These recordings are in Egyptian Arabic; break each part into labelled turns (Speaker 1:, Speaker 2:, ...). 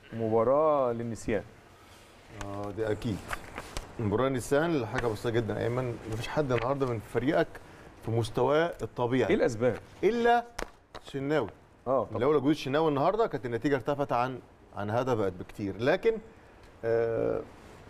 Speaker 1: مباراه للنسيان
Speaker 2: اه دي اكيد مباراه النسيان حاجه بسيطه جدا ايمن مفيش حد النهارده من فريقك في مستواه
Speaker 1: ايه
Speaker 2: الطبيعي
Speaker 1: الاسباب
Speaker 2: الا شناوي
Speaker 1: اه طب
Speaker 2: لولا وجود شناوي النهارده كانت النتيجه ارتفعت عن عن هذا بقت بكتير لكن آه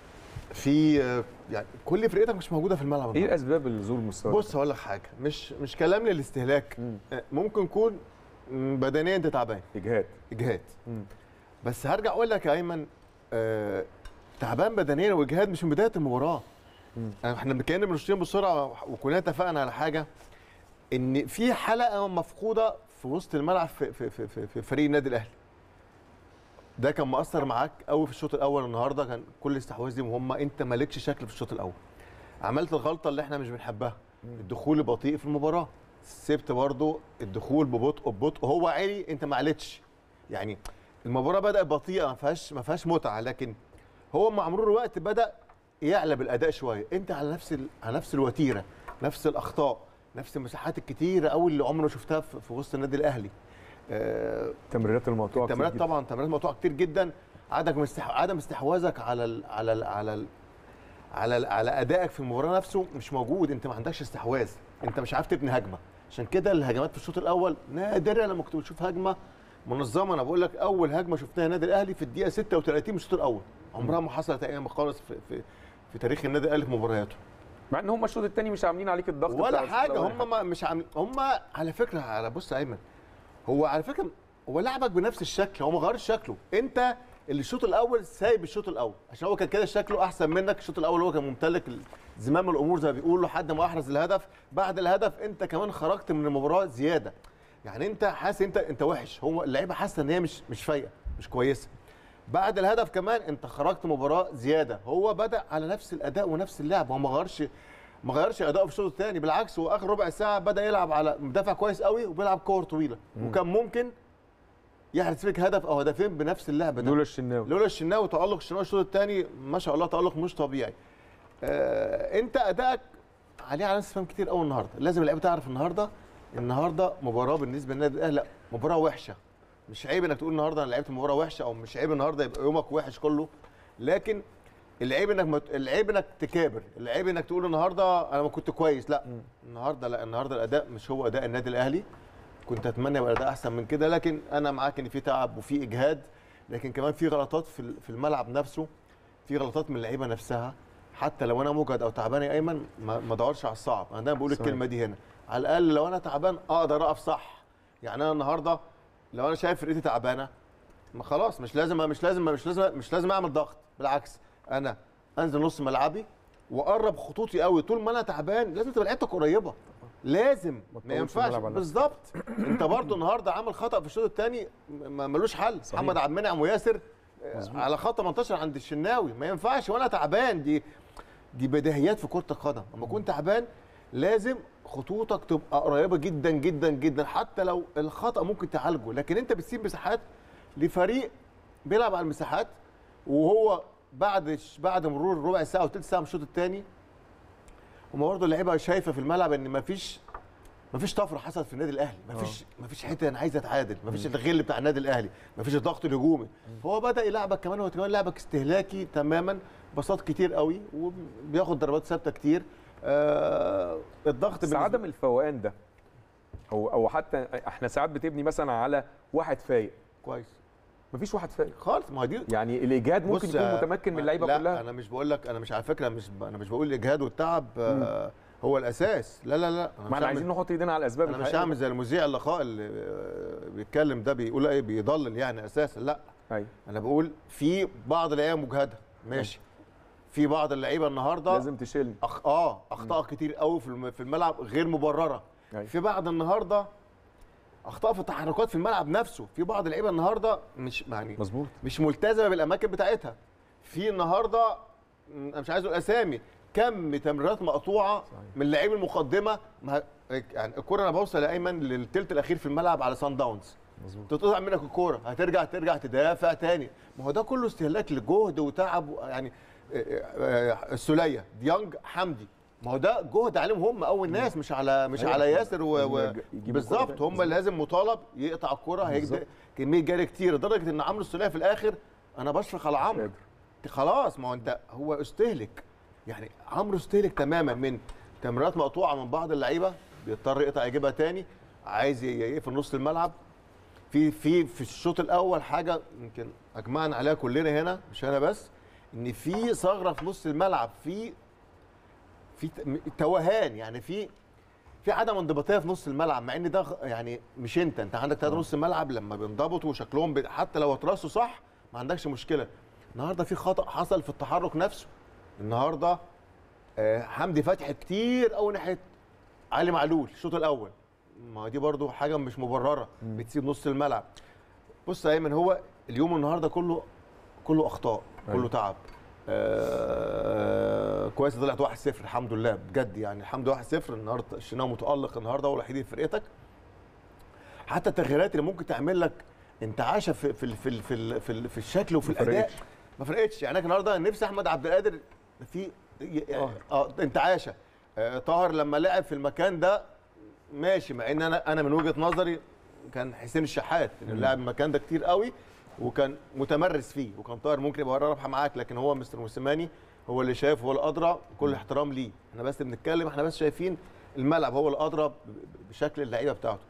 Speaker 2: في آه يعني كل فرقتك مش موجوده في الملعب
Speaker 1: ايه
Speaker 2: النهاردة.
Speaker 1: الاسباب لنزول مستوى
Speaker 2: بص هقول لك حاجه مش مش كلام للاستهلاك
Speaker 1: مم.
Speaker 2: آه، ممكن يكون مم، بدنيا انت تعبان
Speaker 1: اجهاد
Speaker 2: اجهاد
Speaker 1: مم.
Speaker 2: بس هرجع اقول لك يا ايمن آه تعبان بدنيا واجهاد مش من بدايه المباراه
Speaker 1: مم.
Speaker 2: يعني احنا كنا بنشتري بسرعه وكلنا اتفقنا على حاجه ان في حلقه مفقوده في وسط الملعب في في في, في, في فريق النادي الاهلي ده كان مؤثر معاك قوي في الشوط الاول النهارده كان كل الاستحواذ دي مهمه انت مالكش شكل في الشوط الاول عملت الغلطه اللي احنا مش بنحبها الدخول البطيء في المباراه سبت برضو الدخول ببطء ببطء هو عالي انت ما عليتش يعني المباراه بدات بطيئه ما فيهاش ما فيهاش متعه لكن هو مع مرور الوقت بدا يعلى بالاداء شويه انت على نفس ال... على نفس الوتيره نفس الاخطاء نفس المساحات الكتيره قوي اللي عمرنا شفتها في, في وسط النادي الاهلي آه
Speaker 1: تمريرات المقطوعه كتير
Speaker 2: التمريرات
Speaker 1: جداً.
Speaker 2: طبعا تمريرات مقطوعه كتير جدا عدم استح... عدم استحواذك على ال... على ال... على ال... على ال... على ادائك في المباراه نفسه مش موجود انت ما عندكش استحواذ انت مش عارف تبني هجمه عشان كده الهجمات في الشوط الاول نادره لما كنت بتشوف هجمه منظمه انا بقول لك اول هجمه شفناها النادي الاهلي في الدقيقه 36 من الشوط الاول عمرها ما حصلت ايام خالص في في في تاريخ النادي الاهلي في مبارياته
Speaker 1: مع ان هم الشوط الثاني مش عاملين عليك الضغط
Speaker 2: ولا
Speaker 1: بتاع الشوط
Speaker 2: حاجه
Speaker 1: الأول.
Speaker 2: هم ما مش عاملين هم على فكره على بص يا ايمن هو على فكره هو لعبك بنفس الشكل هو ما غيرش شكله انت اللي الشوط الاول سايب الشوط الاول عشان هو كان كده شكله احسن منك الشوط الاول هو كان ممتلك زمام الامور زي ما بيقولوا لحد ما احرز الهدف بعد الهدف انت كمان خرجت من المباراه زياده يعني انت حاسس انت انت وحش هو اللعيبه حاسه ان هي مش مش فايقه مش كويسه بعد الهدف كمان انت خرجت مباراه زياده هو بدا على نفس الاداء ونفس اللعب هو ما غيرش ما غيرش اداؤه في الشوط الثاني بالعكس هو اخر ربع ساعه بدا يلعب على مدافع كويس قوي وبيلعب كور طويله وكان ممكن يحرز فيك هدف او هدفين بنفس اللعب ده
Speaker 1: لولا الشناوي
Speaker 2: لولا الشناوي تالق الشناوي الشوط الثاني ما شاء الله تالق مش طبيعي آه انت ادائك عليه علامات استفهام كتير قوي النهارده لازم اللعيبه تعرف النهارده النهارده مباراه بالنسبه للنادي الاهلي لا مباراه وحشه مش عيب انك تقول النهارده انا لعبت مباراه وحشه او مش عيب النهارده يبقى يومك وحش كله لكن العيب انك مت... العيب انك تكابر العيب انك تقول النهارده انا ما كنت كويس لا النهارده لا النهارده الاداء مش هو اداء النادي الاهلي كنت اتمنى يبقى الاداء احسن من كده لكن انا معاك ان في تعب وفي اجهاد لكن كمان في غلطات في ال- في الملعب نفسه في غلطات من اللعيبه نفسها حتى لو انا مجهد او تعبان يا ايمن ما ما ادورش على الصعب انا دايما بقول
Speaker 1: صحيح.
Speaker 2: الكلمه دي هنا على الاقل لو انا تعبان اقدر اقف صح يعني انا النهارده لو انا شايف فرقتي تعبانه ما خلاص مش لازم مش لازم مش لازم مش لازم اعمل ضغط بالعكس انا انزل نص ملعبي واقرب خطوطي قوي طول ما انا تعبان لازم تبقى لعيبتك قريبه لازم ما
Speaker 1: تطولش
Speaker 2: ينفعش
Speaker 1: الملعب على نفسك.
Speaker 2: بالظبط انت برضو النهارده عامل خطا في الشوط الثاني ملوش حل
Speaker 1: صحيح.
Speaker 2: محمد عبد المنعم وياسر آه، على خط 18 عند الشناوي ما ينفعش وانا تعبان دي دي بديهيات في كره القدم لما اكون تعبان لازم خطوطك تبقى قريبه جدا جدا جدا حتى لو الخطا ممكن تعالجه لكن انت بتسيب مساحات لفريق بيلعب على المساحات وهو بعد بعد مرور ربع ساعه وثلث ساعه من الشوط الثاني هم برضه اللعيبه شايفه في الملعب ان مفيش مفيش طفره حصلت في النادي الاهلي مفيش مفيش حته انا عايز اتعادل مفيش الغل بتاع النادي الاهلي مفيش الضغط الهجومي فهو بدا يلعبك كمان هو كمان لعبك استهلاكي تماما بساط كتير قوي وبياخد ضربات ثابته كتير آه الضغط
Speaker 1: بس
Speaker 2: بالنسبة-
Speaker 1: عدم الفوقان ده او او حتى احنا ساعات بتبني مثلا على واحد فايق
Speaker 2: كويس
Speaker 1: مفيش واحد فايق
Speaker 2: خالص ما هي دي
Speaker 1: يعني الاجهاد ممكن
Speaker 2: بص
Speaker 1: يكون
Speaker 2: يا-
Speaker 1: متمكن من
Speaker 2: ما-
Speaker 1: اللعيبه
Speaker 2: لا
Speaker 1: كلها
Speaker 2: انا مش بقول لك انا مش على فكره مش ب... انا مش بقول الاجهاد والتعب آه هو الاساس لا لا لا أنا
Speaker 1: ما
Speaker 2: مش
Speaker 1: احنا
Speaker 2: هعمل-
Speaker 1: عايزين نحط ايدينا على الاسباب
Speaker 2: انا مش
Speaker 1: الحقيقية.
Speaker 2: هعمل زي المذيع اللقاء اللي آه، بيتكلم ده بيقول ايه بيضلل يعني اساسا لا
Speaker 1: ايوه
Speaker 2: انا بقول في بعض اللعيبه مجهده ماشي في بعض اللعيبه النهارده
Speaker 1: لازم تشيلني
Speaker 2: أخ... اه اخطاء كتير قوي في الم- في الملعب غير مبرره
Speaker 1: أيوة.
Speaker 2: في بعض النهارده اخطاء في التحركات في الملعب نفسه في بعض اللعيبه النهارده مش يعني
Speaker 1: مظبوط
Speaker 2: مش ملتزمه بالاماكن بتاعتها في النهارده م، انا مش عايز اقول اسامي كم تمريرات مقطوعه
Speaker 1: صحيح.
Speaker 2: من لعيب المقدمه ما يعني الكره انا بوصل يا ايمن للثلث الاخير في الملعب على سان داونز
Speaker 1: مظبوط
Speaker 2: تتقطع منك الكوره هترجع ترجع تدافع تاني ما هو ده كله استهلاك لجهد وتعب و- يعني آه، آه، السوليه ديانج حمدي ما هو ده جهد عليهم هم اول ناس مش على مش
Speaker 1: أيوة.
Speaker 2: على ياسر و...
Speaker 1: لازم
Speaker 2: و...
Speaker 1: يج- يجيب الكرة
Speaker 2: بالظبط
Speaker 1: تاني.
Speaker 2: هم اللي لازم مطالب يقطع الكره هيجد
Speaker 1: بالظبط.
Speaker 2: كميه جري كتير لدرجه ان عمرو السوليه في الاخر انا بشفق على عمرو
Speaker 1: قادر.
Speaker 2: خلاص ما هو انت هو استهلك يعني عمرو استهلك تماما من تمريرات مقطوعه من بعض اللعيبه بيضطر يقطع يجيبها تاني عايز ي- يقفل نص الملعب في في في الشوط الاول حاجه يمكن اجمعنا عليها كلنا هنا مش انا بس ان في ثغره في نص الملعب في في ت- م- توهان يعني في في عدم انضباطيه في نص الملعب مع ان ده غ- يعني مش انت انت عندك ثلاثه نص الملعب لما بينضبطوا وشكلهم بي- حتى لو اترصوا صح ما عندكش مشكله النهارده في خطا حصل في التحرك نفسه النهارده آه، حمدي فتحي كتير قوي ناحيه علي معلول الشوط الاول ما دي برضو حاجه مش مبرره بتسيب نص الملعب بص يا ايمن هو اليوم النهارده كله كله اخطاء كله
Speaker 1: أيوة.
Speaker 2: تعب آه كويس طلعت 1-0 الحمد لله بجد يعني الحمد لله 1-0 النهارده الشناوي متالق النهارده هو الوحيد في فرقتك حتى التغييرات اللي ممكن تعمل لك انتعاشه في في في في, في, في الشكل وفي
Speaker 1: ما
Speaker 2: الاداء
Speaker 1: فرقتش.
Speaker 2: ما فرقتش يعني أنا النهارده نفسي احمد عبد القادر في اه, آه انتعاشه آه طاهر لما لعب في المكان ده ماشي مع ان انا انا من وجهه نظري كان حسين الشحات اللي لعب المكان ده كتير قوي وكان متمرس فيه وكان طاهر ممكن يبقى رابحه معاك لكن هو مستر موسيماني هو اللي شايف هو الادرى كل احترام ليه احنا بس بنتكلم احنا بس شايفين الملعب هو الادرى ب- ب- بشكل اللعيبه بتاعته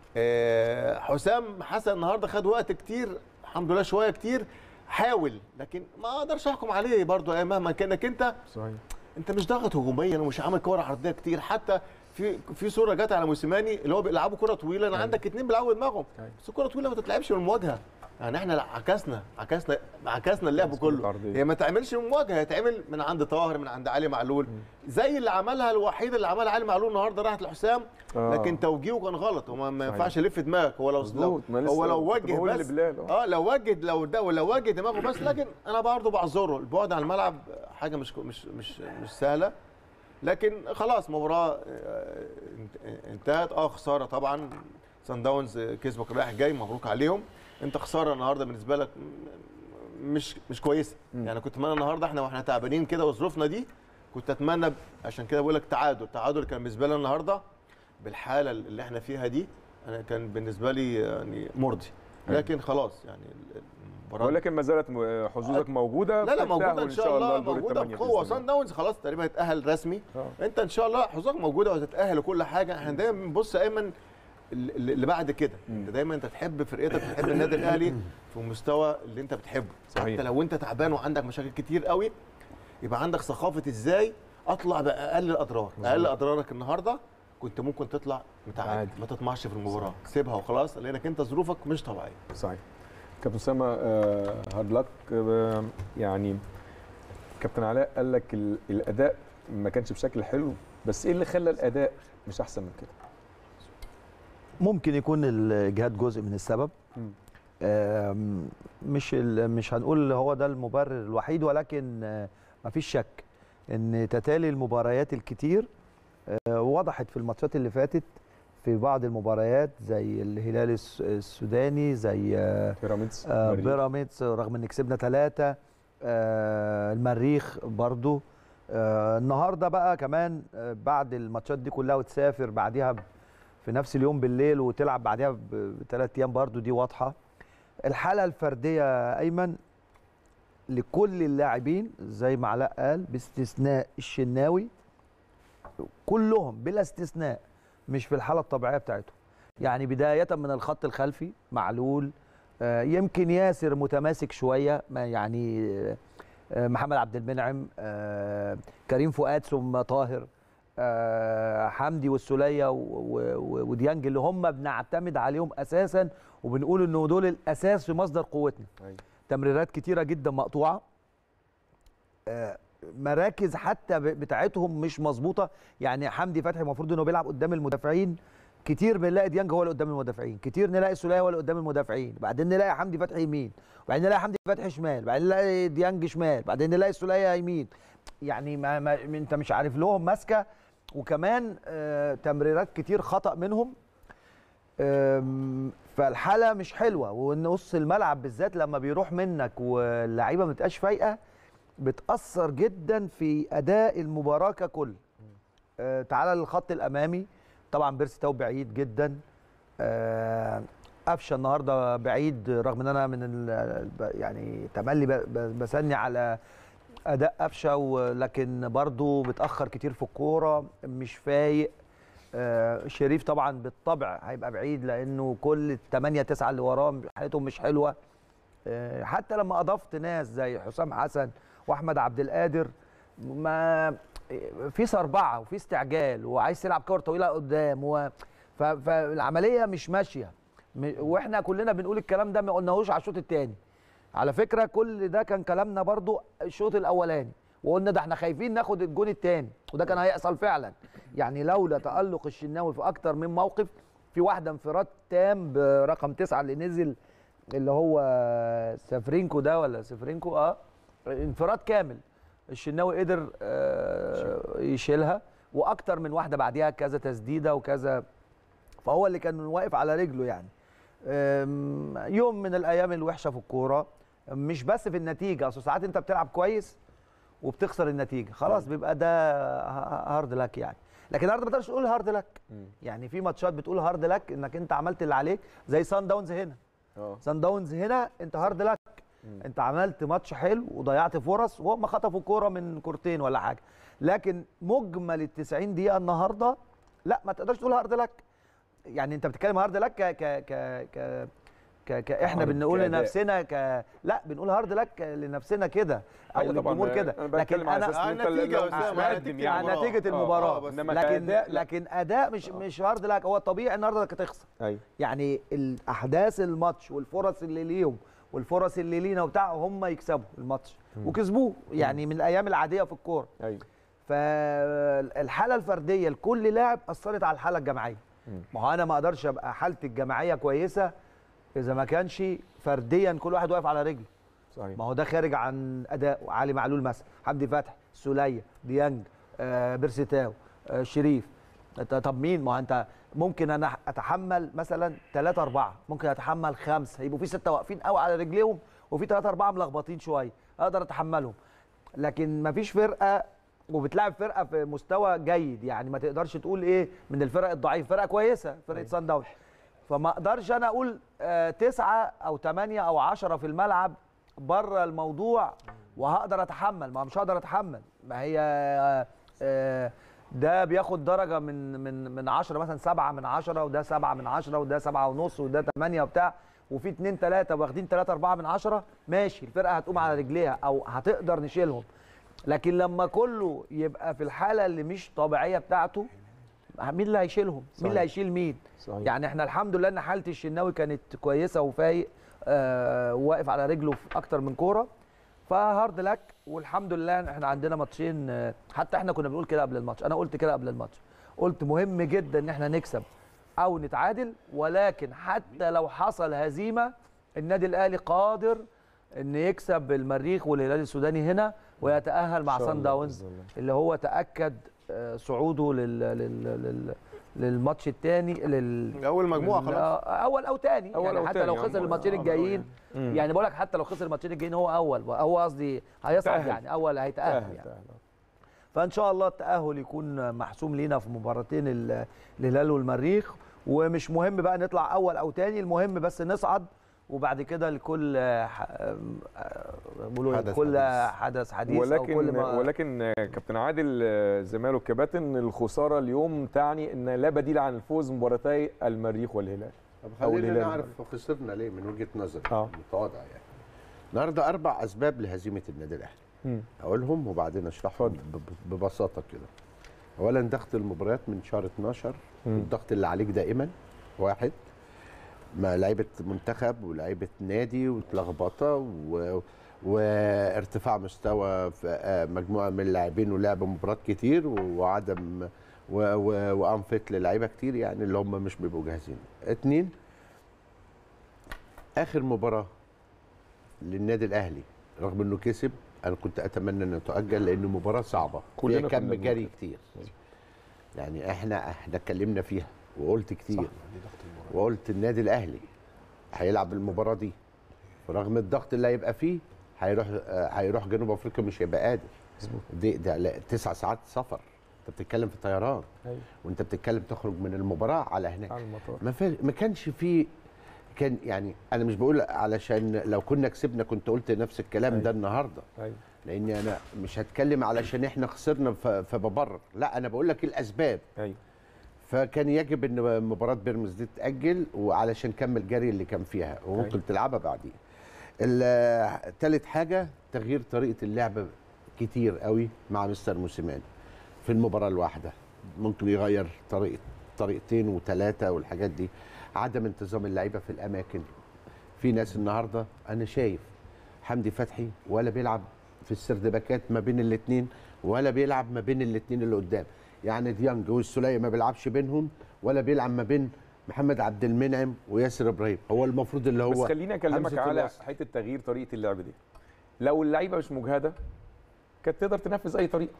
Speaker 2: آه، حسام حسن النهارده خد وقت كتير الحمد لله شويه كتير حاول لكن ما اقدرش احكم عليه برضه آه، مهما كانك انت
Speaker 1: صحيح
Speaker 2: انت مش ضاغط هجوميا ومش عامل كوره عرضيه كتير حتى في في صوره جت على موسيماني اللي هو بيلعبوا كره طويله انا عندك اتنين بيلعبوا دماغهم
Speaker 1: أيوة.
Speaker 2: بس الكره طويله ما تتلعبش من المواجهه يعني احنا لا، عكسنا عكسنا عكسنا اللعب
Speaker 1: بس كرة
Speaker 2: كله
Speaker 1: عرضية.
Speaker 2: هي ما تعملش من مواجهه هي تعمل من عند طاهر من عند علي معلول زي اللي عملها الوحيد اللي عملها علي معلول النهارده راحت لحسام
Speaker 1: آه.
Speaker 2: لكن توجيهه كان غلط هو ما
Speaker 1: صحيح.
Speaker 2: ينفعش يلف دماغك هو لو لو
Speaker 1: مظبوط، ما لسه
Speaker 2: هو لو
Speaker 1: كنت
Speaker 2: وجه
Speaker 1: بقول
Speaker 2: بس
Speaker 1: لبلال، آه.
Speaker 2: اه لو وجد لو ده لو وجه دماغه بس لكن انا برضه بعذره البعد عن الملعب حاجه مش مش مش مش سهله لكن خلاص مباراه آه، انت- انتهت اه خساره طبعا سان داونز كسبك رايح جاي مبروك عليهم انت خساره النهارده بالنسبه لك م- مش مش كويسه يعني كنت اتمنى النهارده احنا واحنا تعبانين كده وظروفنا دي كنت اتمنى ب- عشان كده بقول لك تعادل تعادل كان بالنسبه لنا النهارده بالحاله اللي احنا فيها دي انا كان بالنسبه لي يعني مرضي لكن خلاص يعني المباراه
Speaker 1: ولكن ما زالت م- حظوظك موجوده
Speaker 2: لا لا
Speaker 1: في
Speaker 2: موجوده
Speaker 1: التأهل
Speaker 2: ان شاء الله
Speaker 1: لدور
Speaker 2: موجوده
Speaker 1: الثمانية
Speaker 2: بقوه
Speaker 1: بإذن
Speaker 2: سان
Speaker 1: الله.
Speaker 2: داونز خلاص تقريبا اتاهل رسمي
Speaker 1: آه.
Speaker 2: انت ان شاء الله حظوظك موجوده وهتتاهل وكل حاجه احنا دايما بنبص ايمن اللي اللي بعد كده انت دايما انت تحب فرقتك تحب النادي الاهلي في المستوى اللي انت بتحبه
Speaker 1: صحيح.
Speaker 2: حتى لو انت تعبان وعندك مشاكل كتير قوي يبقى عندك ثقافه ازاي اطلع باقل الاضرار اقل اضرارك النهارده كنت ممكن تطلع متعادل
Speaker 1: عادي.
Speaker 2: ما تطمعش في المباراه سيبها وخلاص لانك انت ظروفك مش طبيعيه
Speaker 1: صحيح كابتن اسامه هارد لك يعني كابتن علاء قال لك ال- الاداء ما كانش بشكل حلو بس ايه اللي خلى الاداء مش احسن من كده
Speaker 3: ممكن يكون الجهاد جزء من السبب
Speaker 1: مم.
Speaker 3: آم، مش ال- مش هنقول هو ده المبرر الوحيد ولكن آه، مفيش شك ان تتالي المباريات الكتير آه، وضحت في الماتشات اللي فاتت في بعض المباريات زي الهلال الس- السوداني زي آه،
Speaker 1: بيراميدز
Speaker 3: آه،
Speaker 1: مريخ.
Speaker 3: بيراميدز رغم ان كسبنا ثلاثة المريخ برضو آه، النهارده بقى كمان آه، بعد الماتشات دي كلها وتسافر بعديها ب- في نفس اليوم بالليل وتلعب بعديها بثلاث ايام برضو دي واضحه الحاله الفرديه يا ايمن لكل اللاعبين زي ما علاء قال باستثناء الشناوي كلهم بلا استثناء مش في الحاله الطبيعيه بتاعتهم يعني بدايه من الخط الخلفي معلول آه، يمكن ياسر متماسك شويه ما يعني آه، آه، محمد عبد المنعم آه، كريم فؤاد ثم طاهر آه، حمدي والسوليه و- و- و- وديانج اللي هم بنعتمد عليهم اساسا وبنقول انه دول الاساس في مصدر قوتنا
Speaker 1: أيوة.
Speaker 3: تمريرات كتيره جدا مقطوعه آه، مراكز حتى ب- بتاعتهم مش مظبوطه يعني حمدي فتحي المفروض انه بيلعب قدام المدافعين كتير بنلاقي ديانج هو اللي قدام المدافعين كتير نلاقي سوليه هو اللي قدام المدافعين بعدين نلاقي حمدي فتحي يمين وبعدين نلاقي حمدي فتحي شمال بعدين نلاقي ديانج شمال بعدين نلاقي سوليه يمين يعني ما, ما انت مش عارف لهم ماسكه وكمان آه تمريرات كتير خطا منهم آم، فالحاله مش حلوه ونص الملعب بالذات لما بيروح منك واللعيبه ما بتبقاش فايقه بتاثر جدا في اداء المباراه ككل آه تعالى للخط الامامي طبعا بيرسي تاو بعيد جدا آه قفشه النهارده بعيد رغم ان انا من ال- يعني تملي ب- ب- بثني على اداء قفشه ولكن برضه بتاخر كتير في الكوره مش فايق آه، شريف طبعا بالطبع هيبقى بعيد لانه كل الثمانيه تسعه اللي وراه حالتهم مش حلوه آه، حتى لما اضفت ناس زي حسام حسن واحمد عبد القادر ما في صربعه وفي استعجال وعايز تلعب كور طويله قدام و... ف... فالعمليه مش ماشيه م... واحنا كلنا بنقول الكلام ده ما قلناهوش على الشوط الثاني على فكره كل ده كان كلامنا برضو الشوط الاولاني وقلنا ده احنا خايفين ناخد الجون الثاني وده كان هيحصل فعلا يعني لولا تالق الشناوي في اكتر من موقف في واحده انفراد تام برقم تسعة اللي نزل اللي هو سافرينكو ده ولا سافرينكو اه انفراد كامل الشناوي قدر آه يشيلها واكتر من واحده بعديها كذا تسديده وكذا فهو اللي كان واقف على رجله يعني أم، يوم من الايام الوحشه في الكوره مش بس في النتيجه اصل ساعات انت بتلعب كويس وبتخسر النتيجه خلاص بيبقى ده ه- هارد لك يعني لكن النهارده ما تقدرش تقول هارد لك يعني في ماتشات بتقول هارد لك انك انت عملت اللي عليك زي سان داونز هنا
Speaker 1: اه
Speaker 3: سان داونز هنا انت هارد لك انت عملت ماتش حلو وضيعت فرص وهم خطفوا كوره من كورتين ولا حاجه لكن مجمل ال 90 دقيقه النهارده لا ما تقدرش تقول هارد لك يعني انت بتتكلم هارد لك ك ك ك ك ك ك احنا
Speaker 1: هارد
Speaker 3: بنقول
Speaker 1: كأداء.
Speaker 3: لنفسنا ك لا بنقول هارد لك لنفسنا كده او
Speaker 1: أيوة طبعاً،
Speaker 3: للجمهور كده
Speaker 1: أنا
Speaker 3: لكن
Speaker 1: بتكلم على أساس
Speaker 3: انا
Speaker 1: إن أنت
Speaker 2: النتيجة
Speaker 1: لو
Speaker 2: يا أسامة،
Speaker 1: مقدم
Speaker 2: النتيجة
Speaker 1: يعني
Speaker 3: عن نتيجه
Speaker 2: آه،
Speaker 3: المباراه
Speaker 2: آه، بس
Speaker 1: إنما
Speaker 3: لكن
Speaker 1: كأداء لا.
Speaker 3: لكن اداء مش مش هارد لك هو طبيعي النهارده انك هتخسر
Speaker 1: ايوه
Speaker 3: يعني الاحداث الماتش والفرص اللي ليهم والفرص اللي لينا وبتاع هم يكسبوا الماتش وكسبوه يعني من الايام العاديه في الكوره
Speaker 1: ايوه
Speaker 3: فالحاله الفرديه لكل لاعب اثرت على الحاله الجماعيه ما هو انا ما اقدرش ابقى حالتي الجماعيه كويسه اذا ما كانش فرديا كل واحد واقف على رجله
Speaker 1: صحيح
Speaker 3: ما هو ده خارج عن اداء علي معلول مثلا حمدي فتحي سوليه ديانج آه بيرسيتاو آه شريف أنت- طب مين ما هو انت ممكن انا اتحمل مثلا ثلاثة أربعة ممكن اتحمل خمسة هيبقوا في ستة واقفين قوي على رجليهم وفي ثلاثة أربعة ملخبطين شوية اقدر اتحملهم لكن ما فيش فرقة وبتلعب فرقة في مستوى جيد يعني ما تقدرش تقول ايه من الفرق الضعيفة فرقة كويسة فرقة سان داونز فما اقدرش انا اقول آه، تسعة او ثمانية او عشرة في الملعب بره الموضوع وهقدر اتحمل ما مش هقدر اتحمل ما هي آه، آه، ده بياخد درجة من من من 10 مثلا سبعة من عشرة وده سبعة من عشرة وده سبعة ونص وده ثمانية وبتاع وفي اتنين تلاتة واخدين تلاتة أربعة من عشرة ماشي الفرقة هتقوم على رجليها أو هتقدر نشيلهم لكن لما كله يبقى في الحالة اللي مش طبيعية بتاعته مين اللي هيشيلهم؟ مين اللي
Speaker 1: صحيح.
Speaker 3: هيشيل مين؟
Speaker 1: صحيح
Speaker 3: يعني احنا الحمد لله ان حاله الشناوي كانت كويسه وفايق آه واقف على رجله في اكتر من كوره فهارد لك والحمد لله إن احنا عندنا ماتشين آه، حتى احنا كنا بنقول كده قبل الماتش انا قلت كده قبل الماتش قلت مهم جدا ان احنا نكسب او نتعادل ولكن حتى لو حصل هزيمه النادي الاهلي قادر ان يكسب المريخ والهلال السوداني هنا ويتاهل مع
Speaker 1: إن شاء
Speaker 3: سان
Speaker 1: الله
Speaker 3: داونز
Speaker 1: بإذن الله.
Speaker 3: اللي هو تاكد آه، صعوده لل لل لل للماتش الثاني لل
Speaker 2: اول مجموعه
Speaker 3: لل-
Speaker 2: خلاص
Speaker 3: آه، اول او ثاني
Speaker 1: أول
Speaker 3: يعني
Speaker 1: أو
Speaker 3: حتى
Speaker 1: تاني،
Speaker 3: لو
Speaker 1: آه،
Speaker 3: خسر
Speaker 1: آه،
Speaker 3: الماتشين
Speaker 2: آه،
Speaker 3: الجايين
Speaker 1: مم.
Speaker 3: يعني بقول لك حتى لو خسر الماتشين الجايين هو اول هو قصدي هيصعد
Speaker 1: تأهل.
Speaker 3: يعني اول هيتاهل
Speaker 1: تأهل
Speaker 3: يعني
Speaker 1: تأهل.
Speaker 3: فان شاء الله التاهل يكون محسوم لينا في مباراتين ال- الهلال والمريخ ومش مهم بقى نطلع اول او تاني المهم بس نصعد وبعد كده لكل ح- آه، بيقولوا إيه؟
Speaker 2: حدث
Speaker 3: كل
Speaker 2: حديث.
Speaker 3: حدث حديث أو كل
Speaker 1: ولكن
Speaker 3: ما
Speaker 1: ولكن كابتن عادل آه، زماله الكباتن الخساره اليوم تعني ان لا بديل عن الفوز مباراتي المريخ والهلال
Speaker 4: طب
Speaker 1: أو
Speaker 4: خلينا
Speaker 1: الهلال.
Speaker 4: نعرف خسرنا ليه من وجهه نظري
Speaker 1: آه.
Speaker 4: متواضع يعني النهارده اربع اسباب لهزيمه النادي الاهلي
Speaker 1: مم.
Speaker 4: اقولهم وبعدين اشرحهم
Speaker 1: اتفضل.
Speaker 4: ب- ب- ببساطه كده اولا ضغط المباريات من شهر 12
Speaker 1: مم.
Speaker 4: الضغط اللي عليك دائما واحد ما لعيبه منتخب ولعيبه نادي وتلخبطه و... وارتفاع مستوى في آه، مجموعه من اللاعبين ولعب مباريات كتير وعدم و... و... وانفت للعيبه كتير يعني اللي هم مش بيبقوا جاهزين اتنين اخر مباراه للنادي الاهلي رغم انه كسب انا كنت اتمنى انه تؤجل لانه مباراه صعبه
Speaker 1: كلنا
Speaker 4: فيها
Speaker 1: كنا
Speaker 4: كم
Speaker 1: بنقول
Speaker 4: جري
Speaker 1: كده.
Speaker 4: كتير يعني احنا احنا اتكلمنا فيها وقلت كتير وقلت النادي الاهلي هيلعب المباراه دي ورغم الضغط اللي هيبقى فيه هيروح آه، هيروح جنوب افريقيا مش هيبقى قادر
Speaker 1: مظبوط
Speaker 4: دي ده لا، تسع ساعات سفر انت بتتكلم في طيران
Speaker 1: أيوة.
Speaker 4: وانت بتتكلم تخرج من المباراه على هناك
Speaker 1: على المطار
Speaker 4: ما, في ما كانش في كان يعني انا مش بقول علشان لو كنا كسبنا كنت قلت نفس الكلام
Speaker 1: أيوة.
Speaker 4: ده النهارده
Speaker 1: ايوه
Speaker 4: لاني انا مش هتكلم علشان احنا خسرنا ف- فببرر لا انا بقول لك الاسباب
Speaker 1: ايوه
Speaker 4: فكان يجب ان مباراه بيراميدز دي تتاجل وعلشان كمل جري اللي كان فيها وممكن
Speaker 1: أيوة.
Speaker 4: تلعبها بعدين ثالث حاجه تغيير طريقه اللعب كتير قوي مع مستر موسيماني في المباراه الواحده ممكن يغير طريقه طريقتين وثلاثه والحاجات دي عدم انتظام اللعيبه في الاماكن في ناس النهارده انا شايف حمدي فتحي ولا بيلعب في السردباكات ما بين الاثنين ولا بيلعب ما بين الاثنين اللي قدام يعني ديانج والسوليه ما بيلعبش بينهم ولا بيلعب ما بين محمد عبد المنعم وياسر ابراهيم هو المفروض اللي هو
Speaker 1: بس خليني اكلمك
Speaker 4: همزة
Speaker 1: على
Speaker 4: الوصل.
Speaker 1: حته تغيير طريقه اللعب دي لو اللعيبه مش مجهده كانت تقدر تنفذ اي طريقه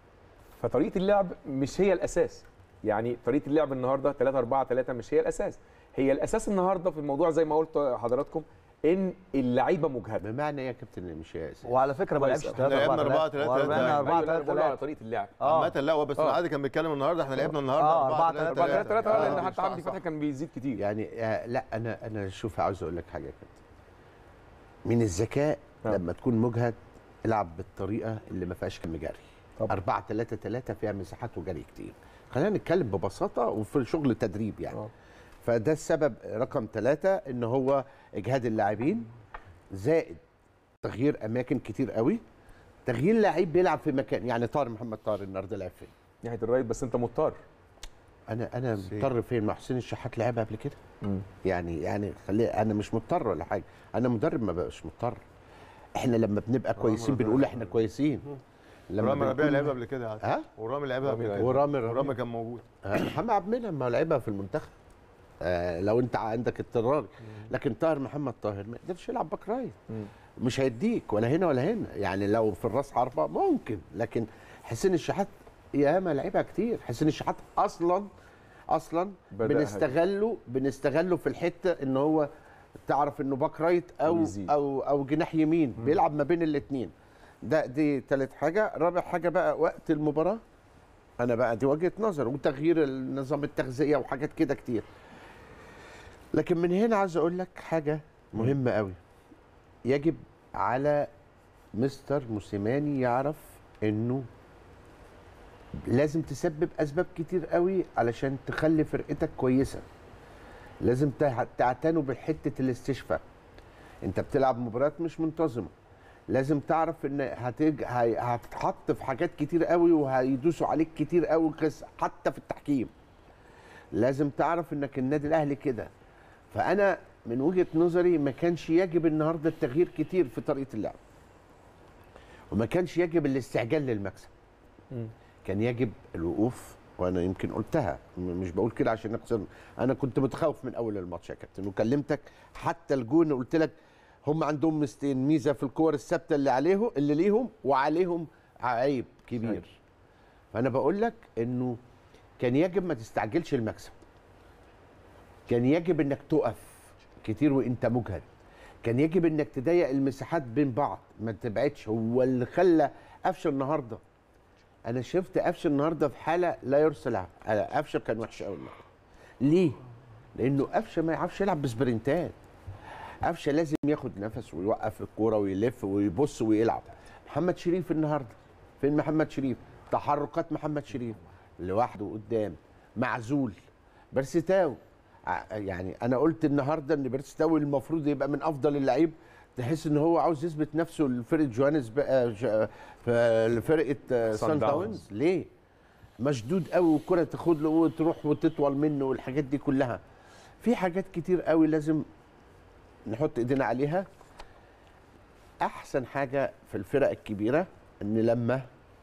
Speaker 1: فطريقه اللعب مش هي الاساس يعني طريقه اللعب النهارده 3 4 3 مش هي الاساس هي الاساس النهارده في الموضوع زي ما قلت حضراتكم ان اللعيبه مجهده
Speaker 4: بمعنى إيه يا كابتن إن مش هي أساس؟
Speaker 3: وعلى فكره ما
Speaker 1: كويس
Speaker 3: لعبش
Speaker 1: أوي.
Speaker 3: 3
Speaker 2: إحنا
Speaker 3: 4
Speaker 2: لعبنا
Speaker 3: 3
Speaker 2: 4 3
Speaker 3: 4
Speaker 1: أيوة،
Speaker 3: 4
Speaker 1: أنا
Speaker 3: 3
Speaker 1: بقول على
Speaker 3: 3
Speaker 1: طريقه اللعب
Speaker 3: اه
Speaker 2: عامة لا هو بس
Speaker 3: آه.
Speaker 2: العادي كان بيتكلم النهارده احنا لعبنا النهارده
Speaker 3: آه،
Speaker 2: 4
Speaker 3: 4
Speaker 1: 4 3 3
Speaker 2: 3
Speaker 1: لان حتى حمدي فتحي كان بيزيد كتير
Speaker 4: يعني آه لا انا انا شوف عاوز اقول لك حاجه يا كابتن من الذكاء
Speaker 1: آه.
Speaker 4: لما تكون مجهد العب بالطريقه اللي ما فيهاش كم جري
Speaker 1: طبعا.
Speaker 4: 4 3 3 فيها مساحات وجري كتير خلينا نتكلم ببساطه وفي شغل تدريب يعني
Speaker 1: آه.
Speaker 4: فده السبب رقم ثلاثة ان هو اجهاد اللاعبين زائد تغيير اماكن كتير قوي تغيير لعيب بيلعب في مكان يعني طاهر محمد طاهر النهارده لعب فين
Speaker 1: ناحيه الرايت بس انت مضطر
Speaker 4: انا انا
Speaker 2: سي.
Speaker 4: مضطر فين مع حسين الشحات لعبها قبل كده
Speaker 1: مم.
Speaker 4: يعني يعني خلي انا مش مضطر ولا حاجه انا مدرب ما بقاش مضطر احنا لما بنبقى كويسين
Speaker 2: ربيع.
Speaker 4: بنقول احنا كويسين لما
Speaker 2: رامي ربيع
Speaker 4: بنكون-
Speaker 2: لعبها قبل كده عادي.
Speaker 4: ها
Speaker 2: ورامي لعبها قبل كده
Speaker 4: ورامي ربيع.
Speaker 2: ورامي كان موجود
Speaker 4: آه، محمد عبد المنعم ما هو لعبها في المنتخب آه لو انت عندك اضطرار لكن طاهر محمد طاهر ما يقدرش يلعب باك رايت
Speaker 1: مم.
Speaker 4: مش هيديك ولا هنا ولا هنا يعني لو في الراس حربه ممكن لكن حسين الشحات ياما لعبها كتير حسين الشحات اصلا اصلا
Speaker 1: بدأها.
Speaker 4: بنستغله بنستغله في الحته ان هو تعرف انه باك رايت او
Speaker 1: ويزيد.
Speaker 4: او او جناح يمين بيلعب ما بين الاثنين ده دي ثالث حاجه رابع حاجه بقى وقت المباراه انا بقى دي وجهه نظر وتغيير النظام التغذيه وحاجات كده كتير لكن من هنا عايز اقول لك حاجه مهمه قوي يجب على مستر موسيماني يعرف انه لازم تسبب اسباب كتير قوي علشان تخلي فرقتك كويسه لازم تع- تعتنوا بحته الاستشفاء انت بتلعب مباريات مش منتظمه لازم تعرف ان هتج... هي- هتتحط في حاجات كتير قوي وهيدوسوا عليك كتير قوي قص- حتى في التحكيم لازم تعرف انك النادي الاهلي كده فانا من وجهه نظري ما كانش يجب النهارده التغيير كتير في طريقه اللعب وما كانش يجب الاستعجال للمكسب
Speaker 1: مم.
Speaker 4: كان يجب الوقوف وانا يمكن قلتها م- مش بقول كده عشان نخسر انا كنت متخوف من اول الماتش يا كابتن وكلمتك حتى الجون قلت لك هم عندهم مستين ميزه في الكور الثابته اللي عليهم اللي ليهم وعليهم عيب كبير
Speaker 1: صحيح.
Speaker 4: فانا بقول لك انه كان يجب ما تستعجلش المكسب كان يجب انك تقف كتير وانت مجهد كان يجب انك تضيق المساحات بين بعض ما تبعدش هو اللي خلى قفشه النهارده انا شفت قفشه النهارده في حاله لا يرسل عنها قفشه كان وحش قوي النهارده ليه لانه قفشه ما يعرفش يلعب بسبرنتات قفشه لازم ياخد نفس ويوقف الكوره ويلف ويبص ويلعب محمد شريف النهارده فين محمد شريف تحركات محمد شريف لوحده قدام معزول برستاو ع- يعني انا قلت النهارده ان برستاو المفروض يبقى من افضل اللعيب تحس ان هو عاوز يثبت نفسه لفرقه جوانس بقى ج- ف- لفرقه آه،
Speaker 1: سان
Speaker 4: سان
Speaker 1: داونز.
Speaker 4: داونز ليه مشدود قوي والكره تاخد له وتروح وتطول منه والحاجات دي كلها في حاجات كتير قوي لازم نحط ايدينا عليها احسن حاجه في الفرق الكبيره ان لما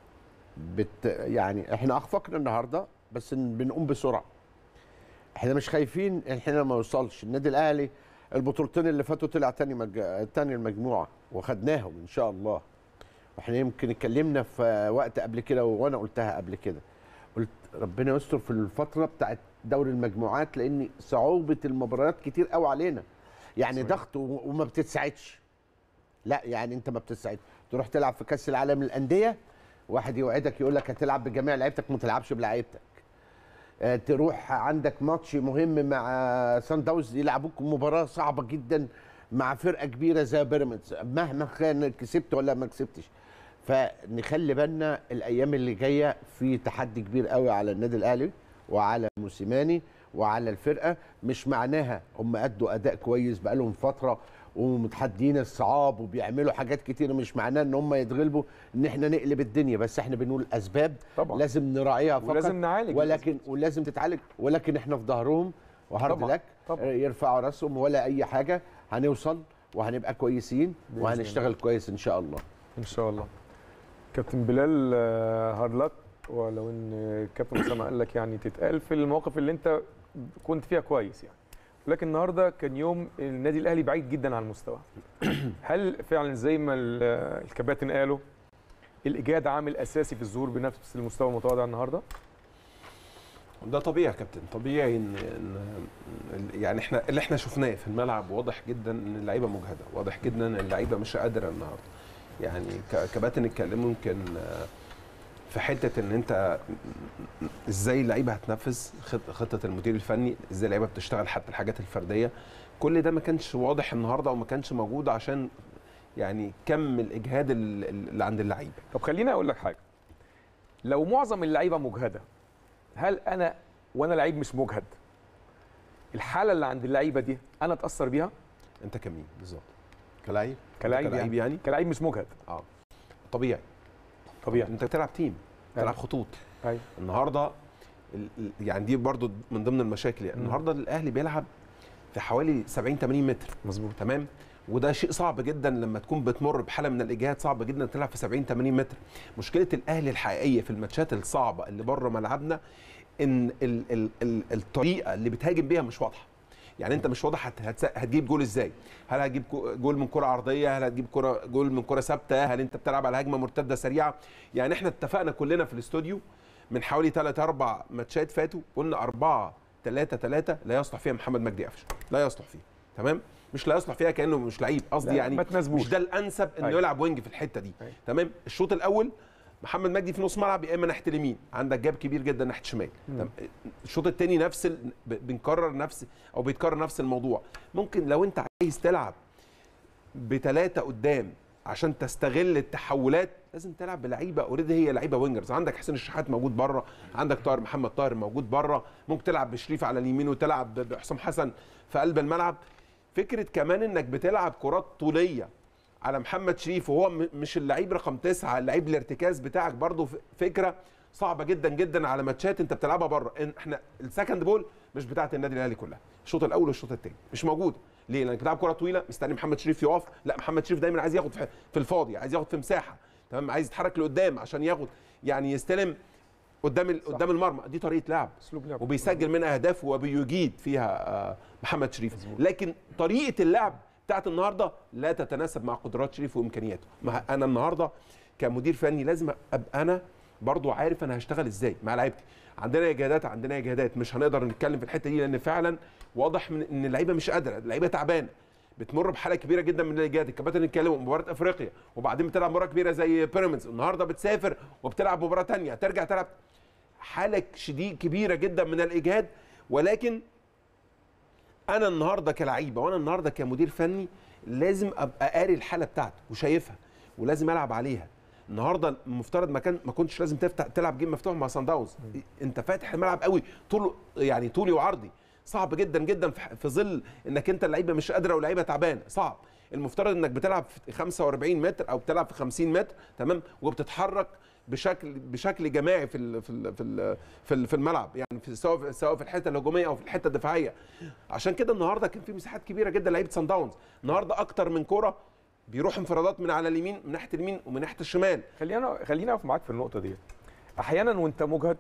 Speaker 4: بت يعني احنا اخفقنا النهارده بس إن بنقوم بسرعه احنا مش خايفين احنا ما نوصلش النادي الاهلي البطولتين اللي فاتوا طلع تاني مج... تاني المجموعه وخدناهم ان شاء الله واحنا يمكن اتكلمنا في وقت قبل كده وانا قلتها قبل كده قلت ربنا يستر في الفتره بتاعت دوري المجموعات لان صعوبه المباريات كتير قوي علينا يعني
Speaker 1: صحيح.
Speaker 4: ضغط و- وما بتتساعدش لا يعني انت ما بتتساعد تروح تلعب في كاس العالم للانديه واحد يوعدك يقول لك هتلعب بجميع لعيبتك ما تلعبش بلعيبتك آه، تروح عندك ماتش مهم مع سان داونز يلعبوك مباراه صعبه جدا مع فرقه كبيره زي بيراميدز مهما كان كسبت ولا ما كسبتش فنخلي بالنا الايام اللي جايه في تحدي كبير قوي على النادي الاهلي وعلى موسيماني وعلى الفرقه مش معناها هم ادوا اداء كويس بقالهم فتره ومتحدين الصعاب وبيعملوا حاجات كتير مش معناه ان هم يتغلبوا ان احنا نقلب الدنيا بس احنا بنقول اسباب
Speaker 1: طبعا.
Speaker 4: لازم نراعيها فقط
Speaker 1: ولازم نعالج
Speaker 4: ولكن ولازم تتعالج ولكن احنا في ظهرهم وهارد
Speaker 1: طبعا.
Speaker 4: لك
Speaker 1: طبعا.
Speaker 4: يرفعوا راسهم ولا اي حاجه هنوصل وهنبقى كويسين
Speaker 1: بإذن
Speaker 4: وهنشتغل كويس ان شاء الله
Speaker 1: ان شاء الله كابتن بلال آه، هارلك ولو ان الكابتن اسامه قال لك يعني تتقال في المواقف اللي انت كنت فيها كويس يعني ولكن النهارده كان يوم النادي الاهلي بعيد جدا عن المستوى هل فعلا زي ما ال- الكباتن قالوا الاجهاد عامل اساسي في الظهور بنفس المستوى المتواضع النهارده
Speaker 5: ده طبيعي يا كابتن طبيعي ان, إن يعني احنا اللي احنا شفناه في الملعب واضح جدا ان اللعيبه مجهده واضح جدا ان اللعيبه مش قادره النهارده يعني ك- كباتن اتكلموا يمكن آه، في حته ان انت ازاي اللعيبه هتنفذ خط- خطه المدير الفني ازاي اللعيبه بتشتغل حتى الحاجات الفرديه كل ده ما كانش واضح النهارده وما كانش موجود عشان يعني كم الاجهاد ال- اللي عند اللعيبه
Speaker 1: طب خليني اقول لك حاجه لو معظم اللعيبه مجهده هل انا وانا لعيب مش مجهد الحاله اللي عند اللعيبه دي انا اتاثر بيها
Speaker 5: انت كمين بالظبط كلاعب
Speaker 1: كلاعب
Speaker 5: كلاعب
Speaker 1: يعني,
Speaker 5: يعني
Speaker 1: كلاعب مش مجهد
Speaker 5: طبيعي
Speaker 1: طبيعي
Speaker 5: انت بتلعب تيم بتلعب
Speaker 1: أيوة.
Speaker 5: خطوط
Speaker 1: ايوه
Speaker 5: النهارده ال- ال- يعني دي برضو من ضمن المشاكل يعني
Speaker 1: مم.
Speaker 5: النهارده الاهلي بيلعب في حوالي 70 80 متر
Speaker 1: مظبوط
Speaker 5: تمام وده شيء صعب جدا لما تكون بتمر بحاله من الاجهاد صعب جدا تلعب في 70 80 متر مشكله الاهلي الحقيقيه في الماتشات الصعبه اللي بره ملعبنا ان ال ال ال الطريقه اللي بتهاجم بيها مش واضحه يعني انت مش واضح هت هت هتجيب جول ازاي هل هتجيب كو- جول من كره عرضيه هل هتجيب كره جول من كره ثابته هل انت بتلعب على هجمه مرتده سريعه يعني احنا اتفقنا كلنا في الاستوديو من حوالي 3 4 ماتشات فاتوا قلنا 4 3 3 لا يصلح فيها محمد مجدي قفشه لا يصلح فيها تمام مش لا يصلح فيها كانه مش لعيب قصدي
Speaker 1: لا،
Speaker 5: يعني
Speaker 1: ما تناسبوش.
Speaker 5: مش ده الانسب انه
Speaker 1: أيوة.
Speaker 5: يلعب وينج في الحته دي
Speaker 1: أيوة.
Speaker 5: تمام الشوط الاول محمد مجدي في نص ملعب يا اما ناحيه اليمين عندك جاب كبير جدا ناحيه الشمال تمام؟ الشوط الثاني نفس ال... ب- بنكرر نفس او بيتكرر نفس الموضوع ممكن لو انت عايز تلعب بثلاثه قدام عشان تستغل التحولات لازم تلعب بلعيبه اوريدي هي لعيبه وينجرز عندك حسين الشحات موجود بره عندك طاهر محمد طاهر موجود بره ممكن تلعب بشريف على اليمين وتلعب ب- بحسام حسن في قلب الملعب فكره كمان انك بتلعب كرات طوليه على محمد شريف وهو م- مش اللعيب رقم تسعة اللعيب الارتكاز بتاعك برضو ف- فكره صعبه جدا جدا على ماتشات انت بتلعبها بره إن- احنا السكند بول مش بتاعه النادي الاهلي كلها الشوط الاول والشوط الثاني مش موجوده ليه لانك بتلعب كره طويله مستني محمد شريف يقف لا محمد شريف دايما عايز ياخد في في الفاضي عايز ياخد في مساحه تمام عايز يتحرك لقدام عشان ياخد يعني يستلم قدام ال- قدام المرمى دي طريقه لعب
Speaker 1: اسلوب لعب
Speaker 5: وبيسجل منها اهداف وبيجيد فيها آه، محمد شريف لكن طريقه اللعب بتاعت النهارده لا تتناسب مع قدرات شريف وامكانياته ما انا النهارده كمدير فني لازم ابقى انا برضو عارف انا هشتغل ازاي مع لعيبتي عندنا اجهادات عندنا اجهادات مش هنقدر نتكلم في الحته دي لان فعلا واضح من ان اللعيبه مش قادره اللعيبه تعبانه بتمر بحاله كبيره جدا من الاجهاد الكباتن اتكلموا مباراه افريقيا وبعدين بتلعب مباراه كبيره زي بيراميدز النهارده بتسافر وبتلعب مباراه تانية ترجع تلعب حاله شديد كبيره جدا من الاجهاد ولكن انا النهارده كلعيبه وانا النهارده كمدير فني لازم ابقى قاري الحاله بتاعته وشايفها ولازم العب عليها النهارده المفترض ما كان ما كنتش لازم تفتح تلعب جيم مفتوح مع سان داونز انت فاتح الملعب قوي طول يعني طولي وعرضي صعب جدا جدا في في ظل انك انت اللعيبه مش قادره واللعيبه تعبانه صعب المفترض انك بتلعب في 45 متر او بتلعب في 50 متر تمام وبتتحرك بشكل بشكل جماعي في ال في ال في ال في, ال في الملعب يعني في سواء في سواء في الحته الهجوميه او في الحته الدفاعيه عشان كده النهارده كان في مساحات كبيره جدا لعيبه سان داونز النهارده اكتر من كوره بيروح انفرادات من على اليمين من ناحيه اليمين ومن ناحيه الشمال
Speaker 1: خلينا خلينا اقف معاك في النقطه دي احيانا وانت مجهد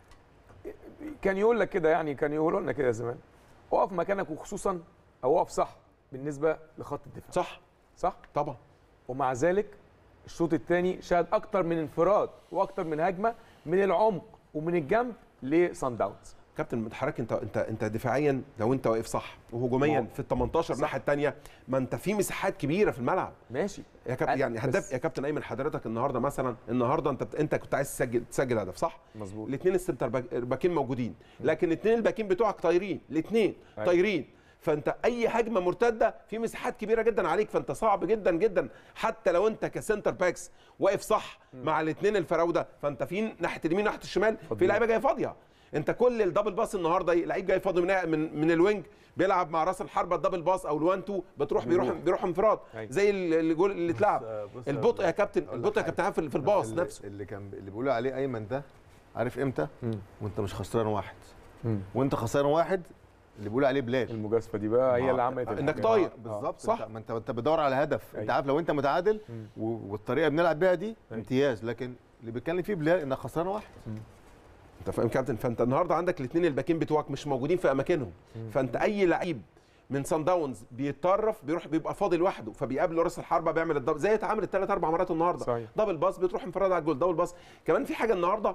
Speaker 1: كان يقول لك كده يعني كان يقولوا لنا كده زمان اقف مكانك وخصوصا او اقف صح بالنسبه لخط الدفاع
Speaker 5: صح
Speaker 1: صح
Speaker 5: طبعا
Speaker 1: ومع ذلك الشوط الثاني شهد اكتر من انفراد واكتر من هجمه من العمق ومن الجنب لصن داونز
Speaker 5: كابتن حضرتك انت انت انت دفاعيا لو انت واقف صح وهجوميا في ال 18 الناحيه الثانيه ما انت في مساحات كبيره في الملعب
Speaker 1: ماشي
Speaker 5: يا كابتن يعني
Speaker 1: بس-
Speaker 5: هداف يا كابتن ايمن حضرتك النهارده مثلا النهارده انت بت- انت كنت عايز تسجل تسجل هدف صح؟
Speaker 1: مظبوط
Speaker 5: الاثنين السنتر باك- باكين موجودين لكن الاثنين الباكين بتوعك طايرين الاثنين
Speaker 1: أيوة.
Speaker 5: طايرين فانت اي هجمه مرتده في مساحات كبيره جدا عليك فانت صعب جدا جدا حتى لو انت كسنتر باكس واقف صح مع الاثنين الفراوده فانت في ناحيه اليمين ناحيه الشمال في
Speaker 1: فاضيين.
Speaker 5: لعيبه جايه فاضيه انت كل الدبل باس النهارده لعيب جاي فاضي من من, من الوينج بيلعب مع راس الحربه الدبل باس او الوان تو بتروح بيروح بيروح انفراد
Speaker 1: أيوة.
Speaker 5: زي ال- اللي جول اللي اتلعب
Speaker 2: بص-
Speaker 5: البطء يا كابتن
Speaker 2: أقول لك
Speaker 5: البطء يا
Speaker 2: حاجة.
Speaker 5: كابتن في في الباص
Speaker 2: اللي
Speaker 5: نفسه
Speaker 2: اللي كان اللي بيقولوا عليه ايمن ده عارف امتى
Speaker 1: مم.
Speaker 2: وانت مش خسران واحد
Speaker 1: مم.
Speaker 2: وانت خسران واحد اللي بيقولوا عليه بلال
Speaker 1: المجازفه دي بقى هي اللي عملت
Speaker 5: انك
Speaker 1: الحاجة.
Speaker 5: طاير
Speaker 2: بالظبط
Speaker 5: صح.
Speaker 2: صح ما انت انت بتدور على هدف انت
Speaker 1: أيوة.
Speaker 2: عارف لو انت متعادل
Speaker 1: مم.
Speaker 2: و- والطريقه اللي بنلعب بيها دي
Speaker 1: أيوة.
Speaker 2: امتياز لكن اللي بيتكلم فيه بلال انك خسران واحد
Speaker 5: انت فاهم كابتن فانت النهارده عندك الاثنين الباكين بتوعك مش موجودين في اماكنهم فانت اي لعيب من سان داونز بيتطرف بيروح بيبقى فاضي لوحده فبيقابل راس الحربه بيعمل الدبل زي اتعمل الثلاث اربع مرات النهارده
Speaker 1: صحيح.
Speaker 5: دبل باص بتروح انفراد على الجول دبل باص كمان في حاجه النهارده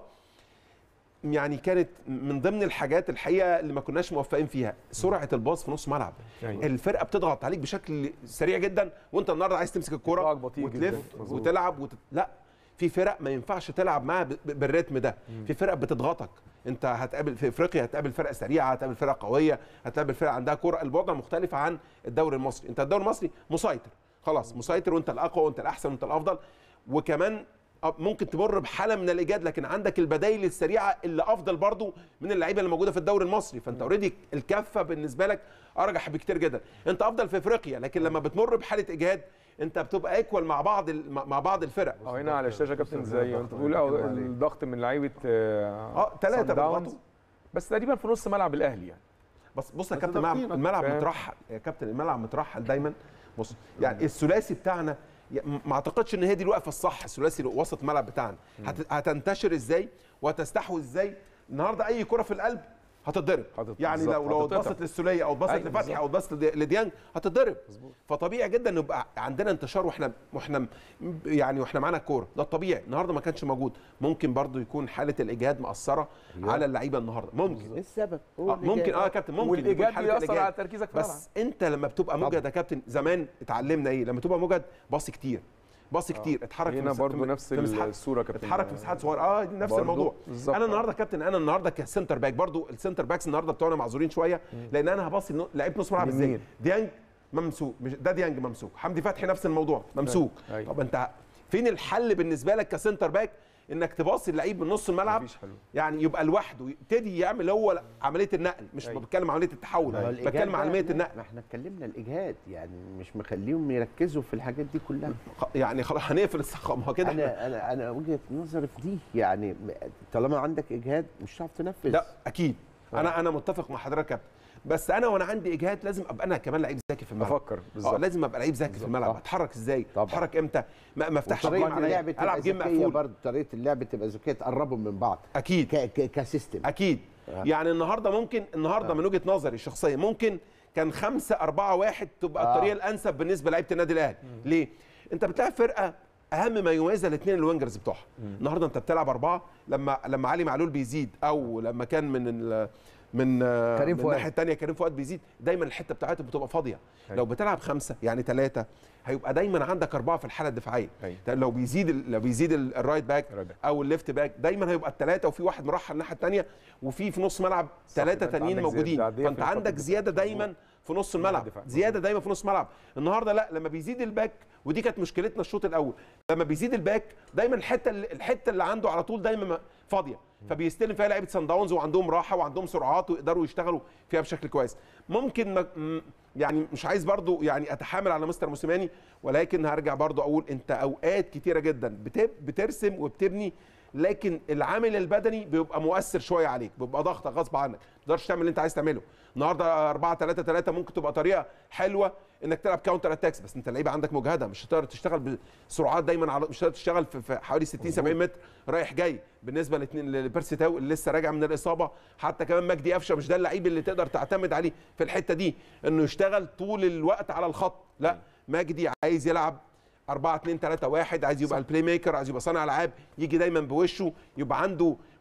Speaker 5: يعني كانت من ضمن الحاجات الحقيقه اللي ما كناش موفقين فيها سرعه الباص في نص ملعب
Speaker 1: أيوة.
Speaker 5: الفرقه بتضغط عليك بشكل سريع جدا وانت النهارده عايز تمسك الكوره
Speaker 1: دفاعك بطيء جداً.
Speaker 5: وتلف
Speaker 1: مظبوط.
Speaker 5: وتلعب وت... لا في فرق ما ينفعش تلعب معاها ب- ب- بالريتم ده في فرق بتضغطك انت هتقابل في افريقيا هتقابل فرق سريعه هتقابل فرق قويه هتقابل فرق عندها كوره الوضع مختلف عن الدوري المصري انت الدوري المصري مسيطر خلاص مسيطر وانت الاقوى وانت الاحسن وانت الافضل وكمان أ- ممكن تمر بحاله من الايجاد لكن عندك البدايل السريعه اللي افضل برضو من اللعيبه اللي موجوده في الدوري المصري فانت اوريدي الكفه بالنسبه لك ارجح بكتير جدا انت افضل في افريقيا لكن لما بتمر بحاله اجهاد انت بتبقى ايكوال مع بعض ال- مع مع بعض الفرق
Speaker 1: اه هنا على الشاشه يا كابتن زي ما انت بتقول اه الضغط من لعيبه
Speaker 5: اه ثلاثه
Speaker 1: داونز
Speaker 5: بيضغطوا
Speaker 1: بس تقريبا في نص ملعب الاهلي يعني
Speaker 5: بس بص يا
Speaker 2: بس
Speaker 5: كابتن الملعب,
Speaker 2: ضاغطينك.
Speaker 5: الملعب
Speaker 1: فاهم.
Speaker 5: مترحل يا كابتن الملعب مترحل دايما بص يعني الثلاثي بتاعنا ي- ما اعتقدش ان هي دي الوقفه الصح الثلاثي وسط الملعب بتاعنا هت- هتنتشر ازاي وهتستحوذ ازاي النهارده اي كره في القلب هتتضرب
Speaker 1: هتت-
Speaker 5: يعني
Speaker 1: بالظبط،
Speaker 5: لو لو
Speaker 1: هتتقطع.
Speaker 5: اتبصت للسوليه او اتبصت
Speaker 1: أيوة،
Speaker 5: لفتحي
Speaker 1: بالظبط.
Speaker 5: او اتبصت لدي- لديانج هتتضرب
Speaker 1: مظبوط.
Speaker 5: فطبيعي جدا ان يبقى عندنا انتشار واحنا واحنا م- يعني واحنا معانا الكوره ده الطبيعي النهارده ما كانش موجود ممكن برضو يكون حاله الاجهاد مأثره على اللعيبه النهارده ممكن
Speaker 4: ايه السبب هو
Speaker 5: آه
Speaker 4: اللي
Speaker 5: ممكن
Speaker 4: جاي.
Speaker 5: اه يا كابتن ممكن يكون
Speaker 1: والايجاد
Speaker 5: حالة
Speaker 1: بيأثر
Speaker 5: الإيجاد.
Speaker 1: على تركيزك في الملعب
Speaker 5: بس انت لما بتبقى مجهد يا كابتن زمان اتعلمنا ايه لما تبقى مجهد باص كتير باص كتير اتحرك في
Speaker 1: هنا
Speaker 5: مس-
Speaker 1: برضو
Speaker 5: في-
Speaker 1: نفس
Speaker 5: في مساحات-
Speaker 1: الصوره يا كابتن
Speaker 5: اتحرك في مساحات صغيره اه دي نفس
Speaker 1: برضو
Speaker 5: الموضوع
Speaker 1: بالظبط.
Speaker 5: انا النهارده يا كابتن انا النهارده كسنتر باك برضو السنتر باكس النهارده بتوعنا معذورين شويه لان انا هباصي النو- لعيب نص ملعب ازاي
Speaker 1: يمين.
Speaker 5: ديانج ممسوك مش ده ديانج ممسوك حمدي فتحي نفس الموضوع ممسوك
Speaker 1: أيوة.
Speaker 5: طب انت فين الحل بالنسبه لك كسنتر باك انك تباصي اللعيب من نص الملعب
Speaker 1: مفيش حلول.
Speaker 5: يعني يبقى لوحده يبتدي يعمل هو عمليه النقل مش
Speaker 1: أيوة.
Speaker 5: بتكلم عمليه التحول
Speaker 4: ما هو الإجهاد
Speaker 5: بتكلم
Speaker 4: بقى-
Speaker 5: عمليه
Speaker 4: لا،
Speaker 5: النقل
Speaker 4: ما احنا اتكلمنا الاجهاد يعني مش مخليهم يركزوا في الحاجات دي كلها
Speaker 5: خ- يعني خلاص هنقفل الصخه ما هو كده احنا
Speaker 4: انا انا انا وجهه نظري في دي يعني م- طالما عندك اجهاد مش هتعرف تنفذ
Speaker 5: لا اكيد انا انا متفق مع حضرتك يا كابتن بس انا وانا عندي اجهاد لازم ابقى انا كمان لعيب ذكي في الملعب
Speaker 1: افكر
Speaker 5: اه
Speaker 1: بالظبط
Speaker 5: لازم ابقى لعيب ذكي في الملعب
Speaker 4: صح.
Speaker 5: اتحرك ازاي
Speaker 4: طبعا.
Speaker 5: اتحرك امتى ما, ما افتحش
Speaker 4: طريقه
Speaker 5: الجيم عليا.
Speaker 4: اللعب تبقى
Speaker 5: العب جيم
Speaker 4: ذكيه
Speaker 5: مقفول
Speaker 4: برضه طريقه اللعب تبقى ذكيه تقربهم من بعض
Speaker 5: اكيد
Speaker 4: ك ك كسيستم
Speaker 5: اكيد
Speaker 4: آه.
Speaker 5: يعني النهارده ممكن النهارده من وجهه نظري الشخصيه ممكن كان خمسة أربعة واحد تبقى
Speaker 4: آه.
Speaker 5: الطريقة الأنسب بالنسبة لعيبة النادي الأهلي ليه؟ أنت بتلعب فرقة أهم ما يميزها الاثنين الوينجرز بتوعها النهارده أنت بتلعب أربعة لما لما علي معلول بيزيد أو لما كان من ال من آه،
Speaker 3: كريم
Speaker 5: من
Speaker 3: فؤاد.
Speaker 5: الناحية الثانية كريم فؤاد بيزيد دايما الحتة بتاعته بتبقى فاضية
Speaker 1: أيوة.
Speaker 5: لو بتلعب خمسة يعني ثلاثة هيبقى دايما عندك أربعة في الحالة الدفاعية
Speaker 1: أيوة.
Speaker 5: لو بيزيد ال- لو بيزيد ال- الرايت باك
Speaker 1: الرايت باك.
Speaker 5: او الليفت باك دايما هيبقى الثلاثه وفي واحد مرحل الناحيه الثانيه وفي في نص ملعب ثلاثه
Speaker 1: يبقى أنت
Speaker 5: تانيين
Speaker 1: عندك
Speaker 5: موجودين
Speaker 1: زيادة عادية
Speaker 5: فانت
Speaker 1: في الخط
Speaker 5: عندك
Speaker 1: الدفاعي.
Speaker 5: زياده دايما في نص الملعب
Speaker 1: الدفاع.
Speaker 5: زياده دايما في نص الملعب النهارده لا لما بيزيد الباك ودي كانت مشكلتنا الشوط الاول لما بيزيد الباك دايما الحته اللي الحته اللي عنده على طول دايما م- فاضيه فبيستلم فيها لعيبه سان داونز وعندهم راحه وعندهم سرعات ويقدروا يشتغلوا فيها بشكل كويس ممكن ما م- يعني مش عايز برضو يعني اتحامل على مستر موسيماني ولكن هرجع برضو اقول انت اوقات كتيره جدا بت- بترسم وبتبني لكن العامل البدني بيبقى مؤثر شويه عليك بيبقى ضغطك غصب عنك ما تقدرش تعمل اللي انت عايز تعمله النهارده 4 3 3 ممكن تبقى طريقه حلوه انك تلعب كاونتر اتاكس بس انت اللعيبه عندك مجهده مش هتقدر تشتغل بسرعات دايما على مش هتقدر تشتغل في, في حوالي 60 70 متر رايح جاي بالنسبه لاثنين لبيرسي تاو اللي لسه راجع من الاصابه حتى كمان مجدي قفشه مش ده اللعيب اللي تقدر تعتمد عليه في الحته دي انه يشتغل طول الوقت على الخط لا مجدي عايز يلعب 4 2 3 1 عايز يبقى البلاي ميكر عايز يبقى صانع العاب يجي دايما بوشه يبقى عنده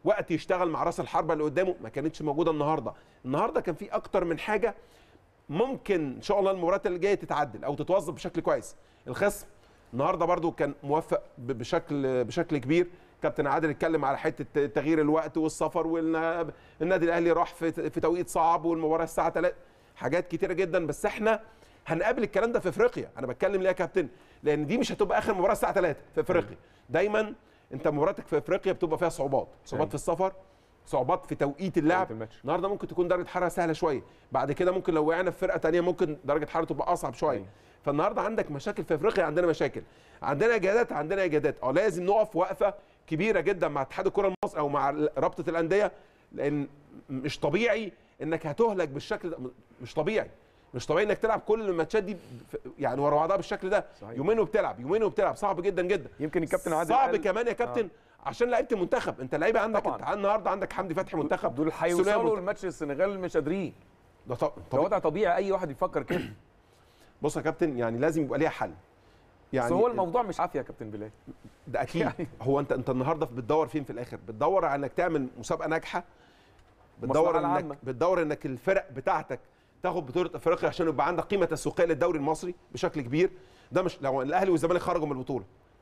Speaker 5: وقت يشتغل مع راس الحربه اللي قدامه ما كانتش موجوده النهارده النهارده كان في اكتر من حاجه ممكن ان شاء الله المباريات اللي جايه تتعدل او تتوظف بشكل كويس الخصم النهارده برضو كان موفق ب- بشكل بشكل كبير كابتن عادل اتكلم على حته تغيير الوقت والسفر والنادي الاهلي راح في في توقيت صعب والمباراه الساعه 3 حاجات كتيره جدا بس احنا هنقابل الكلام ده في افريقيا انا بتكلم ليه يا كابتن لان دي مش هتبقى اخر مباراه الساعه 3 في افريقيا دايما انت مباراتك في افريقيا بتبقى فيها صعوبات صعوبات
Speaker 1: أيوة.
Speaker 5: في السفر صعوبات في توقيت اللعب
Speaker 1: توقيت الماتش.
Speaker 5: النهارده ممكن تكون درجه حراره سهله شويه بعد كده ممكن لو وقعنا في فرقه تانية ممكن درجه حراره تبقى اصعب شويه
Speaker 1: أيوة.
Speaker 5: فالنهارده عندك مشاكل في افريقيا عندنا مشاكل عندنا اجهادات عندنا اجهادات اه لازم نقف وقفه كبيره جدا مع اتحاد الكره المصري او مع رابطه الانديه لان مش طبيعي انك هتهلك بالشكل ده مش طبيعي مش طبيعي انك تلعب كل الماتشات دي ف- يعني ورا بعضها بالشكل ده
Speaker 1: صحيح.
Speaker 5: يومين وبتلعب يومين وبتلعب صعب جدا جدا
Speaker 1: يمكن الكابتن عادل
Speaker 5: صعب
Speaker 1: قال-
Speaker 5: كمان يا كابتن عشان لعيبه المنتخب انت لعيبه عندك
Speaker 1: طبعاً.
Speaker 5: انت النهارده عندك حمدي فتحي منتخب
Speaker 1: دول
Speaker 5: سليمان
Speaker 1: هيوصلوا
Speaker 5: منتخب.
Speaker 1: لماتش السنغال مش قادرين
Speaker 5: ده طب
Speaker 1: ده
Speaker 5: طب
Speaker 1: وضع طبيعي اي واحد يفكر كده
Speaker 5: بص يا كابتن يعني لازم يبقى ليها حل
Speaker 1: يعني بس هو الموضوع مش عافيه يا كابتن بلال
Speaker 5: ده اكيد
Speaker 1: يعني-
Speaker 5: هو انت انت النهارده بتدور فين في الاخر بتدور على انك تعمل مسابقه ناجحه بتدور
Speaker 1: المصلحة
Speaker 5: انك
Speaker 1: العامة.
Speaker 5: بتدور انك الفرق بتاعتك تاخد بطوله افريقيا عشان يبقى عندك قيمه تسويقيه للدوري المصري بشكل كبير ده مش لو الاهلي والزمالك خرجوا من البطوله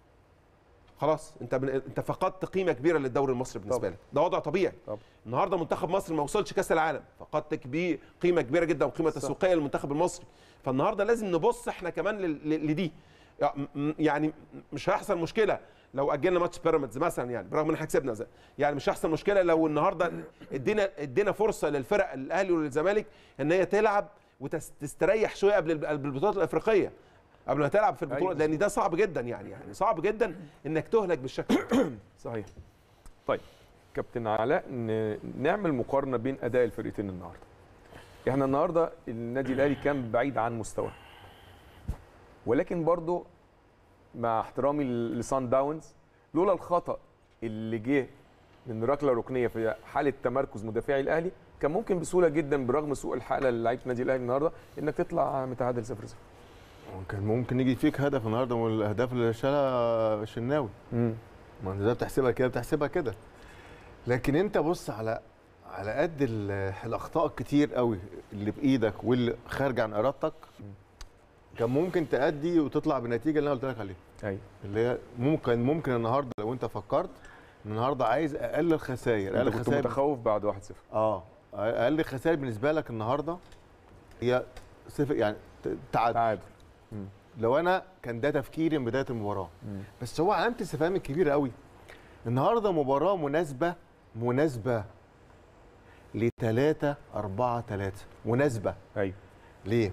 Speaker 5: خلاص انت من انت فقدت قيمه كبيره للدوري المصري بالنسبه
Speaker 1: طبعا.
Speaker 5: لك ده وضع طبيعي
Speaker 1: طبعا.
Speaker 5: النهارده منتخب مصر ما وصلش كاس العالم فقدت كبير قيمه كبيره جدا وقيمه
Speaker 1: صح.
Speaker 5: تسويقيه للمنتخب المصري فالنهارده لازم نبص احنا كمان لل- لل- لدي يعني مش هيحصل مشكله لو اجلنا ماتش بيراميدز مثلا يعني برغم ان احنا كسبنا زي يعني مش هيحصل مشكله لو النهارده ادينا ادينا فرصه للفرق الاهلي والزمالك ان هي تلعب وتستريح شويه قبل قبل البطولات الافريقيه قبل ما تلعب في البطوله
Speaker 1: أيوة.
Speaker 5: لان ده صعب جدا يعني يعني صعب جدا انك تهلك بالشكل ده.
Speaker 1: صحيح طيب كابتن علاء ن- نعمل مقارنه بين اداء الفرقتين النهارده احنا النهارده النادي الاهلي كان بعيد عن مستواه ولكن برضو مع احترامي لسان داونز لولا الخطا اللي جه من ركله ركنيه في حاله تمركز مدافعي الاهلي كان ممكن بسهوله جدا برغم سوء الحاله للعيبه النادي الاهلي النهارده انك تطلع متعادل 0 0
Speaker 2: كان ممكن يجي فيك هدف النهارده من الاهداف اللي شالها الشناوي ما انت ده بتحسبها كده بتحسبها كده لكن انت بص على على قد ال- الاخطاء الكتير قوي اللي بايدك واللي خارجه عن ارادتك كان ممكن تأدي وتطلع بالنتيجه اللي انا قلت لك عليها
Speaker 1: ايوه
Speaker 2: اللي هي ممكن ممكن النهارده لو انت فكرت النهارده عايز اقل خسائر اقل
Speaker 1: انت كنت
Speaker 2: خسائر
Speaker 1: متخوف بعد 1 0
Speaker 2: اه اقل خسائر بالنسبه لك النهارده هي صفر يعني ت- تعادل
Speaker 1: تعادل
Speaker 2: لو انا كان ده تفكيري من بدايه المباراه بس هو علامه الاستفهام الكبيره قوي النهارده مباراه مناسبه مناسبه ل 3 4 3 مناسبه
Speaker 1: ايوه
Speaker 2: ليه؟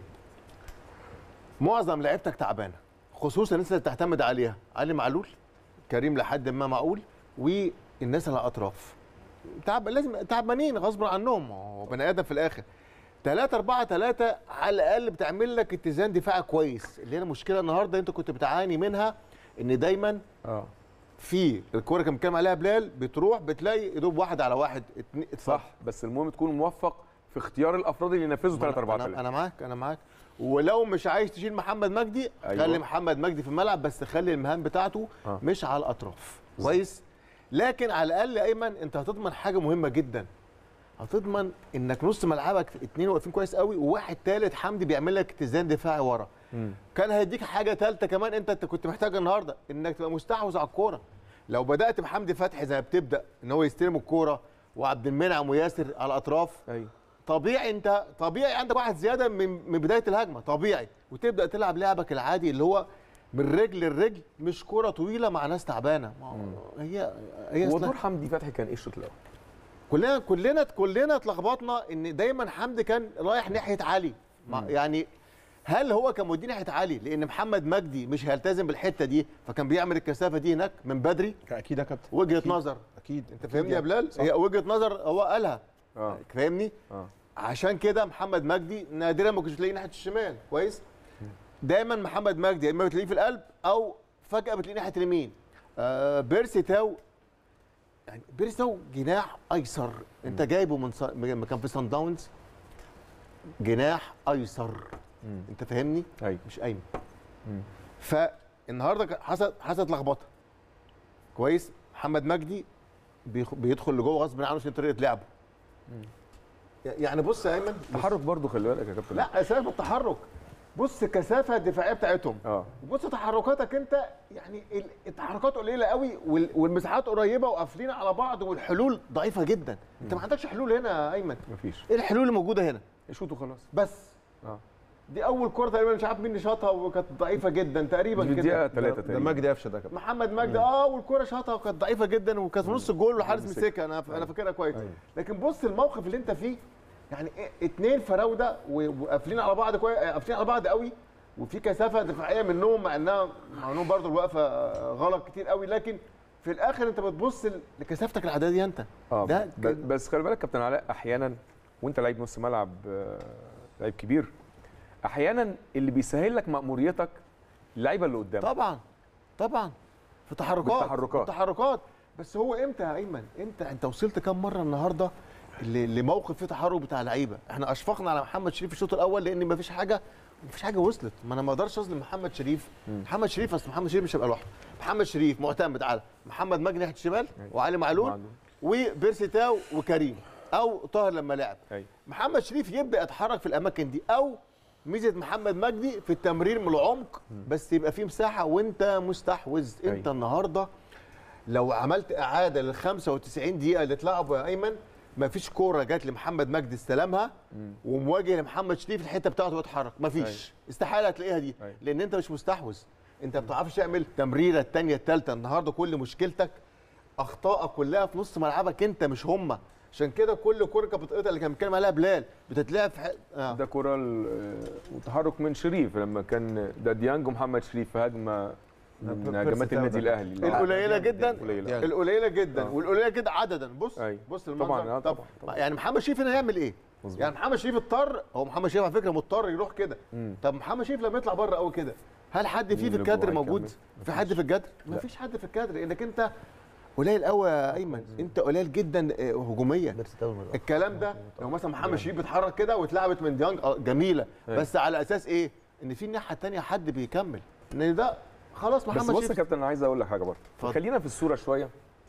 Speaker 2: معظم لعيبتك تعبانه خصوصا الناس اللي بتعتمد عليها علي معلول كريم لحد ما معقول والناس اللي على الاطراف تعب لازم تعبانين غصب عنهم هو بني ادم في الاخر 3 4 3 على الاقل بتعمل لك اتزان دفاعي كويس اللي هي المشكله النهارده انت كنت بتعاني منها ان دايما
Speaker 1: اه
Speaker 2: في الكوره كان بيتكلم عليها بلال بتروح بتلاقي يدوب واحد على واحد اتنين
Speaker 1: صح بس المهم تكون موفق في اختيار الافراد اللي ينفذوا 3 4
Speaker 2: انا
Speaker 1: 3
Speaker 2: انا معاك انا معاك ولو مش عايز تشيل محمد مجدي
Speaker 1: أيوة.
Speaker 2: أيوة. خلي محمد مجدي في الملعب بس خلي المهام بتاعته
Speaker 1: آه.
Speaker 2: آه. مش على الاطراف كويس لكن على الاقل يا ايمن انت هتضمن حاجه مهمه جدا هتضمن انك نص ملعبك اتنين واقفين كويس قوي وواحد تالت حمدي بيعمل لك اتزان دفاعي ورا كان هيديك حاجه ثالثه كمان انت انت كنت محتاجها النهارده انك تبقى مستحوذ على الكوره لو بدات بحمدي فتحي زي ما بتبدا ان هو يستلم الكوره وعبد المنعم وياسر على الاطراف
Speaker 1: ايوه
Speaker 2: طبيعي انت طبيعي عندك واحد زياده من من بدايه الهجمه طبيعي وتبدا تلعب لعبك العادي اللي هو من رجل لرجل مش كره طويله مع ناس تعبانه ما هو هي هي
Speaker 1: ودور
Speaker 2: أصلاً
Speaker 1: حمدي فتحي كان ايه الشوط الاول؟
Speaker 2: كلنا كلنا كلنا اتلخبطنا ان دايما حمدي كان رايح ناحيه علي مع- يعني هل هو كان مودي ناحيه علي لان محمد مجدي مش هيلتزم بالحته دي فكان بيعمل الكثافه دي هناك من بدري
Speaker 5: اكيد يا كابتن
Speaker 2: وجهه
Speaker 5: أكيد.
Speaker 2: نظر
Speaker 5: اكيد
Speaker 2: انت فاهمني يا بلال هي وجهه نظر هو قالها
Speaker 1: اه
Speaker 2: فاهمني
Speaker 1: اه
Speaker 2: عشان كده محمد مجدي نادرا ما كنتش تلاقيه ناحيه الشمال كويس دايما محمد مجدي يا اما بتلاقيه في القلب او فجاه بتلاقيه ناحيه اليمين آه بيرسي تاو يعني بيرسي تاو جناح ايسر انت جايبه من ص... لما كان في سان داونز جناح ايسر انت فاهمني
Speaker 1: ايوه
Speaker 2: مش ايمن فالنهارده كان- حصل حصلت لخبطه كويس محمد مجدي بيخ- بيدخل لجوه غصب عنه عشان طريقه لعبه يعني بص يا ايمن
Speaker 1: تحرك برضو خلي بالك يا كابتن
Speaker 2: لا اساس التحرك بص كثافه الدفاعيه بتاعتهم
Speaker 1: اه
Speaker 2: بص تحركاتك انت يعني ال- التحركات قليله قوي وال- والمساحات قريبه وقافلين على بعض والحلول ضعيفه جدا انت ما عندكش حلول هنا يا ايمن
Speaker 1: مفيش
Speaker 2: ايه الحلول اللي موجوده هنا
Speaker 1: شوطوا خلاص
Speaker 2: بس
Speaker 1: اه
Speaker 2: دي اول كره تقريبا مش عارف مين اللي شاطها وكانت ضعيفه جدا تقريبا
Speaker 1: دي في
Speaker 2: كده
Speaker 1: الدقيقه 3
Speaker 5: ده
Speaker 1: تقريبا
Speaker 5: مجدي قفشه ده كابتن
Speaker 2: محمد مجدي اه والكره شاطها وكانت ضعيفه جدا وكانت في نص الجول والحارس
Speaker 1: مسكها.
Speaker 2: مسكها انا انا فاكرها كويس
Speaker 1: أيوة.
Speaker 2: لكن بص الموقف اللي انت فيه يعني إيه اتنين فراوده و- وقافلين على بعض كويس قافلين على بعض قوي وفي كثافه دفاعيه منهم مع انها مع انهم برضه الوقفه آه، غلط كتير قوي لكن في الاخر انت بتبص ل- لكثافتك العدديه انت
Speaker 1: اه
Speaker 2: ده
Speaker 1: ب- بس خلي بالك كابتن علاء احيانا وانت لعيب نص ملعب آه، لعيب كبير احيانا اللي بيسهل لك مأموريتك اللعيبه اللي قدامك
Speaker 2: طبعا طبعا في تحركات
Speaker 1: بالتحركات.
Speaker 2: تحركات بس هو امتى يا ايمن امتى انت وصلت كام مره النهارده ل- لموقف فيه تحرك بتاع لعيبه احنا اشفقنا على محمد شريف في الشوط الاول لان مفيش حاجه مفيش حاجه وصلت ما انا ما اقدرش اظلم محمد شريف محمد شريف اصل محمد شريف مش هيبقى لوحده محمد شريف معتمد على محمد مجدي ناحيه الشمال وعلي معلول
Speaker 1: معلول.
Speaker 2: وبيرسي تاو وكريم او طاهر لما لعب
Speaker 1: أيوة.
Speaker 2: محمد شريف يبدا يتحرك في الاماكن دي او ميزه محمد مجدي في التمرير من العمق بس يبقى فيه مساحه وانت مستحوذ انت
Speaker 1: أيوة.
Speaker 2: النهارده لو عملت اعاده لل 95 دقيقه اللي اتلعبوا يا ايمن ما فيش كوره جت لمحمد مجدي استلمها ومواجه لمحمد شريف الحته بتاعته بيتحرك ما فيش
Speaker 1: أيوة.
Speaker 2: استحاله هتلاقيها دي
Speaker 1: أيوة.
Speaker 2: لان انت مش مستحوذ انت ما بتعرفش تعمل تمريره الثانيه الثالثه النهارده كل مشكلتك اخطائك كلها في نص ملعبك انت مش هم عشان كده كل كوره كانت بتقطع اللي كان بيتكلم عليها بلال بتتلعب في حق... آه.
Speaker 1: ده كرة ال- آه، وتحرك من شريف لما كان ده ديانج ومحمد شريف في هجمه من
Speaker 3: بيرسي
Speaker 1: هجمات
Speaker 3: تاو
Speaker 1: النادي
Speaker 3: ده.
Speaker 1: الاهلي
Speaker 2: القليله جدا
Speaker 1: قليلة.
Speaker 2: القليله جدا
Speaker 1: آه.
Speaker 2: والقليله جدا عددا بص
Speaker 1: أيوة.
Speaker 2: بص المنظر
Speaker 1: طبعاً، آه،
Speaker 2: طب
Speaker 1: طبعاً، طبعاً.
Speaker 2: يعني محمد شريف هنا هيعمل ايه؟
Speaker 1: مظبوط.
Speaker 2: يعني محمد شريف اضطر هو محمد شريف على فكره مضطر يروح كده
Speaker 1: مم.
Speaker 2: طب محمد شريف لما يطلع بره قوي كده هل حد فيه في
Speaker 1: اللي
Speaker 2: الكادر
Speaker 1: جوه
Speaker 2: موجود؟
Speaker 1: هيكمل؟
Speaker 2: في حد في الكادر؟ ما فيش حد في الكادر لانك انت قليل قوي يا ايمن انت قليل جدا آه، هجوميا
Speaker 3: بيرسي تاو المرة.
Speaker 2: الكلام ده لو مثلا محمد شريف بيتحرك كده واتلعبت من ديانج آه، جميله
Speaker 1: أيوة.
Speaker 2: بس على اساس ايه؟ ان في الناحيه الثانيه حد بيكمل ان ده خلاص
Speaker 1: بس
Speaker 2: محمد
Speaker 1: بص يا
Speaker 2: شريف
Speaker 1: كابتن انا عايز اقول لك حاجه برضه
Speaker 2: اتفضل.
Speaker 1: خلينا في الصوره شويه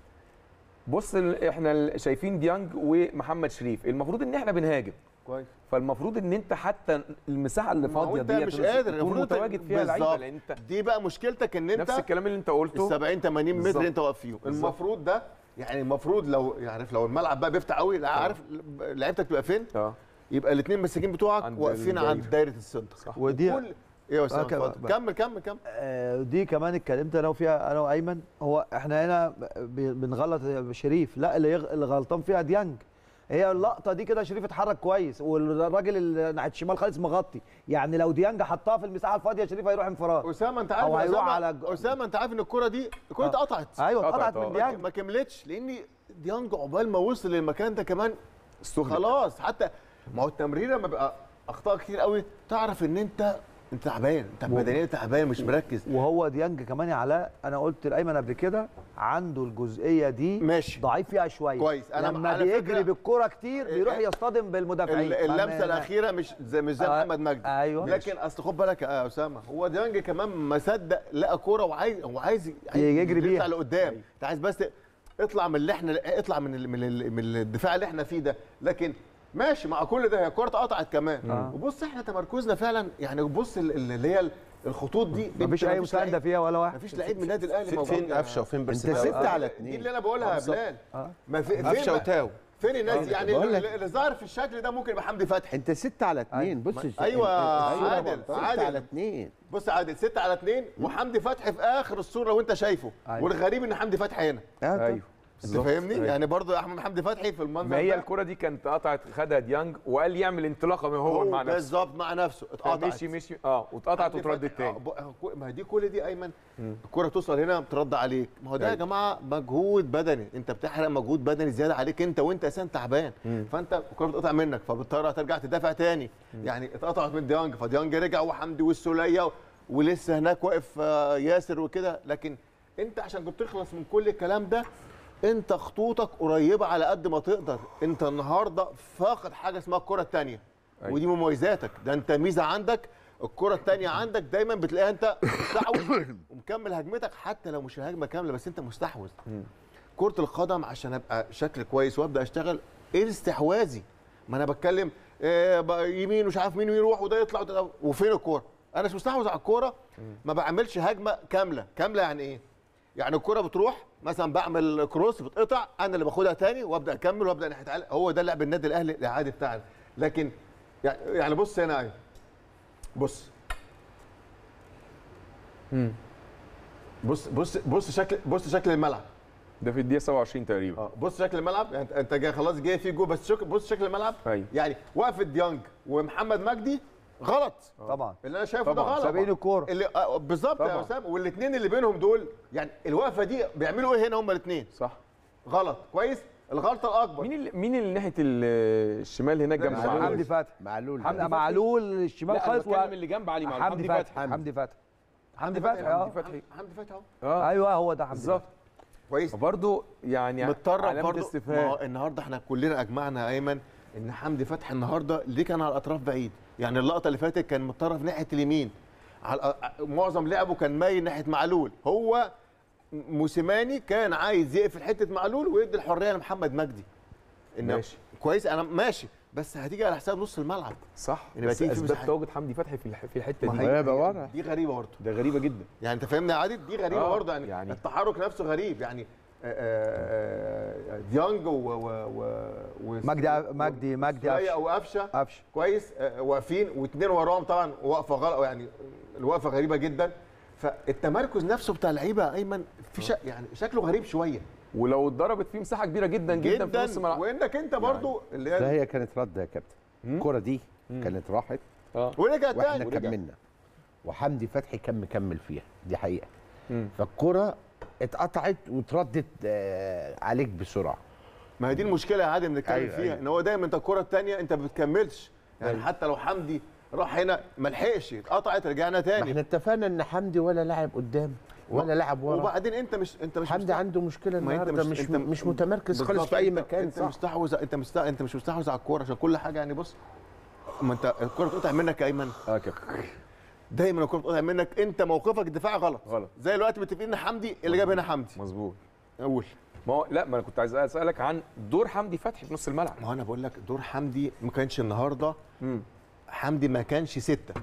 Speaker 1: بص ال- احنا ال- شايفين ديانج ومحمد شريف المفروض ان احنا بنهاجم
Speaker 2: كويس
Speaker 1: فالمفروض ان انت حتى المساحه اللي
Speaker 2: ما هو
Speaker 1: فاضيه
Speaker 2: انت
Speaker 1: ديت
Speaker 2: مش
Speaker 1: تكون
Speaker 2: قادر المفروض انت-
Speaker 1: متواجد فيها لعيبه
Speaker 2: بالظبط.
Speaker 1: لان انت
Speaker 2: دي بقى مشكلتك ان انت
Speaker 1: نفس الكلام اللي انت
Speaker 2: ال
Speaker 1: قلته
Speaker 2: 70 80 متر
Speaker 1: بالظبط.
Speaker 2: انت واقف فيهم
Speaker 1: بالظبط.
Speaker 2: المفروض ده يعني المفروض لو عارف لو الملعب بقى بيفتح قوي لا عارف لعيبتك تبقى فين
Speaker 1: اه
Speaker 2: يبقى الاثنين مساكين بتوعك
Speaker 1: عند
Speaker 2: واقفين
Speaker 1: الدايرة.
Speaker 2: عند دايره السنتر
Speaker 1: صح.
Speaker 3: ودي
Speaker 2: كل ايه يا استاذ
Speaker 3: آه، كمل
Speaker 2: اتفضل
Speaker 3: بقى.
Speaker 2: كمل كمل كمل
Speaker 3: آه، دي كمان اتكلمت انا وفيها انا وايمن هو احنا هنا ب- بنغلط شريف لا اللي يغ- اللي غلطان فيها ديانج هي اللقطه دي كده شريف اتحرك كويس والراجل اللي ناحيه الشمال خالص مغطي يعني لو ديانج حطها في المساحه الفاضيه شريف هيروح انفراد
Speaker 2: اسامه انت عارف
Speaker 3: أو
Speaker 2: يا
Speaker 3: هيروح
Speaker 2: أسامة-
Speaker 3: على الج-
Speaker 2: اسامه انت عارف ان الكره دي الكره دي
Speaker 3: آه.
Speaker 2: قطعت
Speaker 3: ايوه
Speaker 1: قطعت،
Speaker 3: اتقطعت
Speaker 1: آه.
Speaker 3: من
Speaker 2: ما-
Speaker 3: ديانج
Speaker 2: ما كملتش لان ديانج عقبال ما وصل للمكان ده كمان
Speaker 1: استغرب
Speaker 2: خلاص حتى ما هو التمرير لما بيبقى اخطاء كتير قوي تعرف ان انت انت تعبان انت بدنيا تعبان مش مركز
Speaker 3: وهو ديانج كمان يا علاء انا قلت لايمن قبل كده عنده الجزئيه دي
Speaker 2: ماشي.
Speaker 3: ضعيف فيها شويه
Speaker 2: كويس. أنا
Speaker 3: لما
Speaker 2: على
Speaker 3: بيجري
Speaker 2: فكرة-
Speaker 3: بالكره كتير بيروح
Speaker 2: ال-
Speaker 3: يصطدم بالمدافعين
Speaker 2: ال- اللمسه
Speaker 3: فما-
Speaker 2: الاخيره مش زي مش زي
Speaker 3: آه،
Speaker 2: محمد مجدي
Speaker 3: أيوة.
Speaker 2: لكن اصل خد بالك يا اسامه هو ديانج كمان ما صدق لقى كوره وعايز هو عايز عايز
Speaker 3: يجري بيها.
Speaker 2: يطلع لقدام انت عايز بس اطلع من اللي احنا اطلع من ال من, ال من الدفاع اللي احنا فيه ده لكن ماشي مع كل ده هي الكوره اتقطعت كمان
Speaker 3: آه.
Speaker 2: وبص احنا تمركزنا فعلا يعني بص ال- ال- اللي هي الخطوط دي
Speaker 3: مفيش
Speaker 2: انت
Speaker 3: اي مسانده
Speaker 2: لعيب-
Speaker 3: فيها ولا واحد
Speaker 2: مفيش لعيب من النادي الاهلي
Speaker 5: في-
Speaker 2: موجود
Speaker 5: فين
Speaker 2: يا-
Speaker 5: قفشه وفين
Speaker 4: انت
Speaker 5: بيرسي
Speaker 4: ست
Speaker 5: تاو؟
Speaker 4: على
Speaker 2: دي
Speaker 4: اتنين
Speaker 2: اللي انا بقولها يا
Speaker 3: بالظبط.
Speaker 2: بلال
Speaker 3: آه.
Speaker 2: ما في
Speaker 5: قفشه
Speaker 2: فين بقى-
Speaker 5: وتاو
Speaker 2: فين الناس يعني
Speaker 4: بقول لك.
Speaker 2: اللي اللي ظاهر في الشكل ده ممكن يبقى حمدي فتحي
Speaker 4: انت ست على اتنين بص
Speaker 2: أيوة،
Speaker 4: الصورة
Speaker 2: عادل،
Speaker 4: ست
Speaker 2: عادل.
Speaker 4: على اتنين
Speaker 2: بص يا عادل 6 على 2 وحمدي فتحي في اخر الصوره وانت شايفه
Speaker 3: أيوة.
Speaker 2: والغريب ان حمدي فتحي هنا
Speaker 1: ايوه
Speaker 2: انت فاهمني
Speaker 1: أيوة.
Speaker 2: يعني برضو احمد حمدي فتحي في المنظر
Speaker 1: ما هي
Speaker 2: ده
Speaker 1: الكره دي كانت قطعت خدها ديانج وقال يعمل انطلاقه ما هو مع نفسه
Speaker 2: بالظبط مع نفسه اتقطعت
Speaker 1: مشي مشي اه واتقطعت
Speaker 2: حمدي
Speaker 1: وتردد
Speaker 2: فتحي- آه،
Speaker 1: تاني
Speaker 2: ب- ما هي دي كل دي ايمن الكره توصل هنا بترد عليك ما هو ده يا
Speaker 1: أيوة.
Speaker 2: جماعه مجهود بدني انت بتحرق مجهود بدني زياده عليك انت وانت اساسا تعبان فانت الكره بتقطع منك فبتضطر ترجع تدافع تاني يعني اتقطعت من ديانج فديانج رجع وحمدي والسوليه ولسه هناك واقف آه، ياسر وكده لكن انت عشان كنت تخلص من كل الكلام ده انت خطوطك قريبه على قد ما تقدر انت النهارده فاقد حاجه اسمها الكره الثانيه
Speaker 1: أيوة.
Speaker 2: ودي مميزاتك ده انت ميزه عندك الكره الثانيه عندك دايما بتلاقيها انت مستحوذ ومكمل هجمتك حتى لو مش الهجمه كامله بس انت مستحوذ كره القدم عشان ابقى شكل كويس وابدا اشتغل ايه الاستحواذي ما انا بتكلم آه، بقى يمين ومش عارف مين يروح وده يطلع وده وفين الكوره انا مش مستحوذ على الكوره ما بعملش هجمه كامله كامله يعني ايه يعني الكوره بتروح مثلا بعمل كروس بتقطع انا اللي باخدها تاني وابدا اكمل وابدا ناحيه عالي هو ده لعب النادي الاهلي العادي بتاعنا لكن يعني يعني بص هنا اهي بص بص بص بص شكل بص شكل الملعب
Speaker 1: ده في الدقيقه 27 تقريبا
Speaker 2: اه بص شكل الملعب يعني انت- انت جاي خلاص جاي في جول بس شك بص شكل الملعب
Speaker 1: أيوة.
Speaker 2: يعني وقفه ديانج ومحمد مجدي غلط
Speaker 3: طبعا
Speaker 2: اللي انا شايفه ده
Speaker 1: طبعاً.
Speaker 2: غلط
Speaker 3: سابقين الكوره
Speaker 2: اللي آه، بالظبط يا
Speaker 1: طبعاً.
Speaker 2: اسامه والاثنين اللي بينهم دول يعني الوقفه دي بيعملوا ايه هنا هم الاثنين
Speaker 1: صح
Speaker 2: غلط كويس الغلطه الاكبر
Speaker 1: مين اللي مين اللي ناحيه ال- الشمال هناك جنب
Speaker 2: معلول.
Speaker 1: معلول
Speaker 3: حمدي فتحي
Speaker 4: معلول
Speaker 1: حمدي
Speaker 3: لا
Speaker 1: فتحي.
Speaker 3: معلول الشمال
Speaker 1: لا انا
Speaker 3: خالص
Speaker 1: بتكلم اللي جنب علي معلول
Speaker 3: حمدي فتحي حمدي فتحي حمدي فتحي اه
Speaker 1: حمدي فتحي
Speaker 2: حمدي فتحي اهو
Speaker 1: اه
Speaker 3: ايوه هو ده حمدي
Speaker 1: بالظبط
Speaker 3: فتحي
Speaker 2: كويس
Speaker 1: برضه يعني
Speaker 2: متطرف
Speaker 1: علامة
Speaker 2: برضه ما
Speaker 1: استفهام
Speaker 2: هو النهارده احنا كلنا اجمعنا يا ايمن ان حمدي فتحي النهارده ليه كان على الاطراف بعيد يعني اللقطه اللي فاتت كان متطرف ناحيه اليمين على معظم لعبه كان مايل ناحيه معلول هو موسيماني كان عايز يقفل حته معلول ويدي الحريه لمحمد مجدي إن
Speaker 1: ماشي.
Speaker 2: كويس انا ماشي بس هتيجي على حساب نص الملعب
Speaker 1: صح
Speaker 2: يعني
Speaker 1: بس
Speaker 2: بتيجي في
Speaker 1: اسباب
Speaker 2: مساحات.
Speaker 1: تواجد حمدي فتحي في الح- في الحته
Speaker 2: ما
Speaker 1: دي
Speaker 2: هي-
Speaker 4: وهي بورا.
Speaker 2: دي غريبه برضه
Speaker 1: ده غريبه جدا
Speaker 2: يعني انت فاهمني يا عادل دي غريبه
Speaker 1: آه،
Speaker 2: برضه يعني,
Speaker 1: يعني-
Speaker 2: يعني التحرك نفسه غريب يعني آه، آه، آه، ديانج و و و و
Speaker 3: مجدي مجدي مجدي
Speaker 2: سولية
Speaker 3: قفشه
Speaker 2: او قفشه
Speaker 3: قفشه
Speaker 2: كويس آه، واقفين واثنين وراهم طبعا وقفه غلط يعني الوقفه غريبه جدا فالتمركز نفسه بتاع اللعيبه يا ايمن في شك يعني شكله غريب شويه
Speaker 1: ولو اتضربت فيه مساحه كبيره جدا جدا, في نص
Speaker 2: جدا
Speaker 1: الملعب
Speaker 2: وانك انت برضو اللي
Speaker 4: ده
Speaker 2: هي
Speaker 4: هي كانت رده يا كابتن الكره دي كانت راحت
Speaker 1: اه
Speaker 2: ورجع
Speaker 4: واحنا
Speaker 2: تاني
Speaker 4: كملنا وحمدي فتحي كان مكمل فيها دي حقيقه
Speaker 1: مم.
Speaker 4: فالكره اتقطعت واتردت آه، عليك بسرعه
Speaker 2: ما هي دي المشكله يا عادل بنتكلم
Speaker 4: أيوة،
Speaker 2: فيها
Speaker 4: أيوة.
Speaker 2: ان هو دايما انت الكره الثانيه انت ما بتكملش يعني
Speaker 4: أيوة.
Speaker 2: حتى لو حمدي راح هنا ما لحقش اتقطعت رجعنا
Speaker 4: ما
Speaker 2: تاني
Speaker 4: احنا اتفقنا ان حمدي ولا لاعب قدام ولا لاعب ورا
Speaker 2: وبعدين انت مش انت مش
Speaker 4: حمدي
Speaker 2: مستحوذ-
Speaker 4: عنده مشكله
Speaker 2: ما انت
Speaker 4: النهارده مش
Speaker 2: انت
Speaker 4: مش متمركز خالص
Speaker 2: بالظبط،
Speaker 4: في اي
Speaker 2: انت-
Speaker 4: مكان
Speaker 2: انت
Speaker 4: صح
Speaker 2: مستحوذ انت مستحوذ انت مش مستحوذ على الكوره عشان كل حاجه يعني بص ما انت الكوره تقطع منك يا ايمن
Speaker 1: اه كده
Speaker 2: دايما الكوره بتقطع منك انت موقفك الدفاعي غلط
Speaker 1: غلط.
Speaker 2: زي الوقت متفقين ان حمدي اللي جاب هنا حمدي
Speaker 1: مظبوط
Speaker 2: اقول
Speaker 1: ما هو لا ما انا كنت عايز اسالك عن دور حمدي فتحي في نص الملعب
Speaker 2: ما هو انا بقول لك دور حمدي ما كانش النهارده
Speaker 1: امم
Speaker 2: حمدي ما كانش سته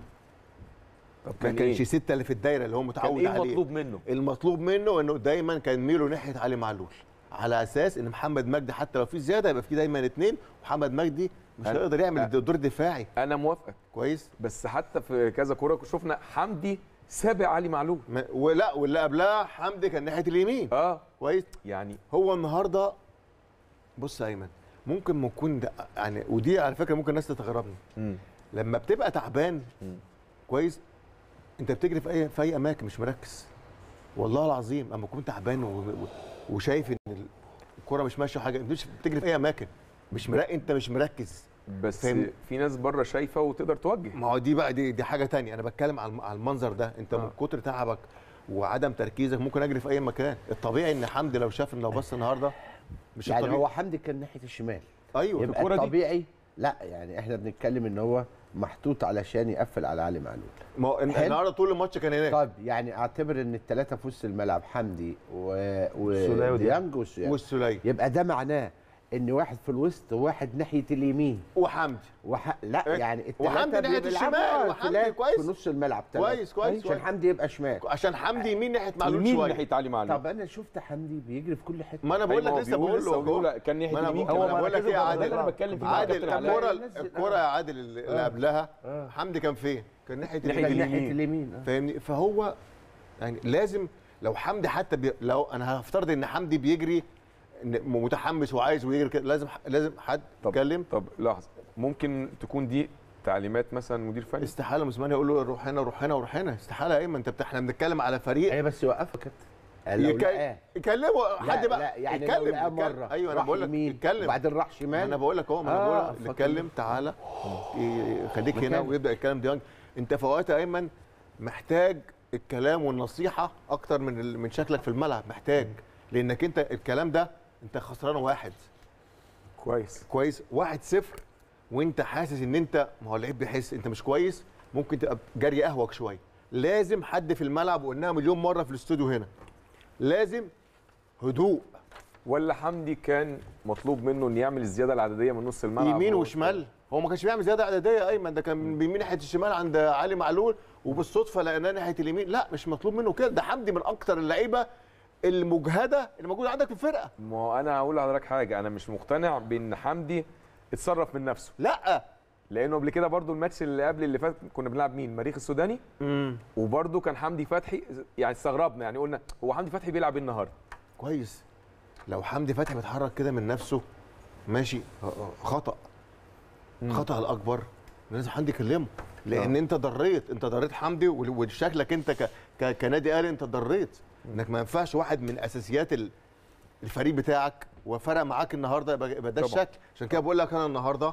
Speaker 1: طب
Speaker 2: ما
Speaker 1: كان
Speaker 2: كانش
Speaker 1: ايه
Speaker 2: سته اللي في الدايره اللي هو
Speaker 1: كان
Speaker 2: متعود
Speaker 1: ايه
Speaker 2: عليه
Speaker 1: المطلوب منه
Speaker 2: المطلوب منه انه دايما كان ميله ناحيه علي معلول على اساس ان محمد مجدي حتى لو في زياده يبقى في دايما اثنين ومحمد مجدي مش
Speaker 1: أنا-
Speaker 2: هيقدر يعمل
Speaker 1: أنا-
Speaker 2: دور دفاعي
Speaker 1: انا موافقك
Speaker 2: كويس
Speaker 1: بس حتى في كذا كوره شفنا حمدي سابق علي معلول
Speaker 2: ما- ولا واللي قبلها حمدي كان ناحيه اليمين
Speaker 1: اه
Speaker 2: كويس
Speaker 1: يعني
Speaker 2: هو النهارده بص يا ايمن ممكن ما نكون ده- يعني ودي على فكره ممكن الناس تستغربني
Speaker 1: مم.
Speaker 2: لما بتبقى تعبان
Speaker 1: مم.
Speaker 2: كويس انت بتجري في اي في اي اماكن مش مركز والله العظيم اما كنت تعبان و- و- وشايف ان الكوره مش ماشيه حاجه انت مش بتجري في اي اماكن مش مركز انت مش مركز
Speaker 1: بس
Speaker 2: فاهم؟
Speaker 1: في ناس بره شايفه وتقدر توجه
Speaker 2: ما هو دي بقى دي, دي حاجه تانية انا بتكلم على الم- على المنظر ده انت من
Speaker 1: آه.
Speaker 2: كتر تعبك وعدم تركيزك ممكن اجري في اي مكان الطبيعي ان حمدي لو شاف ان لو بص النهارده مش
Speaker 4: يعني
Speaker 2: الطبيعي
Speaker 4: هو حمدي كان ناحيه الشمال
Speaker 2: ايوه
Speaker 4: يبقى
Speaker 1: الكرة دي-
Speaker 4: الطبيعي لا يعني احنا بنتكلم ان هو محطوط علشان يقفل على علي معلول
Speaker 2: ما هو الن-
Speaker 4: حلو.
Speaker 2: النهارده طول الماتش كان هناك
Speaker 4: طيب يعني اعتبر ان الثلاثه في وسط الملعب حمدي و...
Speaker 3: السولية وديانج.
Speaker 4: وديانج والسولية.
Speaker 2: والسوليه
Speaker 4: يبقى ده معناه ان واحد في الوسط وواحد ناحيه اليمين
Speaker 2: وحمدي
Speaker 4: وح... لا
Speaker 2: إيه؟
Speaker 4: يعني
Speaker 2: وحمدي
Speaker 4: الثلاثه
Speaker 2: ناحية
Speaker 4: بيلعبوا
Speaker 2: الشمال،
Speaker 4: آه،
Speaker 2: وحمدي
Speaker 4: تلات
Speaker 2: كويس.
Speaker 4: في نص الملعب تلاتة.
Speaker 2: كويس، كويس،
Speaker 4: عشان
Speaker 2: كويس.
Speaker 4: حمدي يبقى شمال
Speaker 2: عشان حمدي يمين ناحيه معلول
Speaker 1: يمين
Speaker 2: شويه
Speaker 1: ناحيه علي معلول
Speaker 4: طب انا شفت حمدي بيجري في كل حته
Speaker 2: ما انا بقول
Speaker 1: أيوة،
Speaker 2: لك
Speaker 1: هو
Speaker 2: لسه
Speaker 1: بيقول
Speaker 2: بقول
Speaker 1: لسه
Speaker 2: له
Speaker 1: بيقول
Speaker 2: هو-
Speaker 1: كان ناحيه
Speaker 2: ما انا
Speaker 1: اليمين
Speaker 2: بقول
Speaker 1: كمان.
Speaker 2: أنا بقول لك ايه يا
Speaker 1: ده
Speaker 2: عادل
Speaker 1: اللي انا بتكلم فيه مع
Speaker 2: عادل
Speaker 1: كابتن علاء.
Speaker 2: الكوره
Speaker 4: نزل-
Speaker 2: الكوره يا عادل اللي اللي قبلها حمدي كان فين؟ كان ناحيه
Speaker 1: ناحية
Speaker 2: اليمين
Speaker 4: ناحيه
Speaker 1: اليمين.
Speaker 4: اليمين آه.
Speaker 2: فاهمني فهو يعني لازم لو حمدي حتى بي لو انا هفترض ان حمدي بيجري إن متحمس وعايز ويجري كده لازم لازم حد
Speaker 1: طب
Speaker 2: يتكلم
Speaker 1: طب لحظه ممكن تكون دي تعليمات مثلا مدير فني
Speaker 2: استحاله موسيماني يقول له روح هنا روح هنا وروح هنا استحاله يا ايمن انت بت- احنا بنتكلم على فريق
Speaker 4: ايوه بس يوقفه كابتن قال لو
Speaker 2: يك-
Speaker 4: لقاه
Speaker 2: يكلمه
Speaker 4: لا
Speaker 2: حد بقى
Speaker 4: لا يعني لو
Speaker 2: يتكلم
Speaker 4: لقاه
Speaker 2: يتكلم.
Speaker 4: مره
Speaker 2: ايوه انا
Speaker 4: راح
Speaker 2: بقول لك
Speaker 4: يمين
Speaker 2: يتكلم
Speaker 4: وبعدين راح شمال
Speaker 2: انا بقول لك اهو ما انا
Speaker 4: آه،
Speaker 2: بقول لك
Speaker 4: فكر.
Speaker 2: اتكلم تعالى ي- خليك هنا
Speaker 4: مكانك.
Speaker 2: ويبدا الكلام ديانج انت في اوقات يا ايمن محتاج الكلام والنصيحه اكتر من ال- من شكلك في الملعب محتاج لانك انت الكلام ده انت خسران واحد
Speaker 1: كويس
Speaker 2: كويس واحد صفر وانت حاسس ان انت ما هو اللعيب بيحس انت مش كويس ممكن تبقى جري اهوج شويه لازم حد في الملعب وقلناها مليون مره في الاستوديو هنا لازم هدوء
Speaker 1: ولا حمدي كان مطلوب منه انه يعمل الزياده العدديه من نص الملعب
Speaker 2: يمين
Speaker 1: هو-
Speaker 2: وشمال هو ما كانش بيعمل زياده عدديه يا ايمن ده كان بيمين ناحيه الشمال عند علي معلول وبالصدفه لقيناه ناحيه اليمين لا مش مطلوب منه كده ده حمدي من اكتر اللعيبه المجهده اللي موجوده عندك في الفرقه
Speaker 1: ما هو انا هقول لحضرتك حاجه انا مش مقتنع بان حمدي اتصرف من نفسه
Speaker 2: لا
Speaker 1: لانه قبل كده برضو الماتش اللي قبل اللي فات كنا بنلعب مين مريخ السوداني وبرضو كان حمدي فتحي يعني استغربنا يعني قلنا هو حمدي فتحي بيلعب ايه النهارده
Speaker 2: كويس لو حمدي فتحي بيتحرك كده من نفسه ماشي خطا خطا الاكبر لازم حمدي يكلمه لان انت ضريت انت ضريت حمدي وال- وشكلك انت ك... ك... كنادي اهلي انت ضريت انك ما ينفعش واحد من اساسيات ال- الفريق بتاعك وفرق معاك النهارده يبقى يبقى ده
Speaker 1: طبعا.
Speaker 2: الشكل عشان كده بقول لك انا النهارده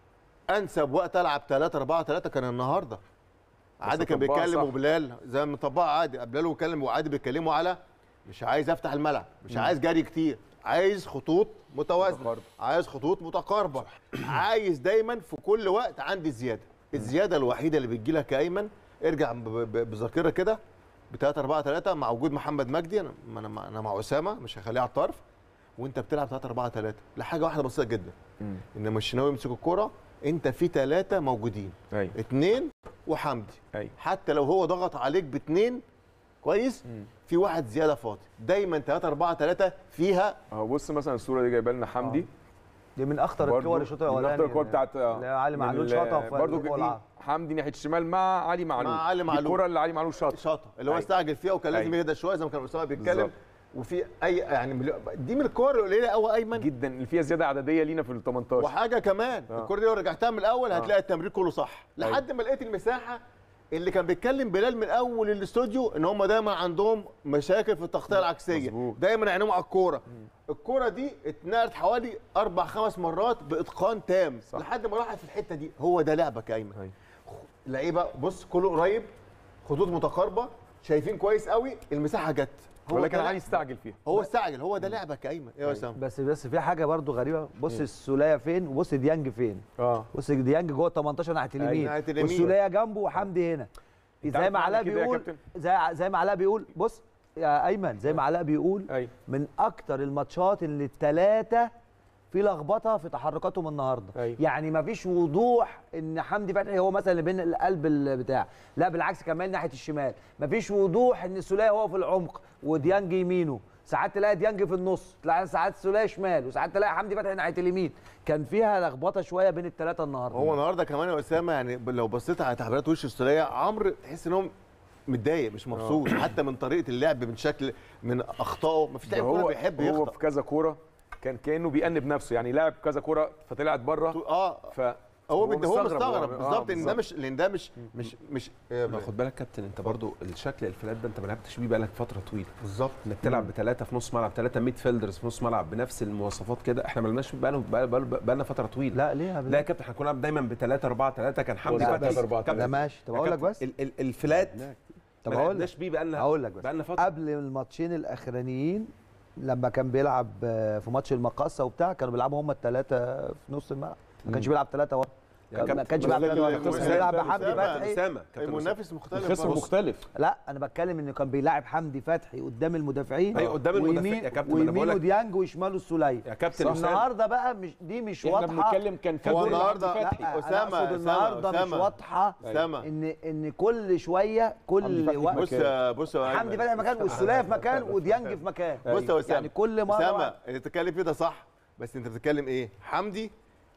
Speaker 2: انسب وقت العب 3 4 3 كان النهارده عادي كان
Speaker 1: طبقها
Speaker 2: بيتكلم
Speaker 1: صح.
Speaker 2: وبلال زي ما مطبقها عادي بلال وكلم وعادي بيتكلموا على مش عايز افتح الملعب مش عايز جري كتير عايز خطوط متوازنه
Speaker 1: متقاربة.
Speaker 2: عايز خطوط متقاربه عايز دايما في كل وقت عندي زياده الزياده الوحيده اللي بتجي لك يا ايمن ارجع ب- ب- بذاكره كده ب 3 4 3 مع وجود محمد مجدي انا ما انا مع- انا مع اسامه مش هخليه على الطرف وانت بتلعب 3 4 3 لحاجه واحده بسيطه جدا
Speaker 1: مم.
Speaker 2: ان مش ناوي يمسك الكوره انت في ثلاثه موجودين
Speaker 1: ايوه
Speaker 2: اثنين وحمدي
Speaker 1: ايوه
Speaker 2: حتى لو هو ضغط عليك باثنين كويس في واحد زياده فاضي دايما 3 4 3 فيها
Speaker 1: اهو بص مثلا الصوره دي جايبه لنا حمدي
Speaker 3: دي من اخطر
Speaker 1: برضو
Speaker 3: الكور الشوط
Speaker 1: من
Speaker 3: الاولاني
Speaker 1: أخطر الكور بتاعت
Speaker 3: اللي علي
Speaker 1: من
Speaker 3: معلول
Speaker 1: ال-
Speaker 3: شاطها في
Speaker 1: برضو
Speaker 3: الجول
Speaker 1: دي
Speaker 3: العرض.
Speaker 1: حمدي ناحيه الشمال مع علي معلول
Speaker 2: مع علي
Speaker 1: دي
Speaker 2: معلول.
Speaker 1: الكره اللي علي معلول شاطها
Speaker 2: شاطه اللي هو
Speaker 1: أيوة.
Speaker 2: استعجل فيها وكان لازم
Speaker 1: أيوة.
Speaker 2: يهدى شويه زي ما كان اسامه بيتكلم
Speaker 1: بالظبط.
Speaker 2: وفي اي يعني مليون- دي من الكور القليله قوي ايمن
Speaker 1: جدا اللي فيها زياده عدديه لينا في ال 18
Speaker 2: وحاجه كمان
Speaker 1: آه.
Speaker 2: الكره دي لو رجعتها من الاول هتلاقي التمرير كله صح لحد ما لقيت المساحه اللي كان بيتكلم بلال من اول الاستوديو ان هم دايما عندهم مشاكل في التغطيه العكسيه
Speaker 1: مظبوط.
Speaker 2: دايما عينهم على الكوره الكوره دي اتنقلت حوالي اربع خمس مرات باتقان تام
Speaker 1: صح.
Speaker 2: لحد ما راحت في الحته دي هو ده لعبك يا ايمن
Speaker 1: أيوة.
Speaker 2: لعيبه بص كله قريب خطوط متقاربه شايفين كويس قوي المساحه جت هو
Speaker 1: ولكن
Speaker 2: ده
Speaker 1: علي
Speaker 2: لعب-
Speaker 1: استعجل فيها
Speaker 2: هو استعجل هو ده لعبك يا ايمن ايه يا اسامه
Speaker 3: بس بس في حاجه برضو غريبه بص السوليه فين وبص ديانج فين
Speaker 1: اه
Speaker 3: بص ديانج جوه 18 ناحيه اليمين
Speaker 2: ناحية اليمين.
Speaker 3: والسوليه جنبه وحمدي هنا
Speaker 1: أنت
Speaker 3: زي
Speaker 1: عارف
Speaker 3: ما
Speaker 1: معنى
Speaker 3: علاء
Speaker 1: كده يا
Speaker 3: بيقول
Speaker 1: كابتن؟
Speaker 3: زي زي ما علاء بيقول بص يا ايمن زي ما علاء بيقول
Speaker 1: ايوه
Speaker 3: من اكتر الماتشات اللي الثلاثه في لخبطه في تحركاتهم النهارده
Speaker 1: أيوة.
Speaker 3: يعني ما فيش وضوح ان حمدي فتحي هو مثلا اللي بين القلب البتاع لا بالعكس كمان ناحيه الشمال ما فيش وضوح ان السوليه هو في العمق وديانج يمينه ساعات تلاقي ديانج في النص تلاقي ساعات السوليه شمال وساعات تلاقي حمدي فتحي ناحيه اليمين كان فيها لخبطه شويه بين الثلاثه النهارده
Speaker 2: هو النهارده كمان يا اسامه يعني ب- لو بصيت على تعبيرات وش السوليه عمرو تحس ان هو متضايق مش مبسوط حتى من طريقه اللعب من شكل من اخطائه مفيش
Speaker 1: ده
Speaker 2: لعيب كوره
Speaker 1: هو
Speaker 2: بيحب
Speaker 1: هو
Speaker 2: يخطأ
Speaker 1: في كذا كوره كان كانه بيأنب نفسه يعني لعب كذا كوره فطلعت بره
Speaker 2: اه
Speaker 1: ف
Speaker 2: هو بد- هو مستغرب
Speaker 1: آه،
Speaker 2: بالظبط ان ده مش لان ده مش مش مش آه،
Speaker 5: ما خد بالك كابتن انت برضو الشكل الفلات ده انت ما لعبتش بيه بقالك فتره طويله
Speaker 2: بالظبط
Speaker 5: انك تلعب بثلاثه في نص ملعب ثلاثه ميد فيلدرز في نص ملعب بنفس المواصفات كده احنا ما لعبناش بقالنا بقالنا فتره طويله
Speaker 3: لا ليه يا
Speaker 5: لا يا كابتن احنا كنا بنلعب دايما بثلاثه اربعه ثلاثه كان حمدي
Speaker 1: لا،
Speaker 5: فتحي
Speaker 1: تلاتة، أربعة،
Speaker 5: كابتن،
Speaker 3: لا ماشي طب
Speaker 5: يا
Speaker 3: اقول لك
Speaker 5: كابتن،
Speaker 3: بس
Speaker 5: ال- ال- الفلات
Speaker 3: طب
Speaker 5: ما
Speaker 3: هقول
Speaker 5: لعبناش
Speaker 3: لك
Speaker 5: بيه بقالنا
Speaker 3: هقول لك بس
Speaker 5: بقالنا فتره
Speaker 3: قبل الماتشين الاخرانيين لما كان بيلعب آه، في ماتش المقاصه وبتاع كانوا بيلعبوا هم الثلاثه في نص الملعب ما كانش بيلعب ثلاثه ورا
Speaker 5: يا
Speaker 3: ما
Speaker 5: كابتن،
Speaker 3: كانش
Speaker 2: بس
Speaker 3: بيلعب
Speaker 2: لكن
Speaker 3: ثلاثه ورا
Speaker 2: الخصم
Speaker 3: كان بيلعب
Speaker 2: مختلف.
Speaker 3: بحمدي
Speaker 2: أسامة،
Speaker 3: فتحي
Speaker 5: اسامه كابتن أسامة.
Speaker 2: المنافس مختلف
Speaker 1: الخصم
Speaker 2: برضه.
Speaker 1: مختلف
Speaker 3: لا انا بتكلم انه كان بيلاعب حمدي فتحي قدام المدافعين
Speaker 5: أيوة، قدام المدافعين.
Speaker 3: ويمين-
Speaker 5: يا كابتن، ما أنا بقول
Speaker 3: ويمينه
Speaker 5: لك-
Speaker 3: ديانج وشماله السوليه
Speaker 5: يا كابتن اسامه
Speaker 3: النهارده بقى مش دي مش
Speaker 1: احنا
Speaker 3: واضحه
Speaker 1: بنتكلم كان في
Speaker 2: هو
Speaker 1: دور
Speaker 2: النهارده
Speaker 1: لحمدي فتحي.
Speaker 3: لا
Speaker 2: أسامة،
Speaker 3: أنا أقصد
Speaker 2: أسامة،
Speaker 3: النهارده مش
Speaker 2: أسامة.
Speaker 3: واضحه
Speaker 2: أسامة.
Speaker 3: ان ان كل شويه كل
Speaker 1: حمدي فتحي
Speaker 3: وقت
Speaker 2: بص يا بص يا
Speaker 3: حمدي
Speaker 2: أيمن.
Speaker 3: فتحي في مكان والسوليه في مكان وديانج في مكان
Speaker 2: بص يا اسامه
Speaker 3: يعني كل مره
Speaker 2: اسامه
Speaker 3: واحد.
Speaker 2: اللي بتتكلم فيه ده صح بس انت بتتكلم ايه حمدي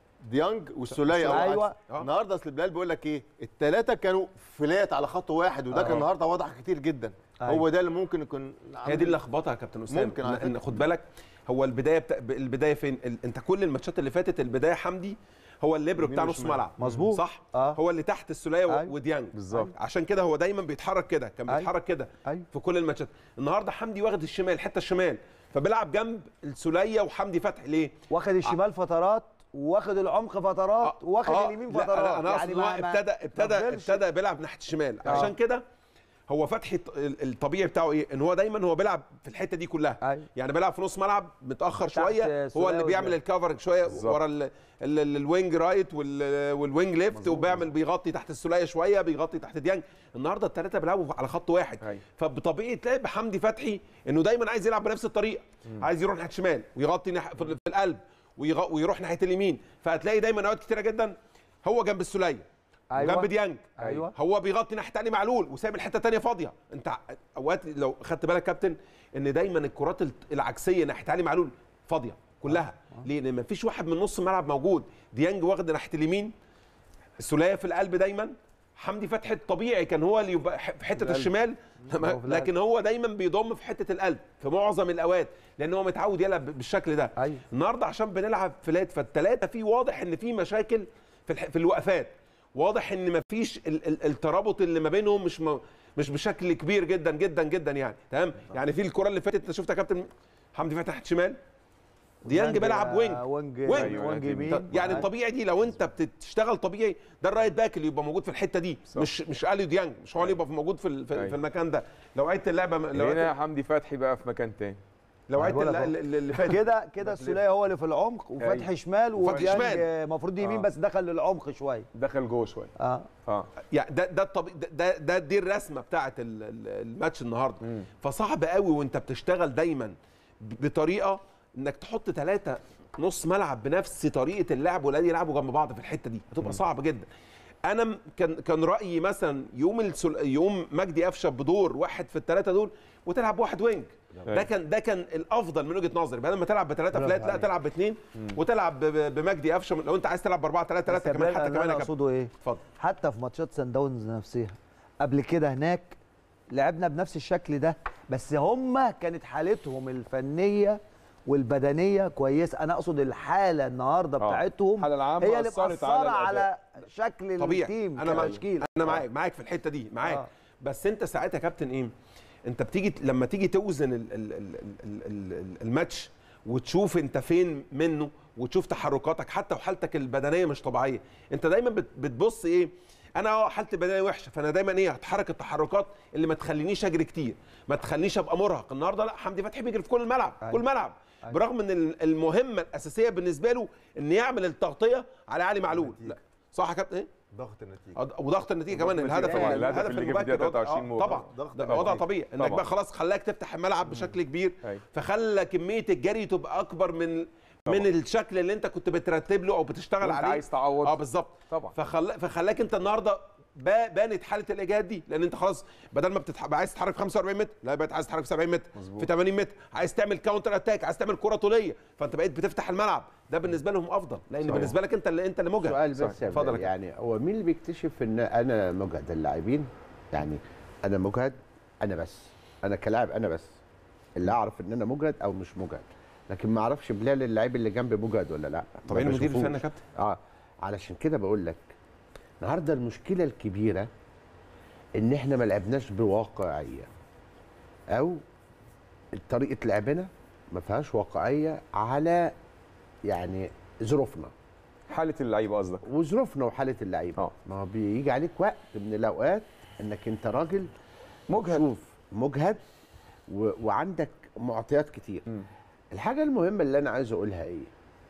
Speaker 2: ديانج والسوليه او
Speaker 3: أيوة.
Speaker 2: العكس. النهارده اصل بلال بيقول لك ايه الثلاثه كانوا فلات على خط واحد وده كان النهارده واضح كتير جدا
Speaker 3: أيوة.
Speaker 2: هو ده اللي ممكن يكون
Speaker 5: هي دي اللخبطه يا كابتن اسامه
Speaker 2: ممكن على
Speaker 5: إن- إن
Speaker 2: فكرة.
Speaker 5: خد بالك هو البدايه بتا... البدايه فين ال... انت كل الماتشات اللي فاتت البدايه حمدي هو الليبرو
Speaker 2: يمين
Speaker 5: بتاع نص
Speaker 2: وشمال.
Speaker 5: ملعب
Speaker 3: مظبوط.
Speaker 5: صح
Speaker 3: آه.
Speaker 5: هو اللي تحت السوليه و...
Speaker 3: أيوة.
Speaker 5: وديانج
Speaker 1: بالظبط.
Speaker 5: عشان كده هو دايما بيتحرك كده كان
Speaker 3: أيوة.
Speaker 5: بيتحرك كده
Speaker 3: أيوة.
Speaker 5: في كل الماتشات النهارده حمدي واخد الشمال الحته الشمال فبيلعب جنب السوليه وحمدي فتحي ليه
Speaker 3: واخد الشمال فترات واخد العمق فترات واخد
Speaker 5: آه،
Speaker 3: اليمين
Speaker 5: لا،
Speaker 3: فترات
Speaker 5: انا انا اقصد
Speaker 3: يعني
Speaker 5: ان هو
Speaker 3: ما- ما-
Speaker 5: ابتدى
Speaker 3: ما
Speaker 5: ابتدى
Speaker 3: فضلش.
Speaker 5: ابتدى بيلعب ناحيه الشمال
Speaker 3: آه.
Speaker 5: عشان كده هو فتحي الط- ال- الطبيعي بتاعه ايه ان هو دايما هو بيلعب في الحته دي كلها
Speaker 3: أيوة.
Speaker 5: يعني بيلعب في نص ملعب متاخر شويه هو
Speaker 3: سولية
Speaker 5: اللي بيعمل
Speaker 3: وده.
Speaker 5: الكفر شويه
Speaker 1: بالظبط.
Speaker 5: ورا ال- ال- ال- الوينج رايت وال- والوينج ليفت وبيعمل بيغطي تحت السوليه شويه بيغطي تحت ديانج النهارده الثلاثه بيلعبوا على خط واحد
Speaker 1: أيوة.
Speaker 5: فبطبيعي تلاقي بحمدي فتحي انه دايما عايز يلعب بنفس الطريقه عايز يروح ناحيه الشمال ويغطي ناح- في في القلب ويغ- ويروح ناحيه اليمين فهتلاقي دايما اوقات كتيره جدا هو جنب السوليه
Speaker 3: أيوة.
Speaker 5: وجنب ديانج
Speaker 3: أيوة.
Speaker 5: هو بيغطي ناحيه علي معلول وسايب الحته الثانيه فاضيه انت ع- اوقات لو خدت بالك كابتن ان دايما الكرات الت- العكسيه ناحيه علي معلول فاضيه كلها ليه لان مفيش واحد من نص الملعب موجود ديانج واخد ناحيه اليمين السوليه في القلب دايما حمدي فتحي الطبيعي كان هو اللي يبقى ح- في حته
Speaker 3: القلب.
Speaker 5: الشمال
Speaker 3: هو في القلب.
Speaker 5: لكن هو دايما بيضم في حته القلب في معظم الاوقات لان هو متعود يلعب بالشكل ده
Speaker 3: أيوة.
Speaker 5: النهارده عشان بنلعب فلات فالثلاثه في واضح ان في مشاكل في الح... في الوقفات واضح ان مفيش ال... ال... الترابط اللي ما بينهم مش م... مش بشكل كبير جدا جدا جدا يعني تمام يعني في الكره اللي فاتت انت شفتها يا كابتن حمدي فتحي ناحيه شمال ديانج بيلعب وينج
Speaker 3: وينج
Speaker 5: وينج.
Speaker 3: وينج, وينج يمين
Speaker 5: طب يعني الطبيعي دي لو انت بتشتغل طبيعي ده الرايت باك اللي يبقى موجود في الحته دي
Speaker 1: صح.
Speaker 5: مش مش اليو ديانج مش هو اللي يبقى موجود في ال- في,
Speaker 1: أيوة.
Speaker 5: في المكان ده لو عدت اللعبه لو
Speaker 1: هنا
Speaker 5: عدت
Speaker 1: حمدي فتحي بقى في مكان تاني
Speaker 5: لو عدت
Speaker 3: بقول لك
Speaker 5: الل-
Speaker 3: أهو.
Speaker 5: الل- اللي فات
Speaker 3: كده كده السوليه هو اللي في العمق وفتحي شمال
Speaker 5: وفتحي
Speaker 3: وديانج
Speaker 5: شمال.
Speaker 3: المفروض يمين
Speaker 1: آه.
Speaker 3: بس دخل للعمق شويه
Speaker 1: دخل جوه شويه
Speaker 3: اه
Speaker 1: اه
Speaker 5: يعني ده ده الطبيعي ده, ده ده دي الرسمه بتاعه ال- ال- الماتش النهارده فصعب قوي وانت بتشتغل دايما ب- بطريقه انك تحط ثلاثه نص ملعب بنفس طريقه اللعب ولا يلعبوا جنب بعض في الحته دي هتبقى صعب جدا انا م- كان كان رايي مثلا يوم السل... يوم مجدي قفشه بدور واحد في الثلاثه دول وتلعب واحد وينج ده
Speaker 1: أيوة.
Speaker 5: كان ده كان الافضل من وجهه نظري بدل ما تلعب بثلاثه
Speaker 3: برافو
Speaker 5: فلات لا
Speaker 3: عليك.
Speaker 5: تلعب باثنين وتلعب ب- ب- بمجدي قفشه لو انت عايز تلعب باربعه ثلاثه ثلاثه كمان حتى كمان
Speaker 3: انا
Speaker 5: يا كابتن
Speaker 3: اقصده ايه
Speaker 5: اتفضل
Speaker 3: حتى في ماتشات سان داونز نفسها قبل كده هناك لعبنا بنفس الشكل ده بس هم كانت حالتهم الفنيه والبدنيه كويسه انا اقصد الحاله النهارده
Speaker 1: آه.
Speaker 3: بتاعتهم
Speaker 1: الحالة العامة
Speaker 3: هي اللي
Speaker 1: أثرت
Speaker 3: مأثرة
Speaker 1: على
Speaker 3: على شكل
Speaker 5: طبيعي
Speaker 3: التيم
Speaker 5: انا معاك
Speaker 3: كتشكيل
Speaker 5: انا معاك معاك في الحته دي معاك
Speaker 3: آه.
Speaker 5: بس انت ساعتها يا كابتن ايه انت بتيجي لما تيجي توزن ال ال ال ال ال ال الماتش وتشوف انت فين منه وتشوف تحركاتك حتى وحالتك البدنيه مش طبيعيه انت دايما بت- بتبص ايه انا اه حالتي البدنيه وحشه فانا دايما ايه هتحرك التحركات اللي ما تخلينيش اجري كتير ما تخلينيش ابقى مرهق النهارده لا حمدي فتحي بيجري في كل الملعب
Speaker 3: أيوة.
Speaker 5: كل ملعب
Speaker 3: أيوة.
Speaker 5: برغم ان ال- المهمه الاساسيه بالنسبه له ان يعمل التغطيه على علي معلول لا صح يا كابتن ايه
Speaker 2: ضغط النتيجه
Speaker 5: آه، وضغط النتيجه كمان
Speaker 1: النتيجة.
Speaker 5: الهدف
Speaker 1: طبعاً،
Speaker 5: الهدف
Speaker 1: الهدف اللي جه في
Speaker 5: المبكر
Speaker 1: الدقيقة
Speaker 5: وضع-
Speaker 1: 23
Speaker 5: آه،
Speaker 1: وضع-
Speaker 5: طبعا
Speaker 2: ضغط
Speaker 5: ده
Speaker 1: طبعاً.
Speaker 5: وضع طبيعي انك
Speaker 1: طبعاً.
Speaker 5: بقى خلاص خلاك تفتح الملعب بشكل كبير
Speaker 1: أيوة.
Speaker 5: فخلى كميه الجري تبقى اكبر من
Speaker 1: طبعاً.
Speaker 5: من الشكل اللي انت كنت بترتب له او بتشتغل
Speaker 1: وأنت
Speaker 5: عليه
Speaker 1: عايز تعوض.
Speaker 5: اه بالظبط
Speaker 1: طبعا
Speaker 5: فخلا فخلاك انت النهارده با- بانت حاله الاجهاد دي لان انت خلاص بدل ما بتتح... عايز تتحرك في 45 متر لا بقيت عايز تتحرك في 70 متر
Speaker 1: مظبوط.
Speaker 5: في 80 متر عايز تعمل كاونتر اتاك عايز تعمل كره طوليه فانت بقيت بتفتح الملعب ده بالنسبه لهم افضل لان
Speaker 1: صحيح.
Speaker 5: بالنسبه لك انت اللي انت اللي مجهد
Speaker 4: سؤال
Speaker 1: صحيح.
Speaker 4: بس يا
Speaker 5: اتفضل يا
Speaker 4: بلال، يعني هو مين اللي بيكتشف ان انا مجهد اللاعبين يعني انا مجهد انا بس انا كلاعب انا بس اللي اعرف ان انا مجهد او مش مجهد لكن ما اعرفش بلال اللعيب اللي جنبي مجهد ولا لا
Speaker 5: طبيعي
Speaker 4: ما
Speaker 5: المدير
Speaker 4: بشوفوش.
Speaker 5: الفني يا كابتن
Speaker 4: اه علشان كده بقول لك النهارده المشكله الكبيره ان احنا ما لعبناش بواقعيه او طريقه لعبنا ما فيهاش واقعيه على يعني ظروفنا
Speaker 1: حاله اللعيبه قصدك
Speaker 4: وظروفنا وحاله اللعيبه
Speaker 1: اه.
Speaker 4: ما هو بيجي عليك وقت من الاوقات انك انت راجل
Speaker 1: مجهد
Speaker 4: شوف مجهد و... وعندك معطيات كتير
Speaker 1: مم.
Speaker 4: الحاجه المهمه اللي انا عايز اقولها ايه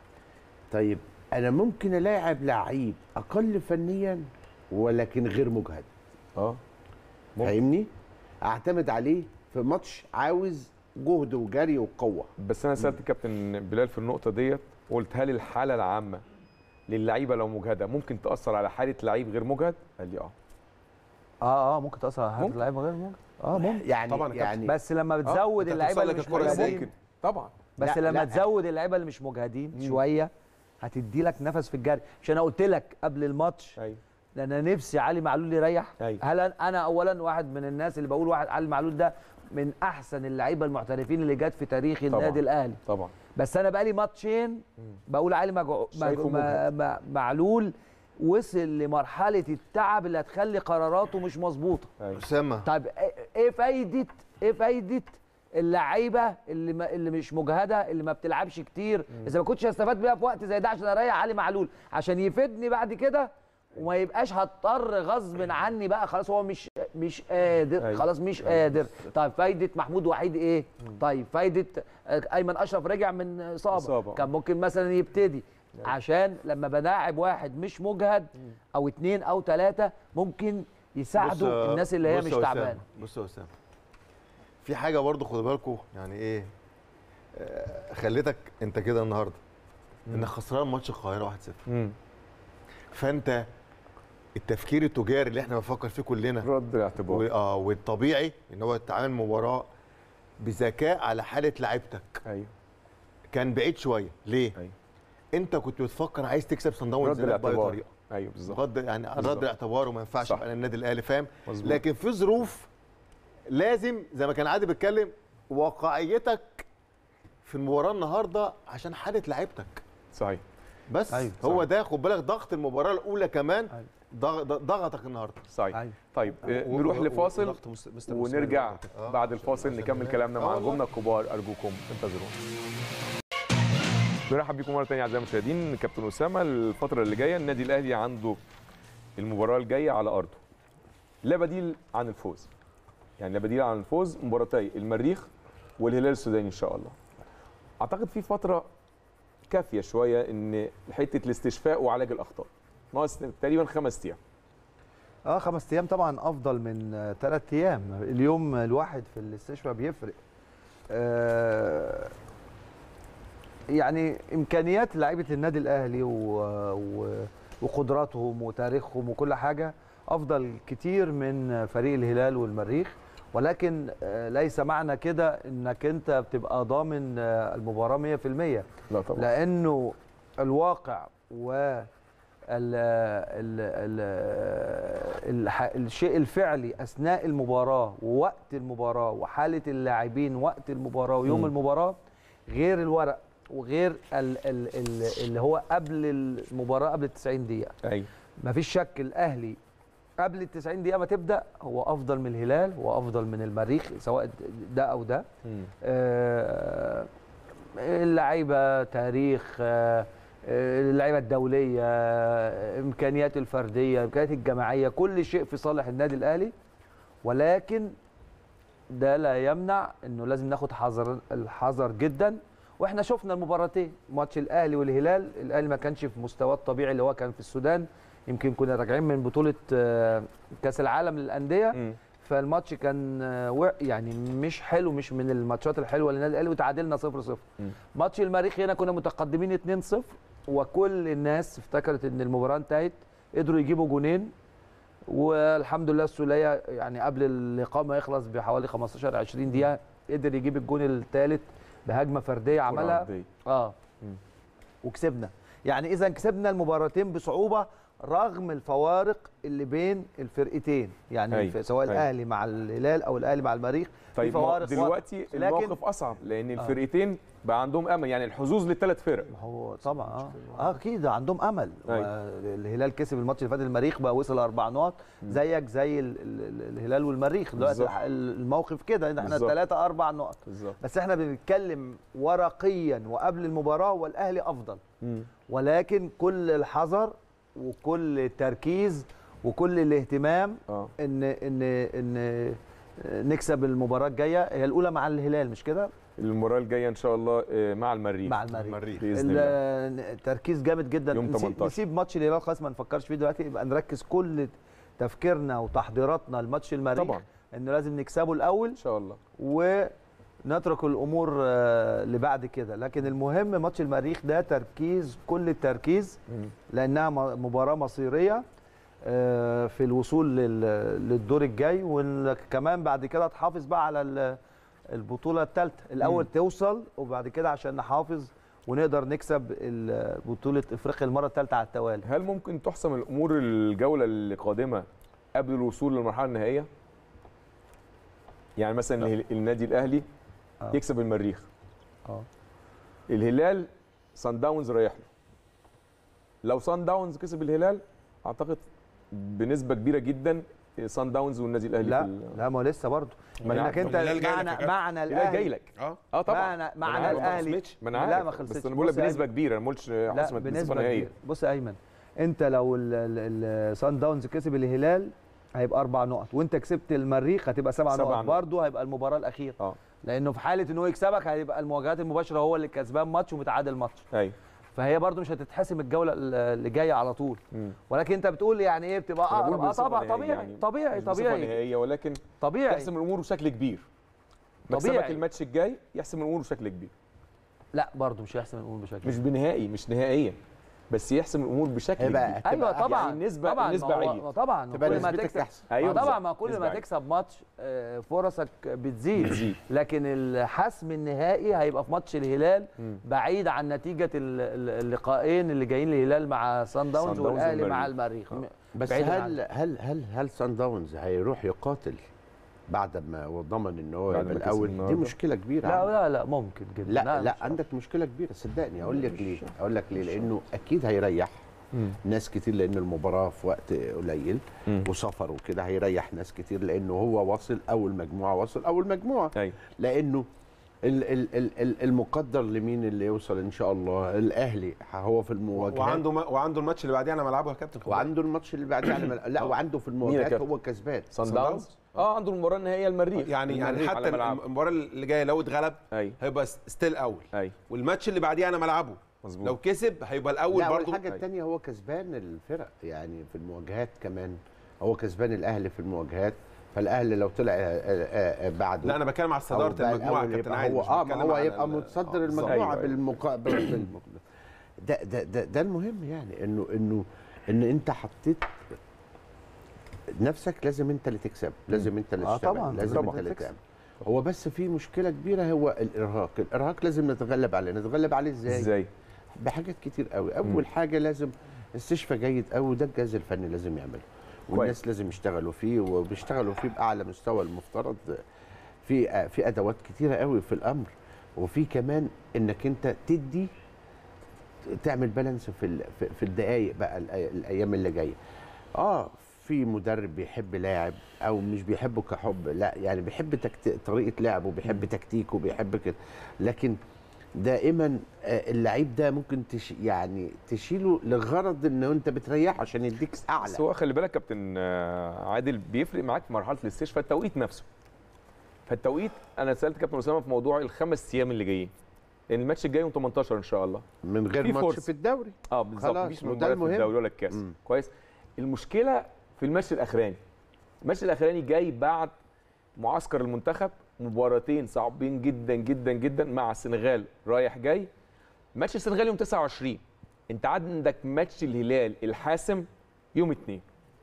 Speaker 4: طيب انا ممكن الاعب لعيب اقل فنيا ولكن غير مجهد
Speaker 1: اه ممكن.
Speaker 4: فاهمني اعتمد عليه في ماتش عاوز جهد وجري وقوه
Speaker 1: بس انا سالت كابتن بلال في النقطه ديت وقلت هل الحاله العامه للعيبه لو مجهده ممكن تاثر على حاله لعيب غير مجهد قال لي اه
Speaker 3: اه اه ممكن تاثر على حاله
Speaker 1: ممكن.
Speaker 3: اللعيبه غير ممكن اه ممكن
Speaker 4: يعني
Speaker 5: طبعاً يا
Speaker 4: يعني
Speaker 3: بس لما بتزود
Speaker 5: أنت
Speaker 3: اللعيبه
Speaker 5: توصل
Speaker 3: اللي
Speaker 5: لك
Speaker 3: مش
Speaker 5: الكرة إزاي؟
Speaker 3: مجهدين
Speaker 1: ممكن طبعا
Speaker 3: بس
Speaker 4: لا،
Speaker 3: لما
Speaker 4: لا.
Speaker 3: تزود اللعيبه اللي مش مجهدين شويه هتدي لك نفس في الجري مش انا قلت لك قبل الماتش
Speaker 1: ايوه
Speaker 3: ده انا نفسي علي معلول يريح
Speaker 1: أيوة.
Speaker 3: هل أنا- انا اولا واحد من الناس اللي بقول واحد علي معلول ده من احسن اللعيبه المحترفين اللي جت في تاريخ النادي الاهلي
Speaker 1: طبعا
Speaker 3: بس انا بقالي ماتشين بقول علي مجع...
Speaker 1: شايفه
Speaker 3: مج... ما... ما... معلول وصل لمرحله التعب اللي هتخلي قراراته مش مظبوطه
Speaker 1: ايوه
Speaker 2: اسامه
Speaker 3: طيب إيه- ايه فايده ايه فايده اللعيبه اللي ما اللي مش مجهده اللي ما بتلعبش كتير اذا ما كنتش هستفاد بيها في وقت زي ده عشان اريح علي معلول عشان يفيدني بعد كده وما يبقاش هضطر غصب عني بقى خلاص هو مش مش قادر
Speaker 1: أيوة.
Speaker 3: خلاص مش قادر طيب فايده محمود وحيد ايه طيب فايده آه، ايمن اشرف رجع من اصابه
Speaker 1: إصابة.
Speaker 3: كان ممكن مثلا يبتدي عشان لما بلاعب واحد مش مجهد او اتنين او تلاته ممكن يساعدوا
Speaker 2: بص-
Speaker 3: الناس اللي هي
Speaker 2: بص
Speaker 3: مش
Speaker 2: يا أسامة،
Speaker 3: تعبانه
Speaker 2: بص يا اسامه في حاجه برضو خد بالكم يعني ايه آه، خليتك انت كده النهارده انك خسران ماتش القاهره 1-0
Speaker 1: مم.
Speaker 2: فانت التفكير التجاري اللي احنا بنفكر فيه كلنا
Speaker 1: رد الاعتبار
Speaker 2: و- اه والطبيعي ان هو تتعامل مباراه بذكاء على حاله لعيبتك
Speaker 1: ايوه
Speaker 2: كان بعيد شويه ليه؟
Speaker 1: أيوة.
Speaker 2: انت كنت بتفكر عايز تكسب صن داونز
Speaker 1: رد
Speaker 2: هناك باي
Speaker 1: الاعتبار
Speaker 2: طريقه
Speaker 1: ايوه بالظبط
Speaker 2: بغض يعني
Speaker 1: بالظبط.
Speaker 2: رد الاعتبار وما ينفعش
Speaker 1: صح.
Speaker 2: يبقى أنا النادي الاهلي فاهم
Speaker 1: مظبوط.
Speaker 2: لكن في ظروف لازم زي ما كان عادل بيتكلم واقعيتك في المباراه النهارده عشان حاله لعيبتك
Speaker 1: صحيح
Speaker 2: بس
Speaker 3: أيوة،
Speaker 2: هو
Speaker 1: صحيح.
Speaker 2: ده خد بالك ضغط المباراه الاولى كمان
Speaker 3: أيوة.
Speaker 2: ضغ- ضغطك النهارده
Speaker 1: صحيح
Speaker 3: أيوة.
Speaker 1: طيب آه،
Speaker 5: و-
Speaker 1: نروح
Speaker 5: و-
Speaker 1: لفاصل
Speaker 5: وضغط مست- مستر
Speaker 1: ونرجع
Speaker 5: موسيماني.
Speaker 2: آه.
Speaker 1: بعد الفاصل نكمل كلامنا
Speaker 2: آه
Speaker 1: مع
Speaker 2: والله.
Speaker 1: نجومنا الكبار ارجوكم انتظرونا بنرحب بيكم مره ثانيه اعزائي المشاهدين كابتن اسامه الفتره اللي جايه النادي الاهلي عنده المباراه الجايه على ارضه لا بديل عن الفوز يعني لا بديل عن الفوز مباراتي المريخ والهلال السوداني ان شاء الله اعتقد في فتره كافيه شويه ان حته الاستشفاء وعلاج الاخطاء ناقص تقريبا خمس ايام
Speaker 3: اه خمس ايام طبعا افضل من ثلاث ايام اليوم الواحد في الاستشفاء بيفرق آه يعني امكانيات لعيبه النادي الاهلي و... و... وقدراتهم وتاريخهم وكل حاجه افضل كتير من فريق الهلال والمريخ ولكن آه ليس معنى كده انك انت بتبقى ضامن آه المباراه 100%
Speaker 1: لا طبعا
Speaker 3: لانه الواقع و ال ال ال الح- الشيء الفعلي اثناء المباراه ووقت المباراه وحاله اللاعبين وقت المباراه ويوم
Speaker 1: مم.
Speaker 3: المباراه غير الورق وغير ال ال ال اللي هو قبل المباراه قبل ال 90 دقيقه
Speaker 1: ايوه
Speaker 3: مفيش شك الاهلي قبل ال 90 دقيقه ما تبدا هو افضل من الهلال وافضل من المريخ سواء ده او ده
Speaker 1: مم.
Speaker 3: آه، اللعيبه تاريخ آه، آه، اللعيبه الدوليه آه، امكانيات الفرديه امكانيات الجماعيه كل شيء في صالح النادي الاهلي ولكن ده لا يمنع انه لازم ناخد حذر الحذر جدا واحنا شفنا المباراتين ماتش الاهلي والهلال الاهلي ما كانش في مستواه الطبيعي اللي هو كان في السودان يمكن كنا راجعين من بطوله آه، كاس العالم للانديه
Speaker 1: مم.
Speaker 3: فالماتش كان آه، وق- يعني مش حلو مش من الماتشات الحلوه للنادي الاهلي وتعادلنا 0 0
Speaker 1: مم.
Speaker 3: ماتش المريخ هنا كنا متقدمين 2 0 وكل الناس افتكرت ان المباراه انتهت قدروا يجيبوا جونين والحمد لله السوليه يعني قبل اللقاء ما يخلص بحوالي 15 20 دقيقه قدر يجيب الجون الثالث بهجمه فرديه عملها
Speaker 1: عرضية.
Speaker 3: اه
Speaker 1: مم.
Speaker 3: وكسبنا يعني اذا كسبنا المباراتين بصعوبه رغم الفوارق اللي بين الفرقتين يعني
Speaker 1: أيوة،
Speaker 3: أيوة. سواء
Speaker 1: أيوة.
Speaker 3: الاهلي مع الهلال او الاهلي مع المريخ
Speaker 1: طيب ما هو
Speaker 3: فوارق
Speaker 1: دلوقتي
Speaker 3: لكن-
Speaker 1: الموقف اصعب لان الفرقتين بقى عندهم امل يعني الحظوظ للثلاث فرق
Speaker 3: ما هو طبعا اه اه اكيد عندهم امل
Speaker 1: أيوة.
Speaker 3: الهلال كسب الماتش اللي فات المريخ بقى وصل اربع نقط زيك زي ال ال ال الهلال والمريخ دلوقتي
Speaker 1: بالظبط.
Speaker 3: الح- الموقف كده ان احنا
Speaker 1: بالظبط.
Speaker 3: ثلاثه اربع نقط
Speaker 1: بالظبط
Speaker 3: بس احنا بنتكلم ورقيا وقبل المباراه والاهلي افضل
Speaker 1: مم.
Speaker 3: ولكن كل الحذر وكل التركيز وكل الاهتمام
Speaker 1: اه
Speaker 3: ان ان ان نكسب المباراه الجايه هي الاولى مع الهلال مش كده
Speaker 1: المباراه الجايه ان شاء الله آه، مع المريخ
Speaker 3: مع المريخ
Speaker 2: المريخ
Speaker 1: باذن الله
Speaker 3: التركيز جامد جدا
Speaker 1: يوم
Speaker 3: نسيب,
Speaker 1: 18.
Speaker 3: نسيب ماتش الهلال خلاص ما نفكرش فيه دلوقتي يبقى نركز كل تفكيرنا وتحضيراتنا لماتش المريخ
Speaker 1: طبعا
Speaker 3: انه لازم نكسبه الاول
Speaker 1: ان شاء الله
Speaker 3: ونترك الامور آه، لبعد كده لكن المهم ماتش المريخ ده تركيز كل التركيز
Speaker 1: مم.
Speaker 3: لانها م- مباراه مصيريه آه، في الوصول لل- للدور الجاي وكمان بعد كده تحافظ بقى على ال- البطوله الثالثه الاول
Speaker 1: مم.
Speaker 3: توصل وبعد كده عشان نحافظ ونقدر نكسب ال- بطوله افريقيا المره الثالثه على التوالي
Speaker 1: هل ممكن تحسم الامور الجوله القادمه قبل الوصول للمرحله النهائيه يعني مثلا اله- النادي الاهلي
Speaker 3: آه.
Speaker 1: يكسب المريخ
Speaker 3: اه
Speaker 1: الهلال سان داونز رايح له لو سان داونز كسب الهلال اعتقد بنسبه كبيره جدا سان داونز والنادي الاهلي
Speaker 3: لا
Speaker 1: في ال-
Speaker 3: لا ما هو لسه برضه
Speaker 1: ما أنا
Speaker 3: انك
Speaker 1: عارف.
Speaker 3: انت
Speaker 5: الهلال جاي لك
Speaker 3: معنى
Speaker 5: يا كابتن.
Speaker 3: معنى
Speaker 1: الهلال جاي
Speaker 3: الاهلي
Speaker 1: لك
Speaker 5: اه
Speaker 1: اه طبعا
Speaker 3: معنى
Speaker 1: ما أنا
Speaker 3: معنى
Speaker 1: عارف.
Speaker 5: ما
Speaker 3: الاهلي
Speaker 5: خلصتش.
Speaker 1: ما انا
Speaker 3: لا
Speaker 1: عارف
Speaker 3: ما
Speaker 1: بس
Speaker 3: خلصتش
Speaker 1: انا بقول لك
Speaker 3: بص يا
Speaker 1: بنسبه
Speaker 3: أيمن.
Speaker 1: كبيره انا ما قلتش
Speaker 3: لا
Speaker 1: حسم
Speaker 3: بنسبه
Speaker 1: نهائيه
Speaker 3: كبيرة. بص يا ايمن انت لو السان داونز كسب الهلال هيبقى اربع نقط وانت كسبت المريخ هتبقى سبع
Speaker 1: سبع
Speaker 3: نقط
Speaker 1: نقط.
Speaker 3: برضه هيبقى المباراه الاخيره
Speaker 1: اه
Speaker 3: لانه في حاله ان هو يكسبك هيبقى المواجهات المباشره هو اللي كسبان ماتش ومتعادل ماتش
Speaker 1: ايوه
Speaker 3: فهي برضه مش هتتحسم الجوله اللي جايه على طول
Speaker 1: مم.
Speaker 3: ولكن انت بتقول يعني ايه بتبقى
Speaker 1: أنا بقول
Speaker 3: اقرب اه
Speaker 1: بصفة
Speaker 3: طبعا
Speaker 1: نهائية
Speaker 3: طبيعي
Speaker 1: يعني
Speaker 3: طبيعي
Speaker 1: مش بصفة
Speaker 3: طبيعي
Speaker 1: نهائيه ولكن
Speaker 3: طبيعي
Speaker 1: يحسم الامور بشكل كبير مكسبك
Speaker 3: طبيعي.
Speaker 1: الماتش الجاي يحسم الامور بشكل كبير
Speaker 3: لا برضه مش هيحسم الامور بشكل
Speaker 1: مش بنهائي مش نهائيا بس يحسم الامور بشكل
Speaker 4: هيبقى-
Speaker 1: كبير
Speaker 3: ايوه طبعا
Speaker 1: يعني النسبة-
Speaker 3: طبعا
Speaker 1: النسبة
Speaker 3: ما هو-
Speaker 1: عالية.
Speaker 3: ما طبعا ما
Speaker 4: تبقى
Speaker 3: كل ما
Speaker 4: نسبتك
Speaker 3: تكسب
Speaker 4: أحسن.
Speaker 3: ايوه
Speaker 1: أيوة
Speaker 3: طبعا
Speaker 1: بالظبط.
Speaker 3: ما كل
Speaker 1: نسبة
Speaker 3: ما
Speaker 1: عالية.
Speaker 3: تكسب ماتش آه، فرصك بتزيد
Speaker 1: بتزيد.
Speaker 3: لكن الحسم النهائي هيبقى في ماتش الهلال
Speaker 1: مم.
Speaker 3: بعيد عن نتيجه ال- ال- اللقاءين اللي جايين الهلال مع سان داونز
Speaker 1: سان داونز
Speaker 3: والاهلي مع
Speaker 1: والمريخ.
Speaker 3: المريخ
Speaker 1: آه.
Speaker 4: بس
Speaker 3: بعيداً
Speaker 4: هل هل هل هل سان داونز هيروح يقاتل بعد ما هو ضمن ان هو
Speaker 1: بعد
Speaker 4: يبقى
Speaker 1: ما كسب
Speaker 4: الاول دي
Speaker 1: النهاردة.
Speaker 4: مشكله كبيره
Speaker 3: لا
Speaker 4: عنده.
Speaker 3: لا لا ممكن جدا
Speaker 4: لا لا
Speaker 3: مش-
Speaker 4: عندك مشكله كبيره صدقني اقول لك ليه اقول لك ليه لانه اكيد هيريح
Speaker 1: مم.
Speaker 4: ناس كتير لان المباراه في وقت قليل
Speaker 1: مم.
Speaker 4: وسفر وكده هيريح ناس كتير لانه هو واصل اول مجموعه واصل اول مجموعه
Speaker 1: ايوه
Speaker 4: لانه ال ال ال ال المقدر لمين اللي يوصل ان شاء الله الاهلي هو في المواجهات
Speaker 5: وعنده وعنده الماتش اللي بعديه على ملعبه يا كابتن خد بالك.
Speaker 4: وعنده الماتش اللي بعديه على مل... لا وعنده في المواجهات
Speaker 1: كابتن؟
Speaker 4: هو كسبان
Speaker 1: سان
Speaker 5: سان
Speaker 1: داونز
Speaker 5: داونز؟
Speaker 1: اه عنده المباراه النهائيه المريخ
Speaker 5: يعني يعني
Speaker 1: المريخ
Speaker 5: حتى
Speaker 1: على ملعبه.
Speaker 5: المباراه اللي جايه لو اتغلب
Speaker 1: ايوه
Speaker 5: هيبقى ستيل اول
Speaker 1: ايوه
Speaker 5: والماتش اللي بعديه على ملعبه
Speaker 1: مظبوط.
Speaker 5: لو كسب هيبقى الاول
Speaker 4: لا
Speaker 5: برضه
Speaker 4: والحاجه
Speaker 1: أيوة.
Speaker 4: الثانيه هو كسبان الفرق يعني في المواجهات كمان هو كسبان الاهلي في المواجهات فالاهلي لو طلع آه، آه، آه، بعده
Speaker 5: لا انا بتكلم على
Speaker 4: أو
Speaker 5: صداره
Speaker 4: بقى
Speaker 5: المجموعه
Speaker 4: الأول
Speaker 5: يا كابتن
Speaker 4: يبقى
Speaker 5: عادل
Speaker 4: هو
Speaker 5: مش
Speaker 4: اه ما
Speaker 5: بتكلم
Speaker 4: هو
Speaker 5: على
Speaker 4: يبقى
Speaker 5: ال-
Speaker 4: متصدر
Speaker 5: آه، بالظبط.
Speaker 4: المجموعه
Speaker 1: أيوة، أيوة.
Speaker 4: بالمقابل ده ده ده ده المهم يعني انه انه ان انت حطيت نفسك لازم انت اللي تكسب لازم انت اللي
Speaker 3: آه
Speaker 4: تشتغل
Speaker 3: طبعاً،
Speaker 4: لازم
Speaker 3: طبعاً.
Speaker 4: انت اللي
Speaker 3: تكسب.
Speaker 4: تعمل هو بس في مشكله كبيره هو الارهاق الارهاق لازم نتغلب عليه نتغلب عليه ازاي
Speaker 1: ازاي
Speaker 4: بحاجات كتير قوي اول حاجه لازم استشفاء جيد قوي وده الجهاز الفني لازم يعمله والناس لازم يشتغلوا فيه وبيشتغلوا فيه باعلى مستوى المفترض في في ادوات كتيره قوي في الامر وفي كمان انك انت تدي تعمل بالانس في ال- في- في الدقائق بقى الأي- الايام اللي جايه اه في مدرب بيحب لاعب او مش بيحبه كحب لا يعني بيحب تكت... طريقه لعبه بيحب تكتيكه بيحب كده لكن دائما آه، اللعيب ده ممكن تش... يعني تشيله لغرض ان انت بتريحه عشان يديك اعلى
Speaker 1: بس هو خلي بالك كابتن آه، عادل بيفرق معاك في مرحله الاستشفاء التوقيت نفسه فالتوقيت انا سالت كابتن اسامه في موضوع الخمس ايام اللي جايين لان الماتش الجاي يوم 18 ان شاء الله
Speaker 4: من غير
Speaker 1: في
Speaker 4: ماتش
Speaker 1: فرصة.
Speaker 4: في الدوري
Speaker 1: اه بالظبط
Speaker 4: خلاص،
Speaker 1: مفيش
Speaker 4: وده
Speaker 1: مباراه في
Speaker 4: المهم.
Speaker 1: الدوري ولا الكاس
Speaker 4: مم.
Speaker 1: كويس المشكله في الماتش الاخراني الماتش الاخراني جاي بعد معسكر المنتخب مباراتين صعبين جدا جدا جدا مع السنغال رايح جاي ماتش السنغال يوم 29 انت عندك ماتش الهلال الحاسم يوم 2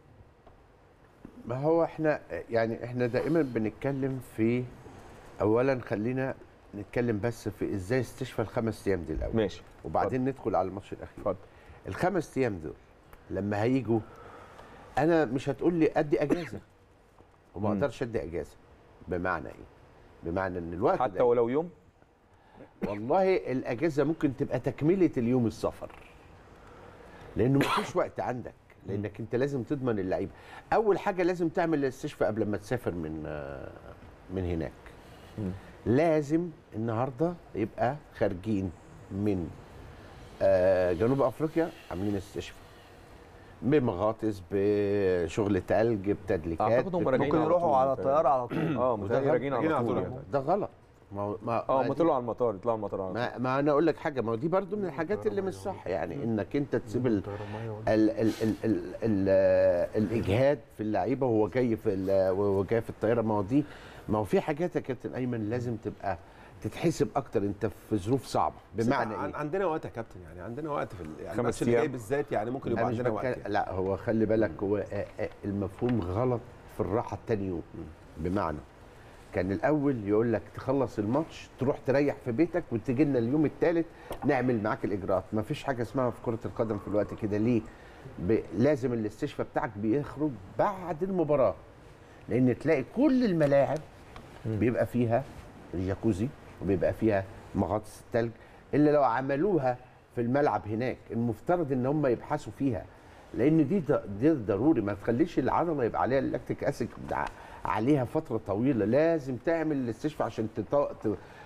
Speaker 4: ما هو احنا يعني احنا دائما بنتكلم في اولا خلينا نتكلم بس في ازاي استشفى الخمس ايام دي الاول
Speaker 1: ماشي
Speaker 4: وبعدين ندخل على الماتش الاخير
Speaker 1: اتفضل
Speaker 4: الخمس ايام دول لما هيجوا انا مش هتقول لي ادي اجازه وما
Speaker 1: مم.
Speaker 4: اقدرش ادي اجازه بمعنى ايه بمعنى ان الوقت
Speaker 1: حتى
Speaker 4: ده
Speaker 1: ولو يوم
Speaker 4: والله الاجازه ممكن تبقى تكمله اليوم السفر لانه مفيش وقت عندك لانك انت لازم تضمن اللعيبه اول حاجه لازم تعمل الاستشفاء قبل ما تسافر من آه، من هناك
Speaker 1: مم.
Speaker 4: لازم النهارده يبقى خارجين من آه، جنوب افريقيا عاملين استشفاء بمغاطس بشغل تلج بتدليكات
Speaker 1: اعتقد هم راجعين
Speaker 3: ممكن
Speaker 1: على
Speaker 3: يروحوا
Speaker 1: طول.
Speaker 3: على الطياره على طول
Speaker 1: اه
Speaker 4: وده
Speaker 1: متهيألي راجعين
Speaker 5: راجعين
Speaker 1: على
Speaker 5: على
Speaker 1: طول
Speaker 5: طول.
Speaker 1: يعني.
Speaker 4: ده غلط ما هو- ما
Speaker 1: اه
Speaker 4: ما
Speaker 1: ما
Speaker 4: دي-
Speaker 1: طلعوا على المطار يطلعوا على المطار على طول.
Speaker 4: ما, ما انا اقول لك حاجه ما هو دي برضو من الحاجات اللي مش صح يعني انك انت تسيب ال ال ال ال ال ال الاجهاد في اللعيبه وهو جاي في ال- وهو جاي في الطياره ما هو دي ما هو في حاجات يا كابتن ايمن لازم تبقى تتحسب اكتر انت في ظروف صعبه
Speaker 5: بس
Speaker 4: بمعنى
Speaker 5: عن-
Speaker 4: ايه؟
Speaker 5: عندنا وقت يا كابتن يعني عندنا وقت في ال- يعني
Speaker 1: خمس
Speaker 5: الماتش اللي جاي
Speaker 1: أيام.
Speaker 5: بالذات يعني ممكن يبقى
Speaker 4: أنا مش
Speaker 5: عندنا وقت
Speaker 4: بتكلم-
Speaker 5: يعني.
Speaker 4: لا هو خلي بالك هو آه، آه، المفهوم غلط في الراحه التاني يوم بمعنى كان الاول يقول لك تخلص الماتش تروح تريح في بيتك وتجي لنا اليوم الثالث نعمل معاك الاجراءات ما فيش حاجه اسمها في كره القدم في الوقت كده ليه ب... لازم الاستشفاء بتاعك بيخرج بعد المباراه لان تلاقي كل الملاعب بيبقى فيها الجاكوزي وبيبقى فيها مغطس التلج الا لو عملوها في الملعب هناك المفترض ان هم يبحثوا فيها لان دي ض- دي ضروري ما تخليش العضله يبقى عليها اللاكتيك اسيد ع- عليها فتره طويله لازم تعمل الاستشفاء عشان تط- ت-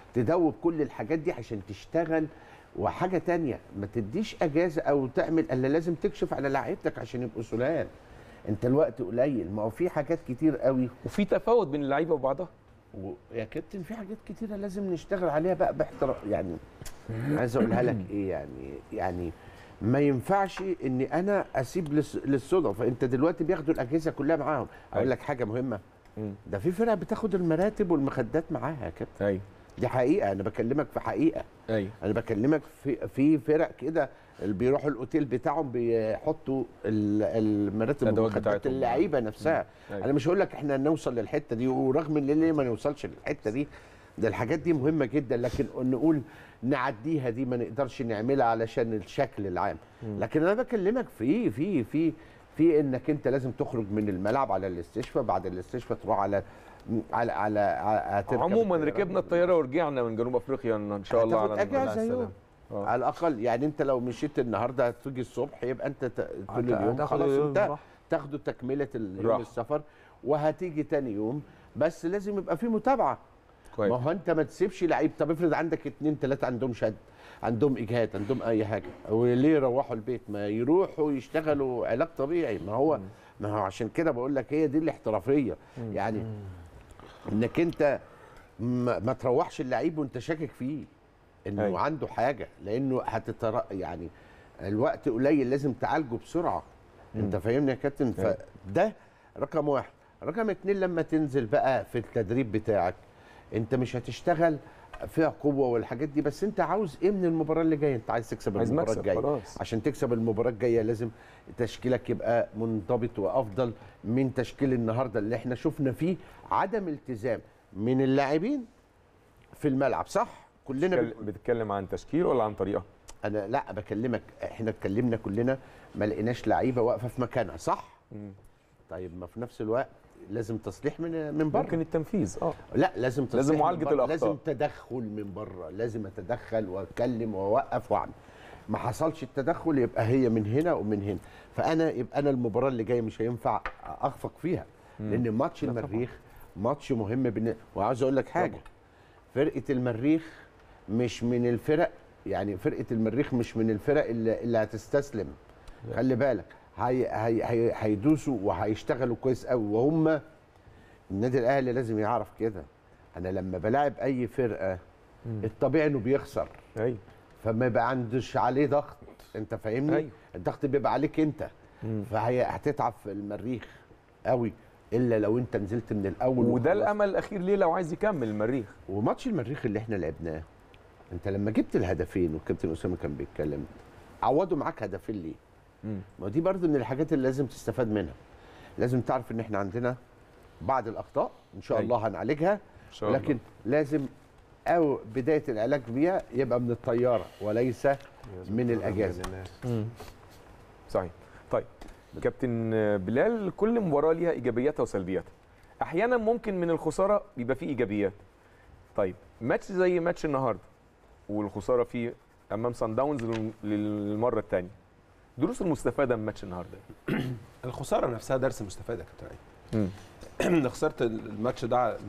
Speaker 4: تدوب كل الحاجات دي عشان تشتغل وحاجه تانية ما تديش اجازه او تعمل الا لازم تكشف على لعيبتك عشان يبقوا سلال انت الوقت قليل ما هو في حاجات كتير قوي
Speaker 1: وفي تفاوت بين اللعيبه وبعضها
Speaker 4: ويا كابتن في حاجات كتيره لازم نشتغل عليها بقى باحترام يعني عايز اقولها لك ايه يعني يعني ما ينفعش اني انا اسيب للص- للصدف انت دلوقتي بياخدوا الاجهزه كلها معاهم اقول
Speaker 1: أيوة.
Speaker 4: لك حاجه مهمه
Speaker 1: مم.
Speaker 4: ده في فرق بتاخد المراتب والمخدات معاها يا كابتن
Speaker 1: ايوه
Speaker 4: دي حقيقه انا بكلمك في حقيقه
Speaker 1: ايوه
Speaker 4: انا بكلمك في في فرق كده اللي بيروحوا الاوتيل بتاعهم بيحطوا ال- المراتب
Speaker 1: الأدوات
Speaker 4: والمخدات
Speaker 1: بتاعتهم.
Speaker 4: اللعيبه نفسها
Speaker 1: أيوة.
Speaker 4: انا مش هقول لك احنا نوصل للحته دي ورغم ان ليه ما نوصلش للحته دي ده الحاجات دي مهمه جدا لكن نقول نعديها دي ما نقدرش نعملها علشان الشكل العام لكن انا بكلمك في في في في انك انت لازم تخرج من الملعب على الاستشفاء بعد الاستشفاء تروح على على على, على هتركب
Speaker 1: عموما
Speaker 4: الطيارة.
Speaker 1: ركبنا الطياره ورجعنا من جنوب افريقيا ان شاء الله
Speaker 4: هتاخد
Speaker 1: على
Speaker 4: اجازه يوم
Speaker 1: آه.
Speaker 4: على الاقل يعني انت لو مشيت النهارده هتيجي الصبح يبقى انت ت- طول
Speaker 3: هت-
Speaker 4: اليوم
Speaker 3: هتاخد
Speaker 4: خلاص
Speaker 3: اليوم
Speaker 4: انت
Speaker 3: راحة.
Speaker 4: تاخده تكمله اليوم
Speaker 1: راحة.
Speaker 4: السفر وهتيجي تاني يوم بس لازم يبقى في متابعه
Speaker 1: كويس
Speaker 4: ما هو انت ما تسيبش لعيب طب افرض عندك اتنين تلاته عندهم شد عندهم اجهاد عندهم اي حاجه وليه يروحوا البيت ما يروحوا يشتغلوا علاج طبيعي ما هو ما هو عشان كده بقول لك هي دي الاحترافيه يعني انك انت ما, ما تروحش اللعيب وانت شاكك فيه انه
Speaker 1: أيوة.
Speaker 4: عنده حاجه لانه هتتر يعني الوقت قليل لازم تعالجه بسرعه انت فاهمني يا كابتن
Speaker 1: أيوة.
Speaker 4: فده رقم واحد رقم اتنين لما تنزل بقى في التدريب بتاعك انت مش هتشتغل فيها قوه والحاجات دي بس انت عاوز ايه من المباراه اللي جايه انت عايز تكسب
Speaker 1: عايز
Speaker 4: المباراه
Speaker 1: مكسب
Speaker 4: الجايه
Speaker 1: خلاص
Speaker 4: عشان تكسب المباراه الجايه لازم تشكيلك يبقى منضبط وافضل من تشكيل النهارده اللي احنا شفنا فيه عدم التزام من اللاعبين في الملعب صح كلنا
Speaker 1: بتتكلم- بتتكلم عن تشكيل ولا عن طريقه
Speaker 4: انا لا بكلمك احنا اتكلمنا كلنا ما لقيناش لعيبه واقفه في مكانها صح
Speaker 1: مم.
Speaker 4: طيب ما في نفس الوقت لازم تصليح من من بره
Speaker 1: ممكن التنفيذ اه
Speaker 4: لا لازم تصليح
Speaker 1: لازم
Speaker 4: من
Speaker 1: معالجة
Speaker 4: بره.
Speaker 1: الأخطاء.
Speaker 4: لازم تدخل من بره لازم اتدخل واتكلم واوقف واعمل ما حصلش التدخل يبقى هي من هنا ومن هنا فانا يبقى انا المباراه اللي جايه مش هينفع اخفق فيها لان ماتش المريخ ماتش مهم بالن... وعاوز اقول لك حاجه فرقه المريخ مش من الفرق يعني فرقه المريخ مش من الفرق اللي, اللي هتستسلم خلي بالك هي هي هي هيدوسوا وهيشتغلوا كويس قوي وهم النادي الاهلي لازم يعرف كده انا لما بلاعب اي فرقه الطبيعي انه بيخسر
Speaker 1: ايوه
Speaker 4: فما يبقى عندش عليه ضغط انت فاهمني
Speaker 1: أيوة.
Speaker 4: الضغط بيبقى عليك انت فهي هتتعب في المريخ قوي الا لو انت نزلت من الاول
Speaker 1: وده
Speaker 4: وخلصت.
Speaker 1: الامل الاخير ليه لو عايز يكمل المريخ
Speaker 4: وماتش المريخ اللي احنا لعبناه انت لما جبت الهدفين والكابتن اسامه كان بيتكلم عوضوا معاك هدفين ليه؟
Speaker 1: مم.
Speaker 4: ما دي برضو من الحاجات اللي لازم تستفاد منها لازم تعرف ان احنا عندنا بعض الاخطاء ان شاء
Speaker 1: أيوة.
Speaker 4: الله هنعالجها
Speaker 1: ان شاء الله
Speaker 4: ولكن لازم او بدايه العلاج بيها يبقى من الطياره وليس من الاجازه
Speaker 1: صحيح طيب كابتن بلال كل مباراه ليها ايجابياتها وسلبياتها احيانا ممكن من الخساره بيبقى فيه ايجابيات طيب ماتش زي ماتش النهارده والخساره فيه امام سان داونز لل- للمره الثانيه دروس المستفاده من ماتش النهارده
Speaker 5: الخساره نفسها درس مستفاد يا كابتن
Speaker 1: مم.
Speaker 5: علي انا خسرت الماتش ده يعني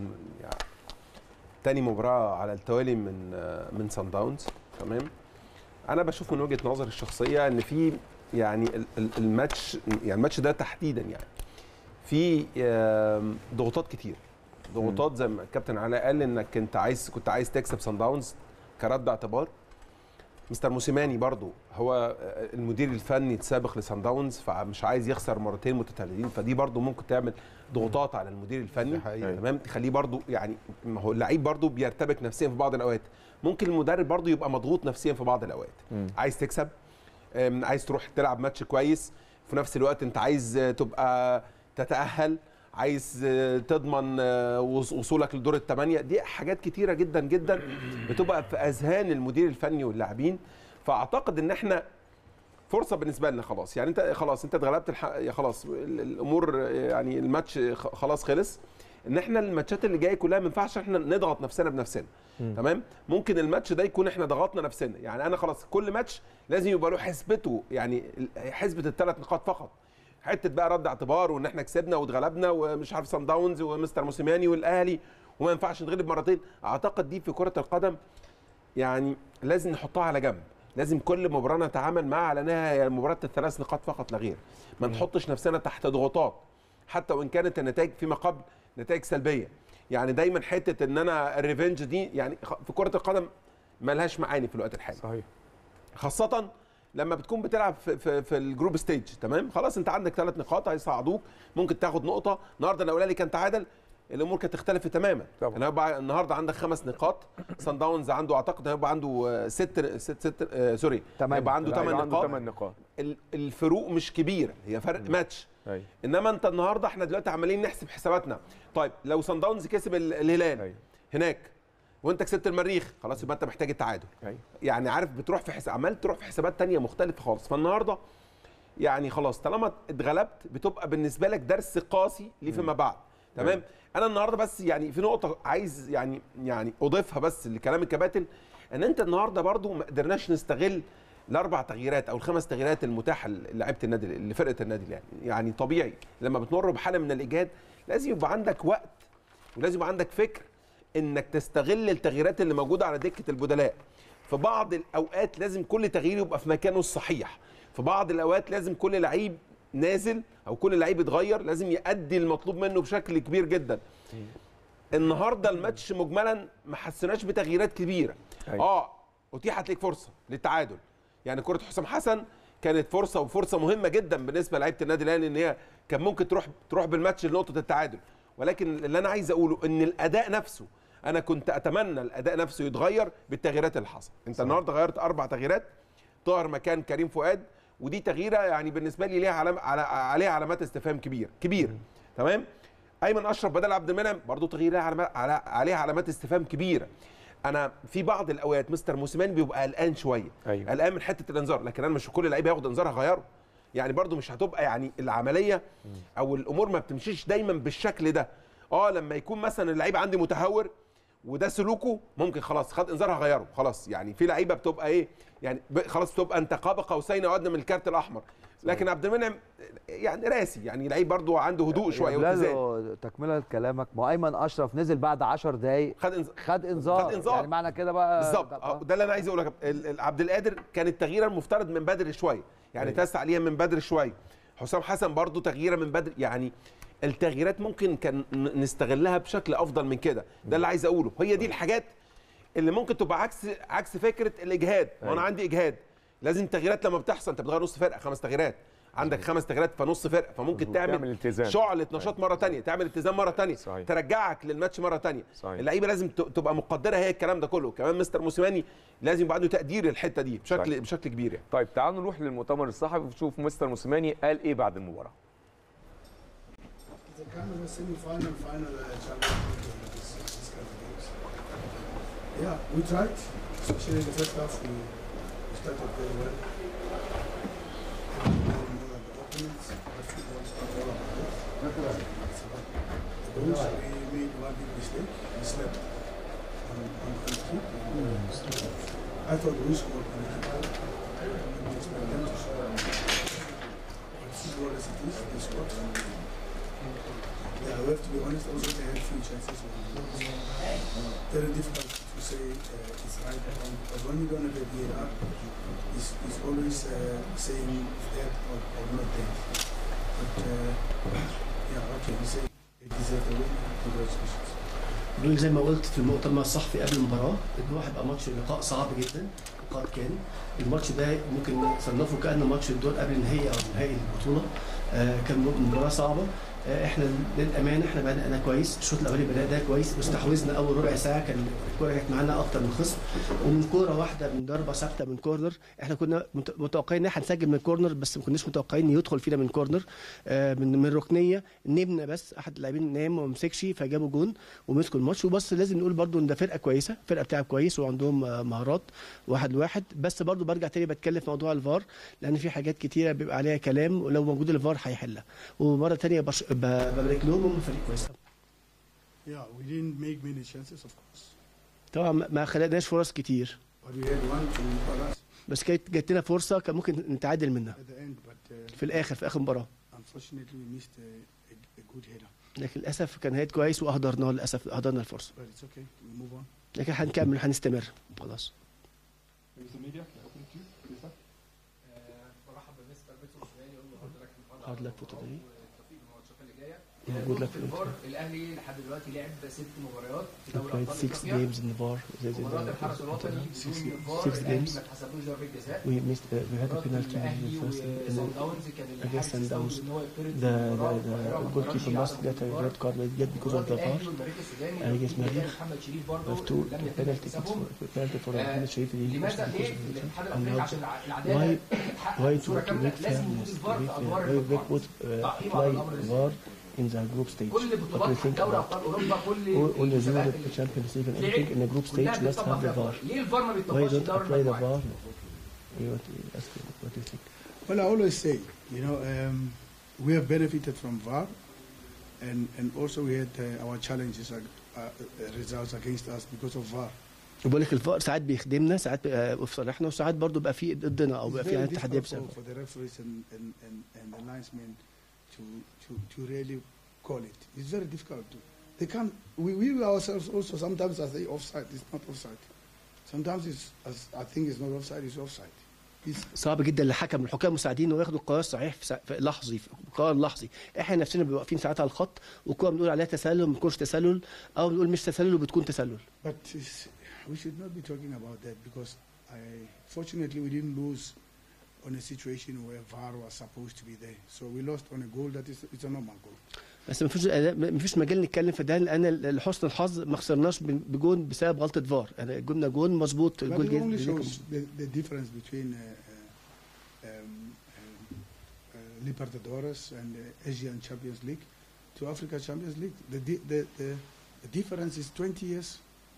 Speaker 5: تاني مباراه على التوالي من من سان داونز تمام انا بشوف من وجهه نظري الشخصيه ان في يعني ال- ال- الماتش يعني الماتش ده تحديدا يعني في آم، ضغوطات كتير ضغوطات زي ما الكابتن علاء قال انك انت عايز كنت عايز تكسب سان داونز كرد اعتبار مستر موسيماني برضو هو المدير الفني السابق لسان داونز فمش عايز يخسر مرتين متتاليين فدي برضو ممكن تعمل ضغوطات على المدير الفني
Speaker 2: دي حقيقة.
Speaker 5: تمام تخليه برضو يعني ما هو اللعيب برضو بيرتبك نفسيا في بعض الاوقات ممكن المدرب برضو يبقى مضغوط نفسيا في بعض الاوقات
Speaker 1: مم.
Speaker 5: عايز تكسب أم، عايز تروح تلعب ماتش كويس في نفس الوقت انت عايز آه، تبقى تتاهل عايز آه، تضمن آه، وص- وصولك لدور الثمانيه دي حاجات كتيره جدا جدا بتبقى في اذهان المدير الفني واللاعبين فاعتقد ان احنا فرصه بالنسبه لنا خلاص يعني انت خلاص انت اتغلبت الح... يا خلاص ال- الامور يعني الماتش خ- خلاص خلص ان احنا الماتشات اللي جايه كلها ما ينفعش احنا نضغط نفسنا بنفسنا تمام ممكن الماتش ده يكون احنا ضغطنا نفسنا يعني انا خلاص كل ماتش لازم يبقى له حسبته يعني ال- حسبه الثلاث نقاط فقط حته بقى رد اعتبار وان احنا كسبنا واتغلبنا ومش عارف سان داونز ومستر موسيماني والاهلي وما ينفعش نتغلب مرتين اعتقد دي في كره القدم يعني لازم نحطها على جنب لازم كل مباراه نتعامل معها على انها هي مباراه الثلاث نقاط فقط لا غير ما نحطش نفسنا تحت ضغوطات حتى وان كانت النتائج فيما قبل نتائج سلبيه يعني دايما حته ان انا الريفنج دي يعني خ- في كره القدم ملهاش معاني في الوقت الحالي
Speaker 1: صحيح
Speaker 5: خاصة لما بتكون بتلعب في, في, في الجروب ستيج تمام خلاص انت عندك ثلاث نقاط هيصعدوك ممكن تاخد نقطة النهارده لو الاهلي كان تعادل الامور كانت تختلف تماما
Speaker 1: طبعا.
Speaker 5: يعني هيبقى النهارده عندك خمس نقاط سان داونز عنده اعتقد هيبقى عنده آه، ست ست ست آه سوري
Speaker 3: تمانية.
Speaker 5: هيبقى عنده
Speaker 1: لا،
Speaker 5: ثمان
Speaker 1: يبقى عنده
Speaker 5: نقاط
Speaker 1: 8 نقاط
Speaker 5: ال- الفروق مش كبيره هي فرق ماتش
Speaker 1: ايوه
Speaker 5: انما انت النهارده احنا دلوقتي عمالين نحسب حساباتنا طيب لو سان داونز كسب ال- الهلال
Speaker 1: ايوه
Speaker 5: هناك وانت كسبت المريخ خلاص يبقى انت محتاج التعادل
Speaker 1: ايوه
Speaker 5: يعني عارف بتروح في حساب عمال تروح في حسابات تانية مختلفة خالص فالنهارده يعني خلاص طالما اتغلبت بتبقى بالنسبة لك درس قاسي ليه فيما بعد تمام انا النهارده بس يعني في نقطة عايز يعني يعني اضيفها بس لكلام الكباتن ان انت النهارده برضو ما قدرناش نستغل الاربع تغييرات او الخمس تغييرات المتاحه لعيبه النادي لفرقه النادي الاهلي يعني طبيعي لما بتمر بحاله من الاجهاد لازم يبقى عندك وقت ولازم يبقى عندك فكر انك تستغل التغييرات اللي موجوده على دكه البدلاء في بعض الاوقات لازم كل تغيير يبقى في مكانه الصحيح في بعض الاوقات لازم كل لعيب نازل او كل لعيب يتغير لازم يأدي المطلوب منه بشكل كبير جدا النهارده الماتش مجملا ما حسناش بتغييرات كبيره
Speaker 1: أيوة.
Speaker 5: اه اتيحت ليك فرصه للتعادل يعني كره حسام حسن كانت فرصه وفرصه مهمه جدا بالنسبه لعيبه النادي الاهلي ان هي كان ممكن تروح تروح بالماتش لنقطه التعادل ولكن اللي انا عايز اقوله ان الاداء نفسه انا كنت اتمنى الاداء نفسه يتغير بالتغييرات اللي حصل انت صح. النهارده غيرت اربع تغييرات طاهر مكان كريم فؤاد ودي تغييره يعني بالنسبه لي ليها علام على عليها علامات استفهام كبير كبير تمام ايمن اشرف بدل عبد المنعم برضه تغيير ليها علامات على عليها علامات استفهام كبيره انا في بعض الاوقات مستر موسيماني بيبقى قلقان شويه
Speaker 1: أيوة.
Speaker 5: قلقان من حته الانذار لكن انا مش كل لعيب هياخد انذار هغيره يعني برضو مش هتبقى يعني العمليه او الامور ما بتمشيش دايما بالشكل ده اه لما يكون مثلا اللعيب عندي متهور وده سلوكه ممكن خلاص خد انذار هغيره خلاص يعني في لعيبه بتبقى ايه يعني ب- خلاص بتبقى انت قاب قوسين او ادنى من الكارت الاحمر لكن عبد المنعم يعني راسي يعني لعيب برضو عنده هدوء شويه
Speaker 3: يا
Speaker 5: واتزان
Speaker 3: بلال تكمله لكلامك ما هو ايمن اشرف نزل بعد 10 دقايق
Speaker 5: خد انذار
Speaker 3: خد انذار
Speaker 5: خد إنذار.
Speaker 3: يعني معنى كده بقى
Speaker 5: بالظبط
Speaker 3: آه.
Speaker 5: آه، ده اللي انا عايز اقول لك ال- ال- عبد القادر كان التغيير المفترض من بدري شويه يعني
Speaker 1: أيوة.
Speaker 5: تسع عليها من بدري شويه حسام حسن برضو تغييره من بدري يعني التغييرات ممكن كان ن- نستغلها بشكل افضل من كده ده اللي عايز اقوله هي دي الحاجات اللي ممكن تبقى عكس عكس فكره الاجهاد وانا
Speaker 1: أيوة.
Speaker 5: عندي اجهاد لازم التغييرات لما بتحصل انت بتغير نص فرقه خمس تغييرات عندك خمس تغييرات فنص فرقه فممكن
Speaker 1: مظبوط.
Speaker 5: تعمل,
Speaker 1: تعمل التزام.
Speaker 5: شعله نشاط مره تانية تعمل التزام مره تانية
Speaker 1: صحيح.
Speaker 5: ترجعك للماتش مره تانية
Speaker 1: صحيح.
Speaker 5: اللعيبه لازم ت- تبقى مقدره هي الكلام ده كله كمان مستر موسيماني لازم يبقى عنده تقدير الحته دي بشكل
Speaker 1: صحيح.
Speaker 5: بشكل كبير يعني
Speaker 1: طيب تعالوا نروح للمؤتمر الصحفي ونشوف مستر موسيماني قال ايه بعد المباراه
Speaker 6: The kind of a semi-final, final uh, challenge uh, this, this kind of games. Yeah, we tried, especially in the first half. We, we started very well. And we know that the opponents, but football is not all about it. It's about the goals. We made one big mistake. We slept on on on keep. I thought we scored on the keeper. And we expect them to score. But football as it is, they scored. Yeah, we have to be honest. Also, they had few chances. Very difficult to say uh, it's right or wrong because when you don't have a VAR, it's, it's always uh, saying dead or, or not dead. But uh, yeah, okay, we say they deserve the win. Congratulations.
Speaker 7: دول زي ما قلت في المؤتمر الصحفي قبل المباراه ان هو هيبقى ماتش لقاء صعب جدا وقد كان الماتش ده ممكن نصنفه كانه ماتش الدور قبل النهائي او نهائي البطوله آه كان مباراه صعبه آه احنا للامانه احنا بدانا كويس الشوط الاولاني بدانا كويس واستحوذنا اول ربع ساعه كان الكوره كانت معانا اكتر من خصم ومن كوره واحده من ضربه ثابته من كورنر احنا كنا مت- متوقعين ان احنا هنسجل من كورنر بس ما كناش متوقعين إن يدخل فينا من كورنر آه من من ركنيه نمنا بس احد اللاعبين نام وما مسكش فجابوا جون ومسكوا الماتش وبس لازم نقول برضو ان ده فرقه كويسه فرقه بتلعب كويس وعندهم آه، مهارات واحد لواحد بس برضو برجع تاني بتكلم في موضوع الفار لان في حاجات كتيره بيبقى عليها كلام ولو موجود الفار هيحلها ومره تانية بش... ب- ببارك لهم هم فريق كويس
Speaker 6: Yeah, we didn't make many chances, of course,
Speaker 7: طبعا ما- ما خلقناش فرص كتير
Speaker 6: but we had one to Palace
Speaker 7: بس كانت جات لنا فرصه كان ممكن نتعادل منها
Speaker 6: at the end. But uh,
Speaker 7: في الاخر في اخر المباراه
Speaker 6: unfortunately, we missed a, a, a good header.
Speaker 7: لكن للاسف كان هيد كويس واهدرناه للاسف اهدرنا الفرصه
Speaker 6: But it's okay. We move on.
Speaker 7: لكن هنكمل هنستمر خلاص
Speaker 8: برحب بمستر بيتسو السوداني اقول له هارد لك في
Speaker 7: Hard luck for today.
Speaker 8: بالتوفيق في الماتشات اللي جايه
Speaker 7: Yeah, good luck
Speaker 8: في
Speaker 7: for
Speaker 8: الفار الاهلي لحد دلوقتي لعب ست مباريات في
Speaker 7: We
Speaker 8: دوري
Speaker 7: played
Speaker 8: ابطال
Speaker 7: six
Speaker 8: افريقيا
Speaker 7: games in the bar. They did
Speaker 8: مباراه الحرس
Speaker 7: the-
Speaker 8: الوطني
Speaker 7: six-
Speaker 8: بدون الفار
Speaker 7: six
Speaker 8: الاهلي
Speaker 7: games.
Speaker 8: ما اتحسبلوش ضربه جزاء
Speaker 7: We missed. Uh, we had a
Speaker 8: مباراه
Speaker 7: penalty in
Speaker 8: الاهلي
Speaker 7: the first. and
Speaker 8: وصن
Speaker 7: then
Speaker 8: داونز كان
Speaker 7: against
Speaker 8: الحارس
Speaker 7: Sundowns.
Speaker 8: استوعب ان هو يطرد
Speaker 7: The
Speaker 8: في المباراه
Speaker 7: the,
Speaker 8: والقاهرة
Speaker 7: the
Speaker 8: ما
Speaker 7: goalkeeper
Speaker 8: قررش
Speaker 7: must
Speaker 8: يعرض
Speaker 7: get a
Speaker 8: الفار.
Speaker 7: red card yet because of
Speaker 8: مباراه
Speaker 7: the
Speaker 8: الاهلي
Speaker 7: VAR.
Speaker 8: والبريق السوداني
Speaker 7: And against
Speaker 8: اللي كان
Speaker 7: Mali.
Speaker 8: محمد شريف
Speaker 7: We
Speaker 8: برضه
Speaker 7: have two
Speaker 8: لم يتم
Speaker 7: penalty kicks
Speaker 8: احتسابهم
Speaker 7: for penalty for
Speaker 8: آه،
Speaker 7: Mohamed Sharif اللي
Speaker 8: لماذا
Speaker 7: because
Speaker 8: ليه
Speaker 7: of the
Speaker 8: الاتحاد
Speaker 7: and
Speaker 8: الافريقي
Speaker 7: now
Speaker 8: عشان
Speaker 7: why
Speaker 8: العداله تتحقق
Speaker 7: why to
Speaker 8: بصوره
Speaker 7: to
Speaker 8: كامله
Speaker 7: make
Speaker 8: لازم وجود
Speaker 7: fairness
Speaker 8: الفار في ادوار
Speaker 7: why we
Speaker 8: الفار
Speaker 7: put uh,
Speaker 8: تعقيب على
Speaker 7: apply
Speaker 8: الامر ده
Speaker 7: VAR in the group stage
Speaker 8: كل
Speaker 7: what do
Speaker 8: بطولات
Speaker 7: you think
Speaker 8: دوري
Speaker 7: about
Speaker 8: ابطال اوروبا كل
Speaker 7: all, all the
Speaker 8: المسابقات
Speaker 7: Europe
Speaker 8: اللي
Speaker 7: Champions League and
Speaker 8: لعب
Speaker 7: everything in the group
Speaker 8: كلها
Speaker 7: stage must
Speaker 8: بيطبق
Speaker 7: have the
Speaker 8: فيها
Speaker 7: VAR
Speaker 8: فار. ليه الفار ما
Speaker 7: why
Speaker 8: بيطبقش
Speaker 7: don't
Speaker 8: دوري
Speaker 7: apply the
Speaker 8: المجموعات؟
Speaker 7: VAR we want to ask you what do you think
Speaker 6: Well, I always say, you know, um, we have benefited from VAR, and and also we had uh, our challenges, uh, uh, results against us because of VAR.
Speaker 7: بقول لك الفار ساعات بيخدمنا ساعات بيبقى في صالحنا وساعات برضه بيبقى في ضدنا او
Speaker 6: It's
Speaker 7: بيبقى
Speaker 6: very
Speaker 7: في يعني تحديات
Speaker 6: difficult
Speaker 7: بسبب
Speaker 6: for, for the referees and, and, and, and the linesmen to, to, to really call it. It's very difficult to. They can't. We, we ourselves also sometimes I say offside. It's not offside. Sometimes it's as I think it's not offside. It's offside. It's,
Speaker 7: صعب جدا للحكم الحكام المساعدين انه ياخدوا القرار الصحيح في, سا... في لحظي في قرار لحظي احنا نفسنا بنبقى واقفين ساعات على الخط والكوره بنقول عليها تسلل ما بتكونش تسلل او بنقول مش تسلل وبتكون تسلل
Speaker 6: but it's, we should not be talking about that because I fortunately we didn't lose on a situation where VAR was supposed to be there. So we lost on a goal that is it's a normal goal.
Speaker 7: بس ما فيش ما فيش مجال نتكلم في ده لان لحسن الحظ ما خسرناش بجون بسبب غلطه فار يعني جبنا جون مظبوط
Speaker 6: But
Speaker 7: الجول
Speaker 6: it only
Speaker 7: جه-
Speaker 6: shows the, the difference between uh, uh, um, um, uh, Libertadores and the Asian Champions League to Africa Champions League. The, di- the, the, the difference is 20 years.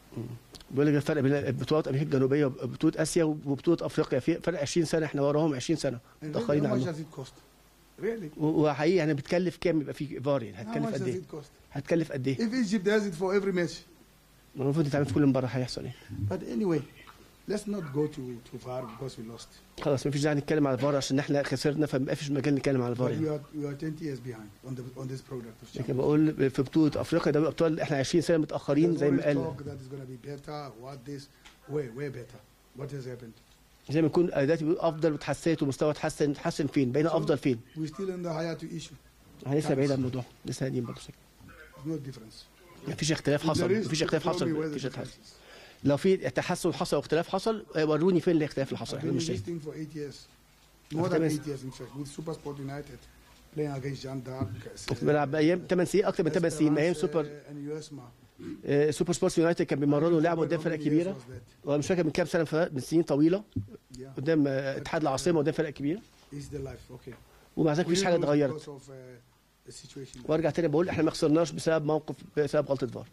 Speaker 7: بيقول لك الفرق بين بطولات امريكا الجنوبيه وبطوله اسيا وبطوله افريقيا في فرق 20 سنه احنا وراهم 20 سنه
Speaker 6: And really,
Speaker 7: متاخرين
Speaker 6: how much
Speaker 7: عنهم
Speaker 6: does it cost? Really?
Speaker 7: و- وحقيقي يعني بتكلف كام يبقى في فار يعني
Speaker 6: How
Speaker 7: هتكلف
Speaker 6: much
Speaker 7: قد
Speaker 6: does
Speaker 7: ايه؟
Speaker 6: it cost?
Speaker 7: هتكلف قد ايه؟
Speaker 6: If Egypt does it for every match.
Speaker 7: المفروض يتعمل في كل مباراه هيحصل ايه؟
Speaker 6: But anyway, let's not go to, to VAR because we lost.
Speaker 7: خلاص مفيش داعي نتكلم على الفار عشان احنا خسرنا فما فيش مجال نتكلم على الفار
Speaker 6: But we
Speaker 7: يعني.
Speaker 6: are, we are 20 years behind on, the, on this product of
Speaker 7: لكن
Speaker 6: Champions
Speaker 7: بقول في بطوله افريقيا دوري الابطال احنا 20 سنه متاخرين
Speaker 6: There's
Speaker 7: زي ما
Speaker 6: always
Speaker 7: قال
Speaker 6: talk that is going to be better, what this, way, way better. What has happened?
Speaker 7: زي ما يكون اداتي بيقول افضل وتحسنت ومستوى اتحسن اتحسن فين؟ بقينا افضل فين؟
Speaker 6: We're still in the Hayatu issue.
Speaker 7: احنا لسه بعيد عن الموضوع لسه قاعدين برضه ساكت.
Speaker 6: There's no difference.
Speaker 7: مفيش اختلاف
Speaker 6: If
Speaker 7: حصل
Speaker 6: there is,
Speaker 7: مفيش اختلاف
Speaker 6: tell me
Speaker 7: حصل
Speaker 6: where the
Speaker 7: مفيش
Speaker 6: difference
Speaker 7: اختلاف
Speaker 6: is.
Speaker 7: لو في تحسن حصل واختلاف حصل آه، وروني فين الاختلاف اللي حصل
Speaker 6: I've
Speaker 7: احنا
Speaker 6: been
Speaker 7: مش
Speaker 6: in this
Speaker 7: شايفين
Speaker 6: thing for eight years. More
Speaker 7: After
Speaker 6: than
Speaker 7: this-
Speaker 6: eight years, in fact, with Super Sport United, playing against Jean d'Arc.
Speaker 7: كنت بلعب ايام 8 سنين اكتر من 8 سنين ايام سوبر
Speaker 6: and USMA.
Speaker 7: آه، سوبر سبورتس يونايتد كان بيمرنوا لعبوا قدام فرق كبيره وانا مش فاكر من كام سنه فرق- من سنين طويله
Speaker 6: Yeah,
Speaker 7: قدام آه، اتحاد العاصمه قدام فرق كبيره
Speaker 6: it's the life. Okay.
Speaker 7: ومع ذلك
Speaker 6: We
Speaker 7: مفيش
Speaker 6: didn't
Speaker 7: حاجه
Speaker 6: lose
Speaker 7: اتغيرت
Speaker 6: because of uh, the situation.
Speaker 7: وارجع تاني بقول احنا ما خسرناش بسبب موقف بسبب غلطه فار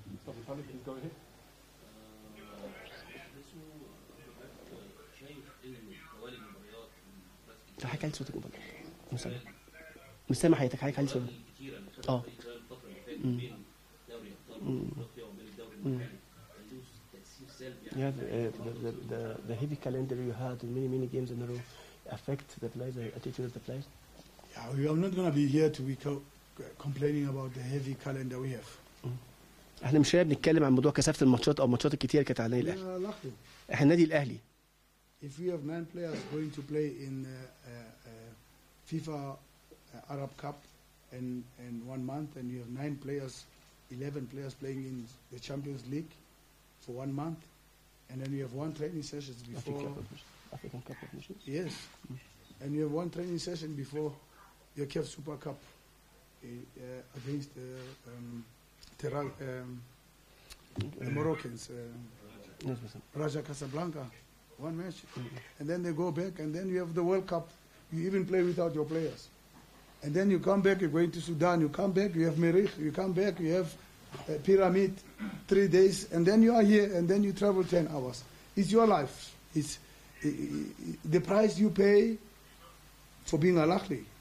Speaker 7: انت حكي علي صوتك موبايل مش سامع مش سامع حياتك حكي علي صوتك اه مم. مم. مم. Yeah, the, uh, the, the, the, the heavy calendar you had, many, many games in a row, affect the players, the attitude of the players?
Speaker 6: Yeah, we are not going to be here to be co- complaining about the heavy calendar we have.
Speaker 7: احنا مش هنا بنتكلم عن موضوع كثافه الماتشات او الماتشات الكتير اللي كانت على النادي
Speaker 6: We
Speaker 7: الاهلي
Speaker 6: are lucky.
Speaker 7: احنا النادي الاهلي
Speaker 6: If we have nine players going to play in uh, uh, uh, FIFA uh, Arab Cup in, in one month, and you have nine players, 11 players playing in the Champions League for one month, and then you have one training session before.
Speaker 7: African Cup of Nations.
Speaker 6: Yes, and you have one training session before your CAF Super Cup uh, uh, against uh, um, Terra- um, the Moroccans. Uh,
Speaker 7: Yes, Mr.
Speaker 6: Raja Casablanca, one match, and then they go back, and then you have the World Cup. You even play without your players, and then you come back. You're going to Sudan. You come back. You have Merich. You come back. You have uh, Pyramid, three days, and then you are here, and then you travel ten hours. It's your life. It's i- i- i- the price you pay for being a Lahli.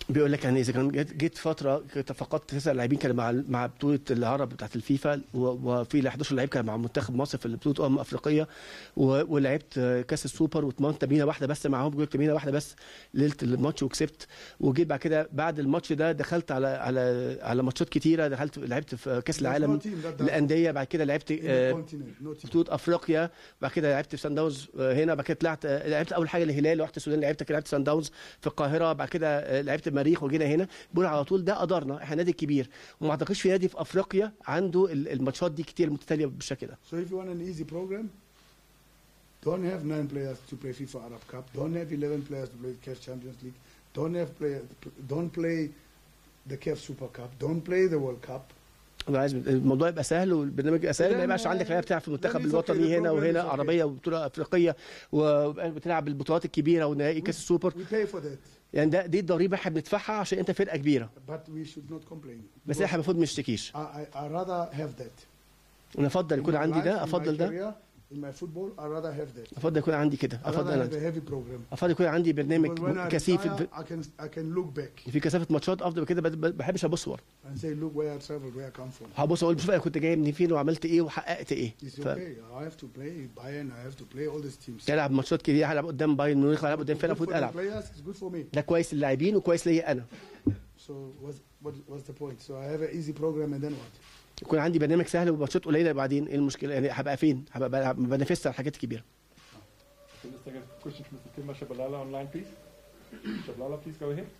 Speaker 7: بيقول لك يعني اذا كان جيت, جيت فتره كنت فقدت تسع لاعبين كانوا مع مع بطوله العرب بتاعت الفيفا و- وفي 11 لعيب كان مع منتخب مصر في بطوله امم افريقيه و- ولعبت كاس السوبر واتمرنت تمرينه واحده بس معاهم بيقول لك تمرينه واحده بس ليله الماتش وكسبت وجيت بعد كده بعد الماتش ده دخلت على على على ماتشات كتيره دخلت لعبت في كاس العالم الانديه بعد كده لعبت آه، بطوله افريقيا بعد كده لعبت في سان داونز آه، هنا بعد كده طلعت آه، لعبت اول حاجه الهلال رحت السودان لعبت لعبت سان داونز في القاهره بعد كده آه، لعبت المريخ وجينا هنا بيقول على طول ده قدرنا احنا نادي كبير وما اعتقدش في نادي في افريقيا عنده ال- الماتشات دي كتير متتاليه بالشكل ده
Speaker 6: So if you want an easy program, don't have nine players to play FIFA Arab Cup. Don't have 11 players to play CAF Champions League. Don't have player, don't play the CAF Super Cup. Don't play the World Cup.
Speaker 7: انا عايز الموضوع يبقى سهل والبرنامج يبقى سهل ما يبقاش عندك لعيبه بتلعب في المنتخب
Speaker 6: Then it's okay,
Speaker 7: الوطني
Speaker 6: the
Speaker 7: هنا
Speaker 6: program
Speaker 7: وهنا
Speaker 6: is okay.
Speaker 7: عربيه وبطوله افريقيه وبتلعب البطولات الكبيره ونهائي كاس السوبر
Speaker 6: We pay for that,
Speaker 7: يعني ده دي الضريبه احنا بندفعها عشان انت فرقه كبيره
Speaker 6: but we should not complain.
Speaker 7: بس
Speaker 6: Because
Speaker 7: احنا المفروض ما نشتكيش
Speaker 6: I, I, I rather have that.
Speaker 7: انا افضل يكون
Speaker 6: In my
Speaker 7: عندي
Speaker 6: life,
Speaker 7: ده
Speaker 6: in
Speaker 7: افضل
Speaker 6: my
Speaker 7: ده
Speaker 6: career, in my football, I rather have that.
Speaker 7: افضل يكون عندي كده
Speaker 6: I rather
Speaker 7: افضل
Speaker 6: have
Speaker 7: انا
Speaker 6: a heavy program.
Speaker 7: افضل يكون عندي
Speaker 6: Because
Speaker 7: برنامج
Speaker 6: when I
Speaker 7: كثيف
Speaker 6: retire,
Speaker 7: في,
Speaker 6: I can, I can look back
Speaker 7: في كثافه ماتشات افضل كده ما بحبش ابص ورا
Speaker 6: and say, look where I traveled, where I come from.
Speaker 7: هبص اقول شوف انا كنت جاي من فين وعملت ايه وحققت ايه
Speaker 6: It's
Speaker 7: ف...
Speaker 6: okay. I have to play Bayern. I have to play all these teams.
Speaker 7: العب ماتشات كتير هلعب قدام بايرن ميونخ هلعب قدام فرقه
Speaker 6: Good for
Speaker 7: المفروض
Speaker 6: the
Speaker 7: العب
Speaker 6: players. It's good for me.
Speaker 7: ده كويس للاعبين وكويس ليا انا
Speaker 6: So what's, what, what's the point? So I have an easy program and then what?
Speaker 7: يكون عندي برنامج سهل وماتشات قليله بعدين ايه المشكله يعني هبقى فين هبقى بلعب- بنافس على الحاجات الكبيره
Speaker 9: So let's take a question from Mr. Timba Shabalala online, please. Shabalala, please go ahead.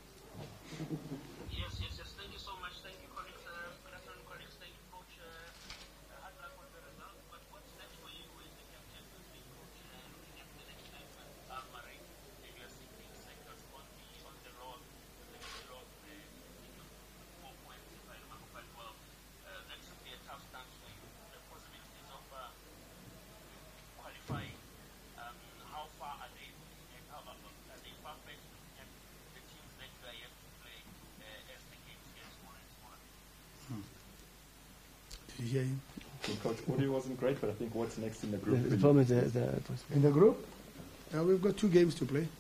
Speaker 10: Yes, yes, yes. Thank you so much. Thank you, colleagues. Uh, good afternoon, colleagues. Thank you, coach. Uh, uh, hard luck on the result. But what's next for you as the captain of the coach? Uh, looking at the next time with Almaray, and you're seeing sectors on the on the road, the road, uh, four points, if I remember quite well. Uh, that should be a tough stance for you. The possibilities of uh, qualifying. Um, how far are they? And how are they far-fetched looking at the teams that you are yet to play uh, as the games get smaller and smaller?
Speaker 6: Did you hear him?
Speaker 9: So Coach, audio wasn't great, but I think what's next in the group?
Speaker 7: The problem is the- the-
Speaker 6: In the group? Uh, we've got two games to play.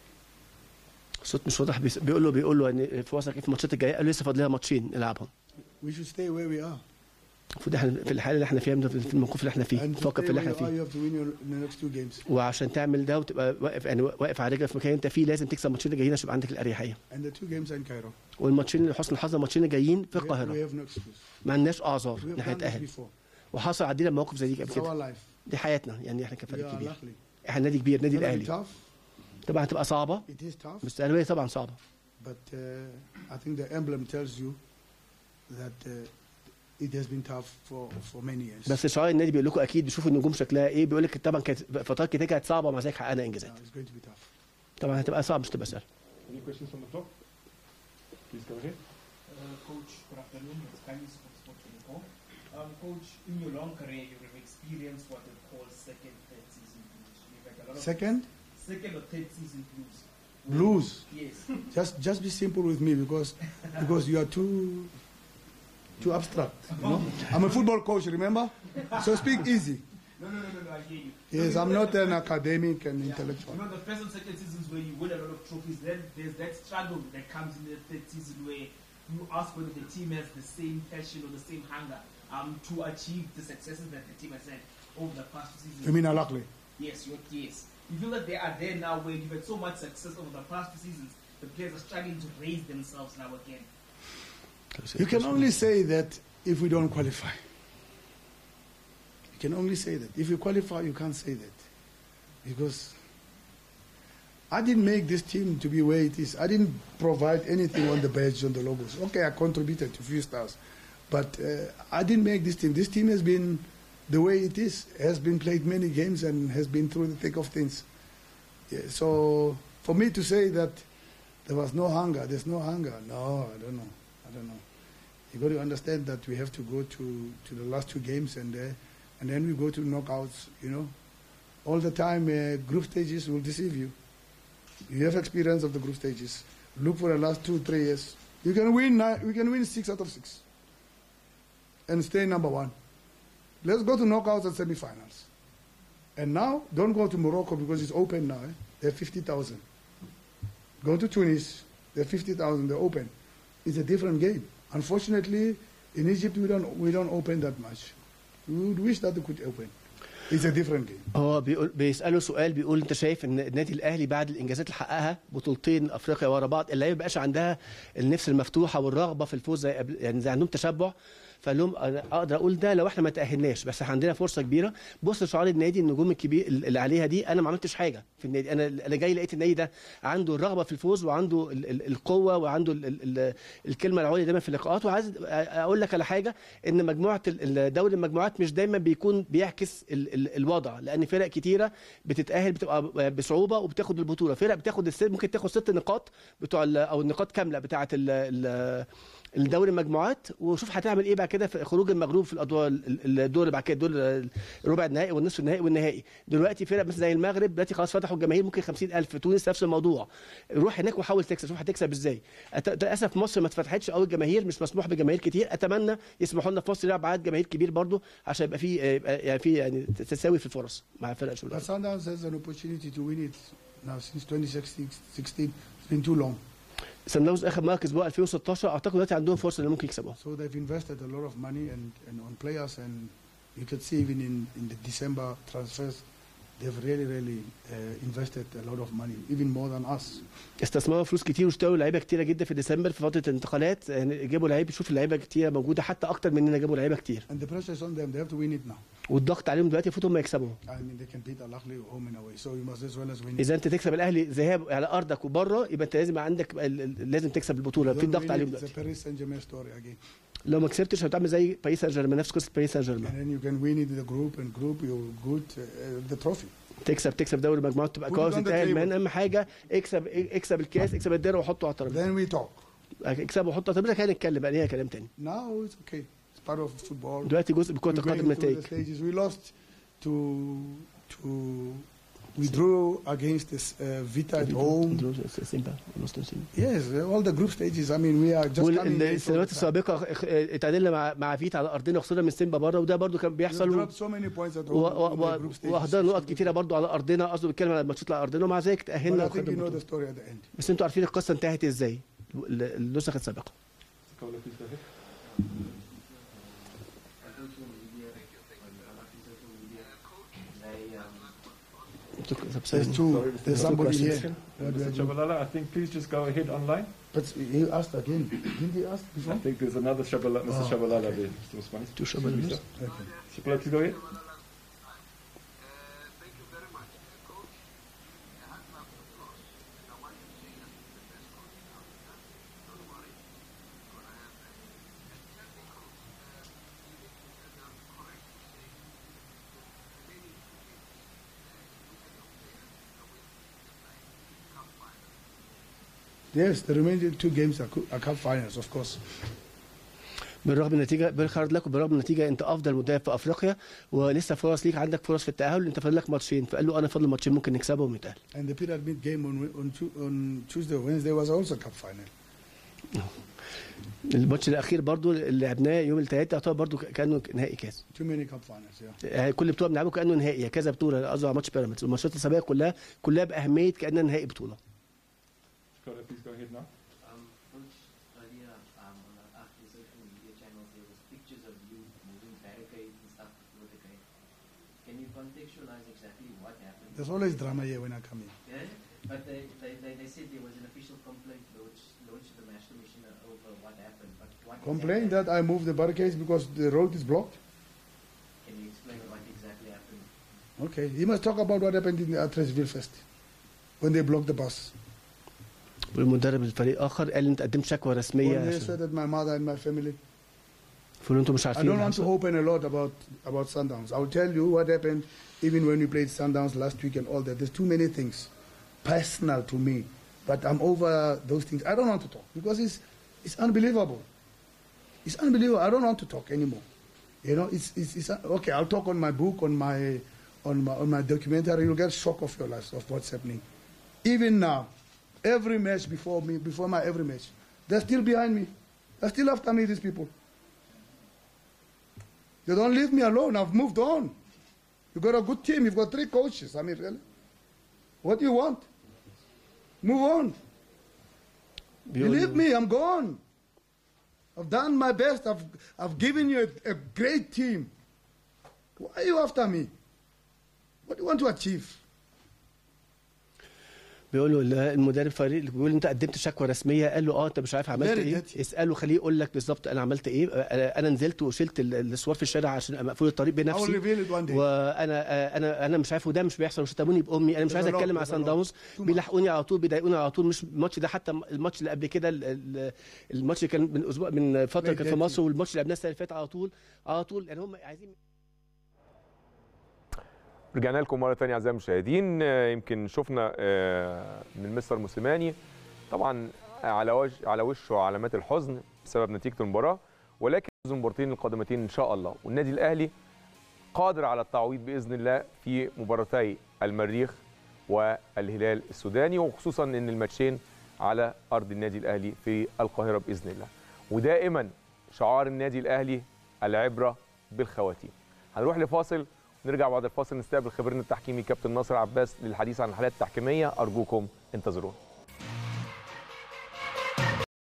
Speaker 7: الصوت مش واضح بيس- بيقول له بيقول له ان في وسط في الماتشات الجايه قال له لسه فاضل لها ماتشين نلعبهم
Speaker 6: We should stay where we are.
Speaker 7: المفروض احنا في الحاله اللي احنا فيها في الموقف اللي احنا فيه
Speaker 6: And to
Speaker 7: نفكر
Speaker 6: stay
Speaker 7: في اللي
Speaker 6: where
Speaker 7: احنا
Speaker 6: you are,
Speaker 7: فيه
Speaker 6: you have to win your, the next two games.
Speaker 7: وعشان تعمل ده وتبقى واقف يعني واقف على رجلك في مكان انت فيه لازم تكسب الماتشين اللي جايين عشان يبقى عندك الاريحيه
Speaker 6: And the two games are in Cairo.
Speaker 7: والماتشين اللي حسن الحظ الماتشين اللي جايين في
Speaker 6: We, we
Speaker 7: القاهره
Speaker 6: have no excuse.
Speaker 7: ما عندناش اعذار
Speaker 6: We
Speaker 7: ان
Speaker 6: have
Speaker 7: احنا
Speaker 6: done this
Speaker 7: نتاهل
Speaker 6: before.
Speaker 7: وحصل عندنا مواقف زي دي قبل
Speaker 6: It's
Speaker 7: كده
Speaker 6: our life.
Speaker 7: دي حياتنا يعني احنا
Speaker 6: We
Speaker 7: كفريق
Speaker 6: are
Speaker 7: كبير
Speaker 6: luckily.
Speaker 7: احنا نادي كبير نادي
Speaker 6: It's gonna be
Speaker 7: الاهلي
Speaker 6: tough.
Speaker 7: طبعا هتبقى صعبه
Speaker 6: It is tough.
Speaker 7: بس الأهلية طبعا صعبه
Speaker 6: But uh, I think the emblem tells you that uh, it has been tough for, for many years.
Speaker 7: بس شعار النادي بيقول لكم اكيد بيشوفوا النجوم شكلها ايه بيقول لك طبعا كانت فترات كتير كانت صعبه ومع ذلك حققنا انجازات
Speaker 6: Now it's going to be tough.
Speaker 7: طبعا هتبقى صعب مش تبقى سهل
Speaker 9: Any questions from the floor? Please go ahead.
Speaker 8: Uh, Coach, good afternoon. It's Kainis from Sport 24. Um, Coach, in your long career, you have experienced what they call second, third season blues. You've had a lot of
Speaker 6: Second,
Speaker 8: second or third season blues.
Speaker 6: blues.
Speaker 8: Yes.
Speaker 6: Just just be simple with me because because you are too too abstract. You know? I'm a football coach, remember? So speak easy.
Speaker 8: No, no, no, no, no, I hear you.
Speaker 6: Yes, I'm not an academic and intellectual.
Speaker 8: You know, the first and second seasons where you win a lot of trophies, then there's that struggle that comes in the third season where you ask whether the team has the same passion or the same hunger um, to achieve the successes that the team has had over the past two seasons.
Speaker 6: You mean Alakli?
Speaker 8: Yes, you're, yes. You feel that they are there now where you've had so much success over the past two seasons, the players are struggling to raise themselves now again.
Speaker 6: You can only say that if we don't qualify. You can only say that. If you qualify, you can't say that. Because I didn't make this team to be where it is. I didn't provide anything on the badge, on the logos. Okay, I contributed to few stars. But uh, I didn't make this team. This team has been the way it is, has been played many games and has been through the thick of things. Yeah, so for me to say that there was no hunger, there's no hunger, no, I don't know. I don't know. You got to understand that we have to go to, to the last two games and uh, and then we go to knockouts. You know, all the time uh, group stages will deceive you. You have experience of the group stages. Look for the last two three years. You can win. Nine, we can win six out of six, and stay number one. Let's go to knockouts and semifinals. And now, don't go to Morocco because it's open now. Eh? They have 50,000. Go to Tunis, the 50,000, the open. It's a different game. Unfortunately, in Egypt, we don't, we don't open that much. We would wish that we could open. It's a different game.
Speaker 7: هو بيقول بيساله سؤال بيقول انت شايف ان النادي الاهلي بعد الانجازات اللي حققها بطولتين افريقيا ورا بعض اللعيبه ما بقاش عندها النفس المفتوحه والرغبه في الفوز زي قبل يعني زي عندهم تشبع فقال لهم انا اقدر اقول ده لو احنا ما تاهلناش بس عندنا فرصه كبيره بص شعار النادي النجوم الكبير اللي عليها دي انا ما عملتش حاجه في النادي انا انا جاي لقيت النادي ده عنده الرغبه في الفوز وعنده ال ال القوه وعنده ال ال ال الكلمه العليا دايما في اللقاءات وعايز اقول لك على حاجه ان مجموعه ال- دوري المجموعات مش دايما بيكون بيعكس ال ال الوضع لان فرق كتيره بتتاهل بتبقى بصعوبه وبتاخد البطوله فرق بتاخد الست ممكن تاخد ست نقاط بتوع ال- او النقاط كامله بتاعه ال- ال- الدوري المجموعات وشوف هتعمل ايه بعد كده في خروج المغلوب في الادوار ال- الدور اللي بعد كده الدور الربع النهائي والنصف النهائي والنهائي دلوقتي فرق مثلا زي المغرب دلوقتي خلاص فتحوا الجماهير ممكن 50000 تونس نفس الموضوع روح هناك وحاول تكسب شوف هتكسب ازاي أت- للاسف مصر ما اتفتحتش قوي الجماهير مش مسموح بجماهير كتير اتمنى يسمحوا لنا في مصر نلعب عدد جماهير كبير برضو عشان يبقى في يبقى يعني في يعني تساوي في الفرص مع فرق
Speaker 6: But
Speaker 7: شمال
Speaker 6: Sundowns has an opportunity to win it now since 2016. It's been too long.
Speaker 7: سان داونز اخر مركز بقى 2016 اعتقد دلوقتي عندهم فرصه ان ممكن يكسبوها
Speaker 6: So they've invested a lot of money and, and on players, and you could see even in, in the December transfers, they've really, really uh, invested a lot of money, even more than us.
Speaker 7: استثمروا فلوس كتير واشتروا لعيبه كتيره جدا في ديسمبر في فتره الانتقالات يعني جابوا لعيبه شوف اللعيبه كتيره موجوده حتى اكتر مننا جابوا لعيبه كتير
Speaker 6: And the pressure is on them. They have to win it now.
Speaker 7: والضغط عليهم دلوقتي المفروض هم يكسبوا
Speaker 6: I mean, they can beat Al Ahly home and away. So you must as well as win it.
Speaker 7: اذا انت تكسب الاهلي ذهاب على ارضك وبره يبقى انت لازم عندك ال- ال- لازم تكسب البطوله
Speaker 6: Don't
Speaker 7: في ضغط
Speaker 6: win
Speaker 7: عليهم
Speaker 6: it, It's a
Speaker 7: دلوقتي
Speaker 6: Paris Saint-Germain story again.
Speaker 7: لو ما كسبتش هتعمل زي باريس سان جيرمان نفس قصه باريس سان
Speaker 6: And
Speaker 7: جيرمان
Speaker 6: then you can win it in the group, and group you're good, uh, the trophy.
Speaker 7: تكسب تكسب دوري المجموعات تبقى
Speaker 6: Put it
Speaker 7: كويس
Speaker 6: on the
Speaker 7: تتاهل
Speaker 6: table.
Speaker 7: من اهم حاجه اكسب اكسب الكاس اكسب الدوري وحطه على الترابيزه
Speaker 6: Then we talk.
Speaker 7: اكسبه وحطه على الترابيزه كده نتكلم بقى ليها كلام تاني
Speaker 6: Now it's okay. It's part of football.
Speaker 7: دلوقتي جزء من كره
Speaker 6: We're
Speaker 7: القدم
Speaker 6: going through
Speaker 7: نتائج
Speaker 6: the stages. We lost to to we drew against this uh, Vita at home. Yes, all the group stages. I mean, we are just coming. late all the
Speaker 7: والسنوات
Speaker 6: time.
Speaker 7: السابقه اخ- اتعادلنا مع مع فيتا على ارضنا وخسرنا من سيمبا بره وده برضو كان
Speaker 6: We
Speaker 7: بيحصل و-
Speaker 6: dropped so many points at home
Speaker 7: و-
Speaker 6: in the
Speaker 7: و-
Speaker 6: group stages.
Speaker 7: واهدرنا نقط كتيره برضو على ارضنا قصده بيتكلم على الماتشات اللي على ارضنا ومع ذلك
Speaker 6: But
Speaker 7: تاهلنا
Speaker 6: I think you
Speaker 7: وخدنا
Speaker 6: know the
Speaker 7: البطولة.
Speaker 6: story at the end.
Speaker 7: بس انتوا عارفين القصه انتهت ازاي ال- النسخ السابقه
Speaker 9: Cola, please go ahead.
Speaker 6: There's two. There's somebody here. What do I
Speaker 9: Mr.
Speaker 6: do?
Speaker 9: Shabalala, I think please just go ahead online.
Speaker 6: But he asked again. Didn't he ask
Speaker 9: I
Speaker 6: before?
Speaker 9: think there's another Shabala, Mr.
Speaker 6: Oh.
Speaker 9: Shabalala there, Mr. Usmani.
Speaker 7: Two Shabalalas.
Speaker 6: Okay.
Speaker 9: Shabala, please go ahead.
Speaker 10: thank you very much. Uh, Coach, I had love for the loss, and I want you to say that you're the best coach in Africa. Don't worry. You're going to have that. And tell me, Coach, uh, you think that I'm correct to say that the remaining two games, uh, you look at your players, are with the Cup final.
Speaker 6: Yes, the remaining two games are, cu- are cup finals, of course.
Speaker 7: بالرغم من النتيجه بالخارج لكم بالرغم من النتيجه انت افضل مدافع في افريقيا ولسه فرص ليك عندك فرص في التاهل انت فاضل لك ماتشين فقال له انا فاضل ماتشين ممكن نكسبهم ونتاهل
Speaker 6: And the pyramid game on on, Tu- on Tuesday, Wednesday was also cup final.
Speaker 7: الماتش الاخير برضو اللي لعبناه يوم الثلاثاء يعتبر برضو كانه نهائي كاس
Speaker 6: Too many cup finals, yeah.
Speaker 7: يعني كل بطوله بنلعبه كانه نهائي يا كذا بطوله قصدي على ماتش بيراميدز والماتشات السابقه كلها كلها باهميه كانها نهائي بطوله
Speaker 9: Cola, please go ahead now.
Speaker 11: Um, Coach, earlier um, on our Akhli social media channels, there was pictures of you moving barricades and stuff with the guy. Can you contextualize exactly what happened?
Speaker 6: There's always drama here when I come in.
Speaker 11: Yeah, but they, they, they, they said there was an official complaint launched, launched to the National Commissioner over what happened. But what
Speaker 6: Complain
Speaker 11: exactly,
Speaker 6: that I moved the barricades because the road is blocked.
Speaker 11: Can you explain what exactly happened?
Speaker 6: Okay, he must talk about what happened in at Traceville first, when they blocked the bus.
Speaker 7: والمدرب الفريق اخر قال انت قدمت شكوى رسميه
Speaker 6: When they
Speaker 7: عشان
Speaker 6: sweated my mother and my family.
Speaker 7: فقالوا انتوا مش
Speaker 6: I
Speaker 7: عارفين
Speaker 6: don't
Speaker 7: اللي
Speaker 6: want to
Speaker 7: حصل.
Speaker 6: open a lot about about Sundowns. I'll tell you what happened even when we played Sundowns last week and all that. There's too many things personal to me, but I'm over those things. I don't want to talk because it's it's unbelievable. It's unbelievable. I don't want to talk anymore. You know, it's it's, it's okay. I'll talk on my book, on my on my on my documentary. You'll get shock of your life of what's happening. Even now, every match before me, before my every match, they're still behind me. They're still after me. These people. They don't leave me alone. I've moved on. You've got a good team. You've got three coaches. I mean, really. What do you want? Move on. Believe me, I'm gone. I've done my best. I've, I've given you a, a great team. Why are you after me? What do you want to achieve?
Speaker 7: بيقول له ال- المدرب فريق بيقول له انت قدمت شكوى رسميه قال له اه انت مش عارف عملت
Speaker 6: Very
Speaker 7: ايه
Speaker 6: dirty.
Speaker 7: اساله خليه يقول لك بالظبط انا عملت ايه انا أنا نزلت وشلت ال- الاسوار في الشارع عشان مقفول الطريق
Speaker 6: I will
Speaker 7: بنفسي
Speaker 6: reveal it one day.
Speaker 7: وانا انا انا مش عارف وده مش بيحصل وشتموني بامي انا مش
Speaker 6: There's
Speaker 7: عايز
Speaker 6: a lot,
Speaker 7: اتكلم على
Speaker 6: there's a
Speaker 7: سان
Speaker 6: lot.
Speaker 7: داونز
Speaker 6: Too much.
Speaker 7: بيلحقوني على طول بيضايقوني على طول مش الماتش ده حتى الماتش اللي قبل كده ال- ال- الماتش اللي كان من اسبوع من فتره
Speaker 6: Very
Speaker 7: كان في
Speaker 6: dirty.
Speaker 7: مصر والماتش اللي قبلها السنه اللي فاتت على طول على طول يعني هم عايزين
Speaker 1: رجعنا لكم مره ثانيه اعزائي المشاهدين آه، يمكن شفنا آه، من مستر موسيماني طبعا على وجه على وشه علامات الحزن بسبب نتيجه المباراه ولكن المباراتين القادمتين ان شاء الله والنادي الاهلي قادر على التعويض باذن الله في مباراتي المريخ والهلال السوداني وخصوصا ان الماتشين على ارض النادي الاهلي في القاهره باذن الله ودائما شعار النادي الاهلي العبره بالخواتيم هنروح لفاصل نرجع بعد الفاصل نستقبل خبيرنا التحكيمي كابتن ناصر عباس للحديث عن الحالات التحكيميه ارجوكم انتظرونا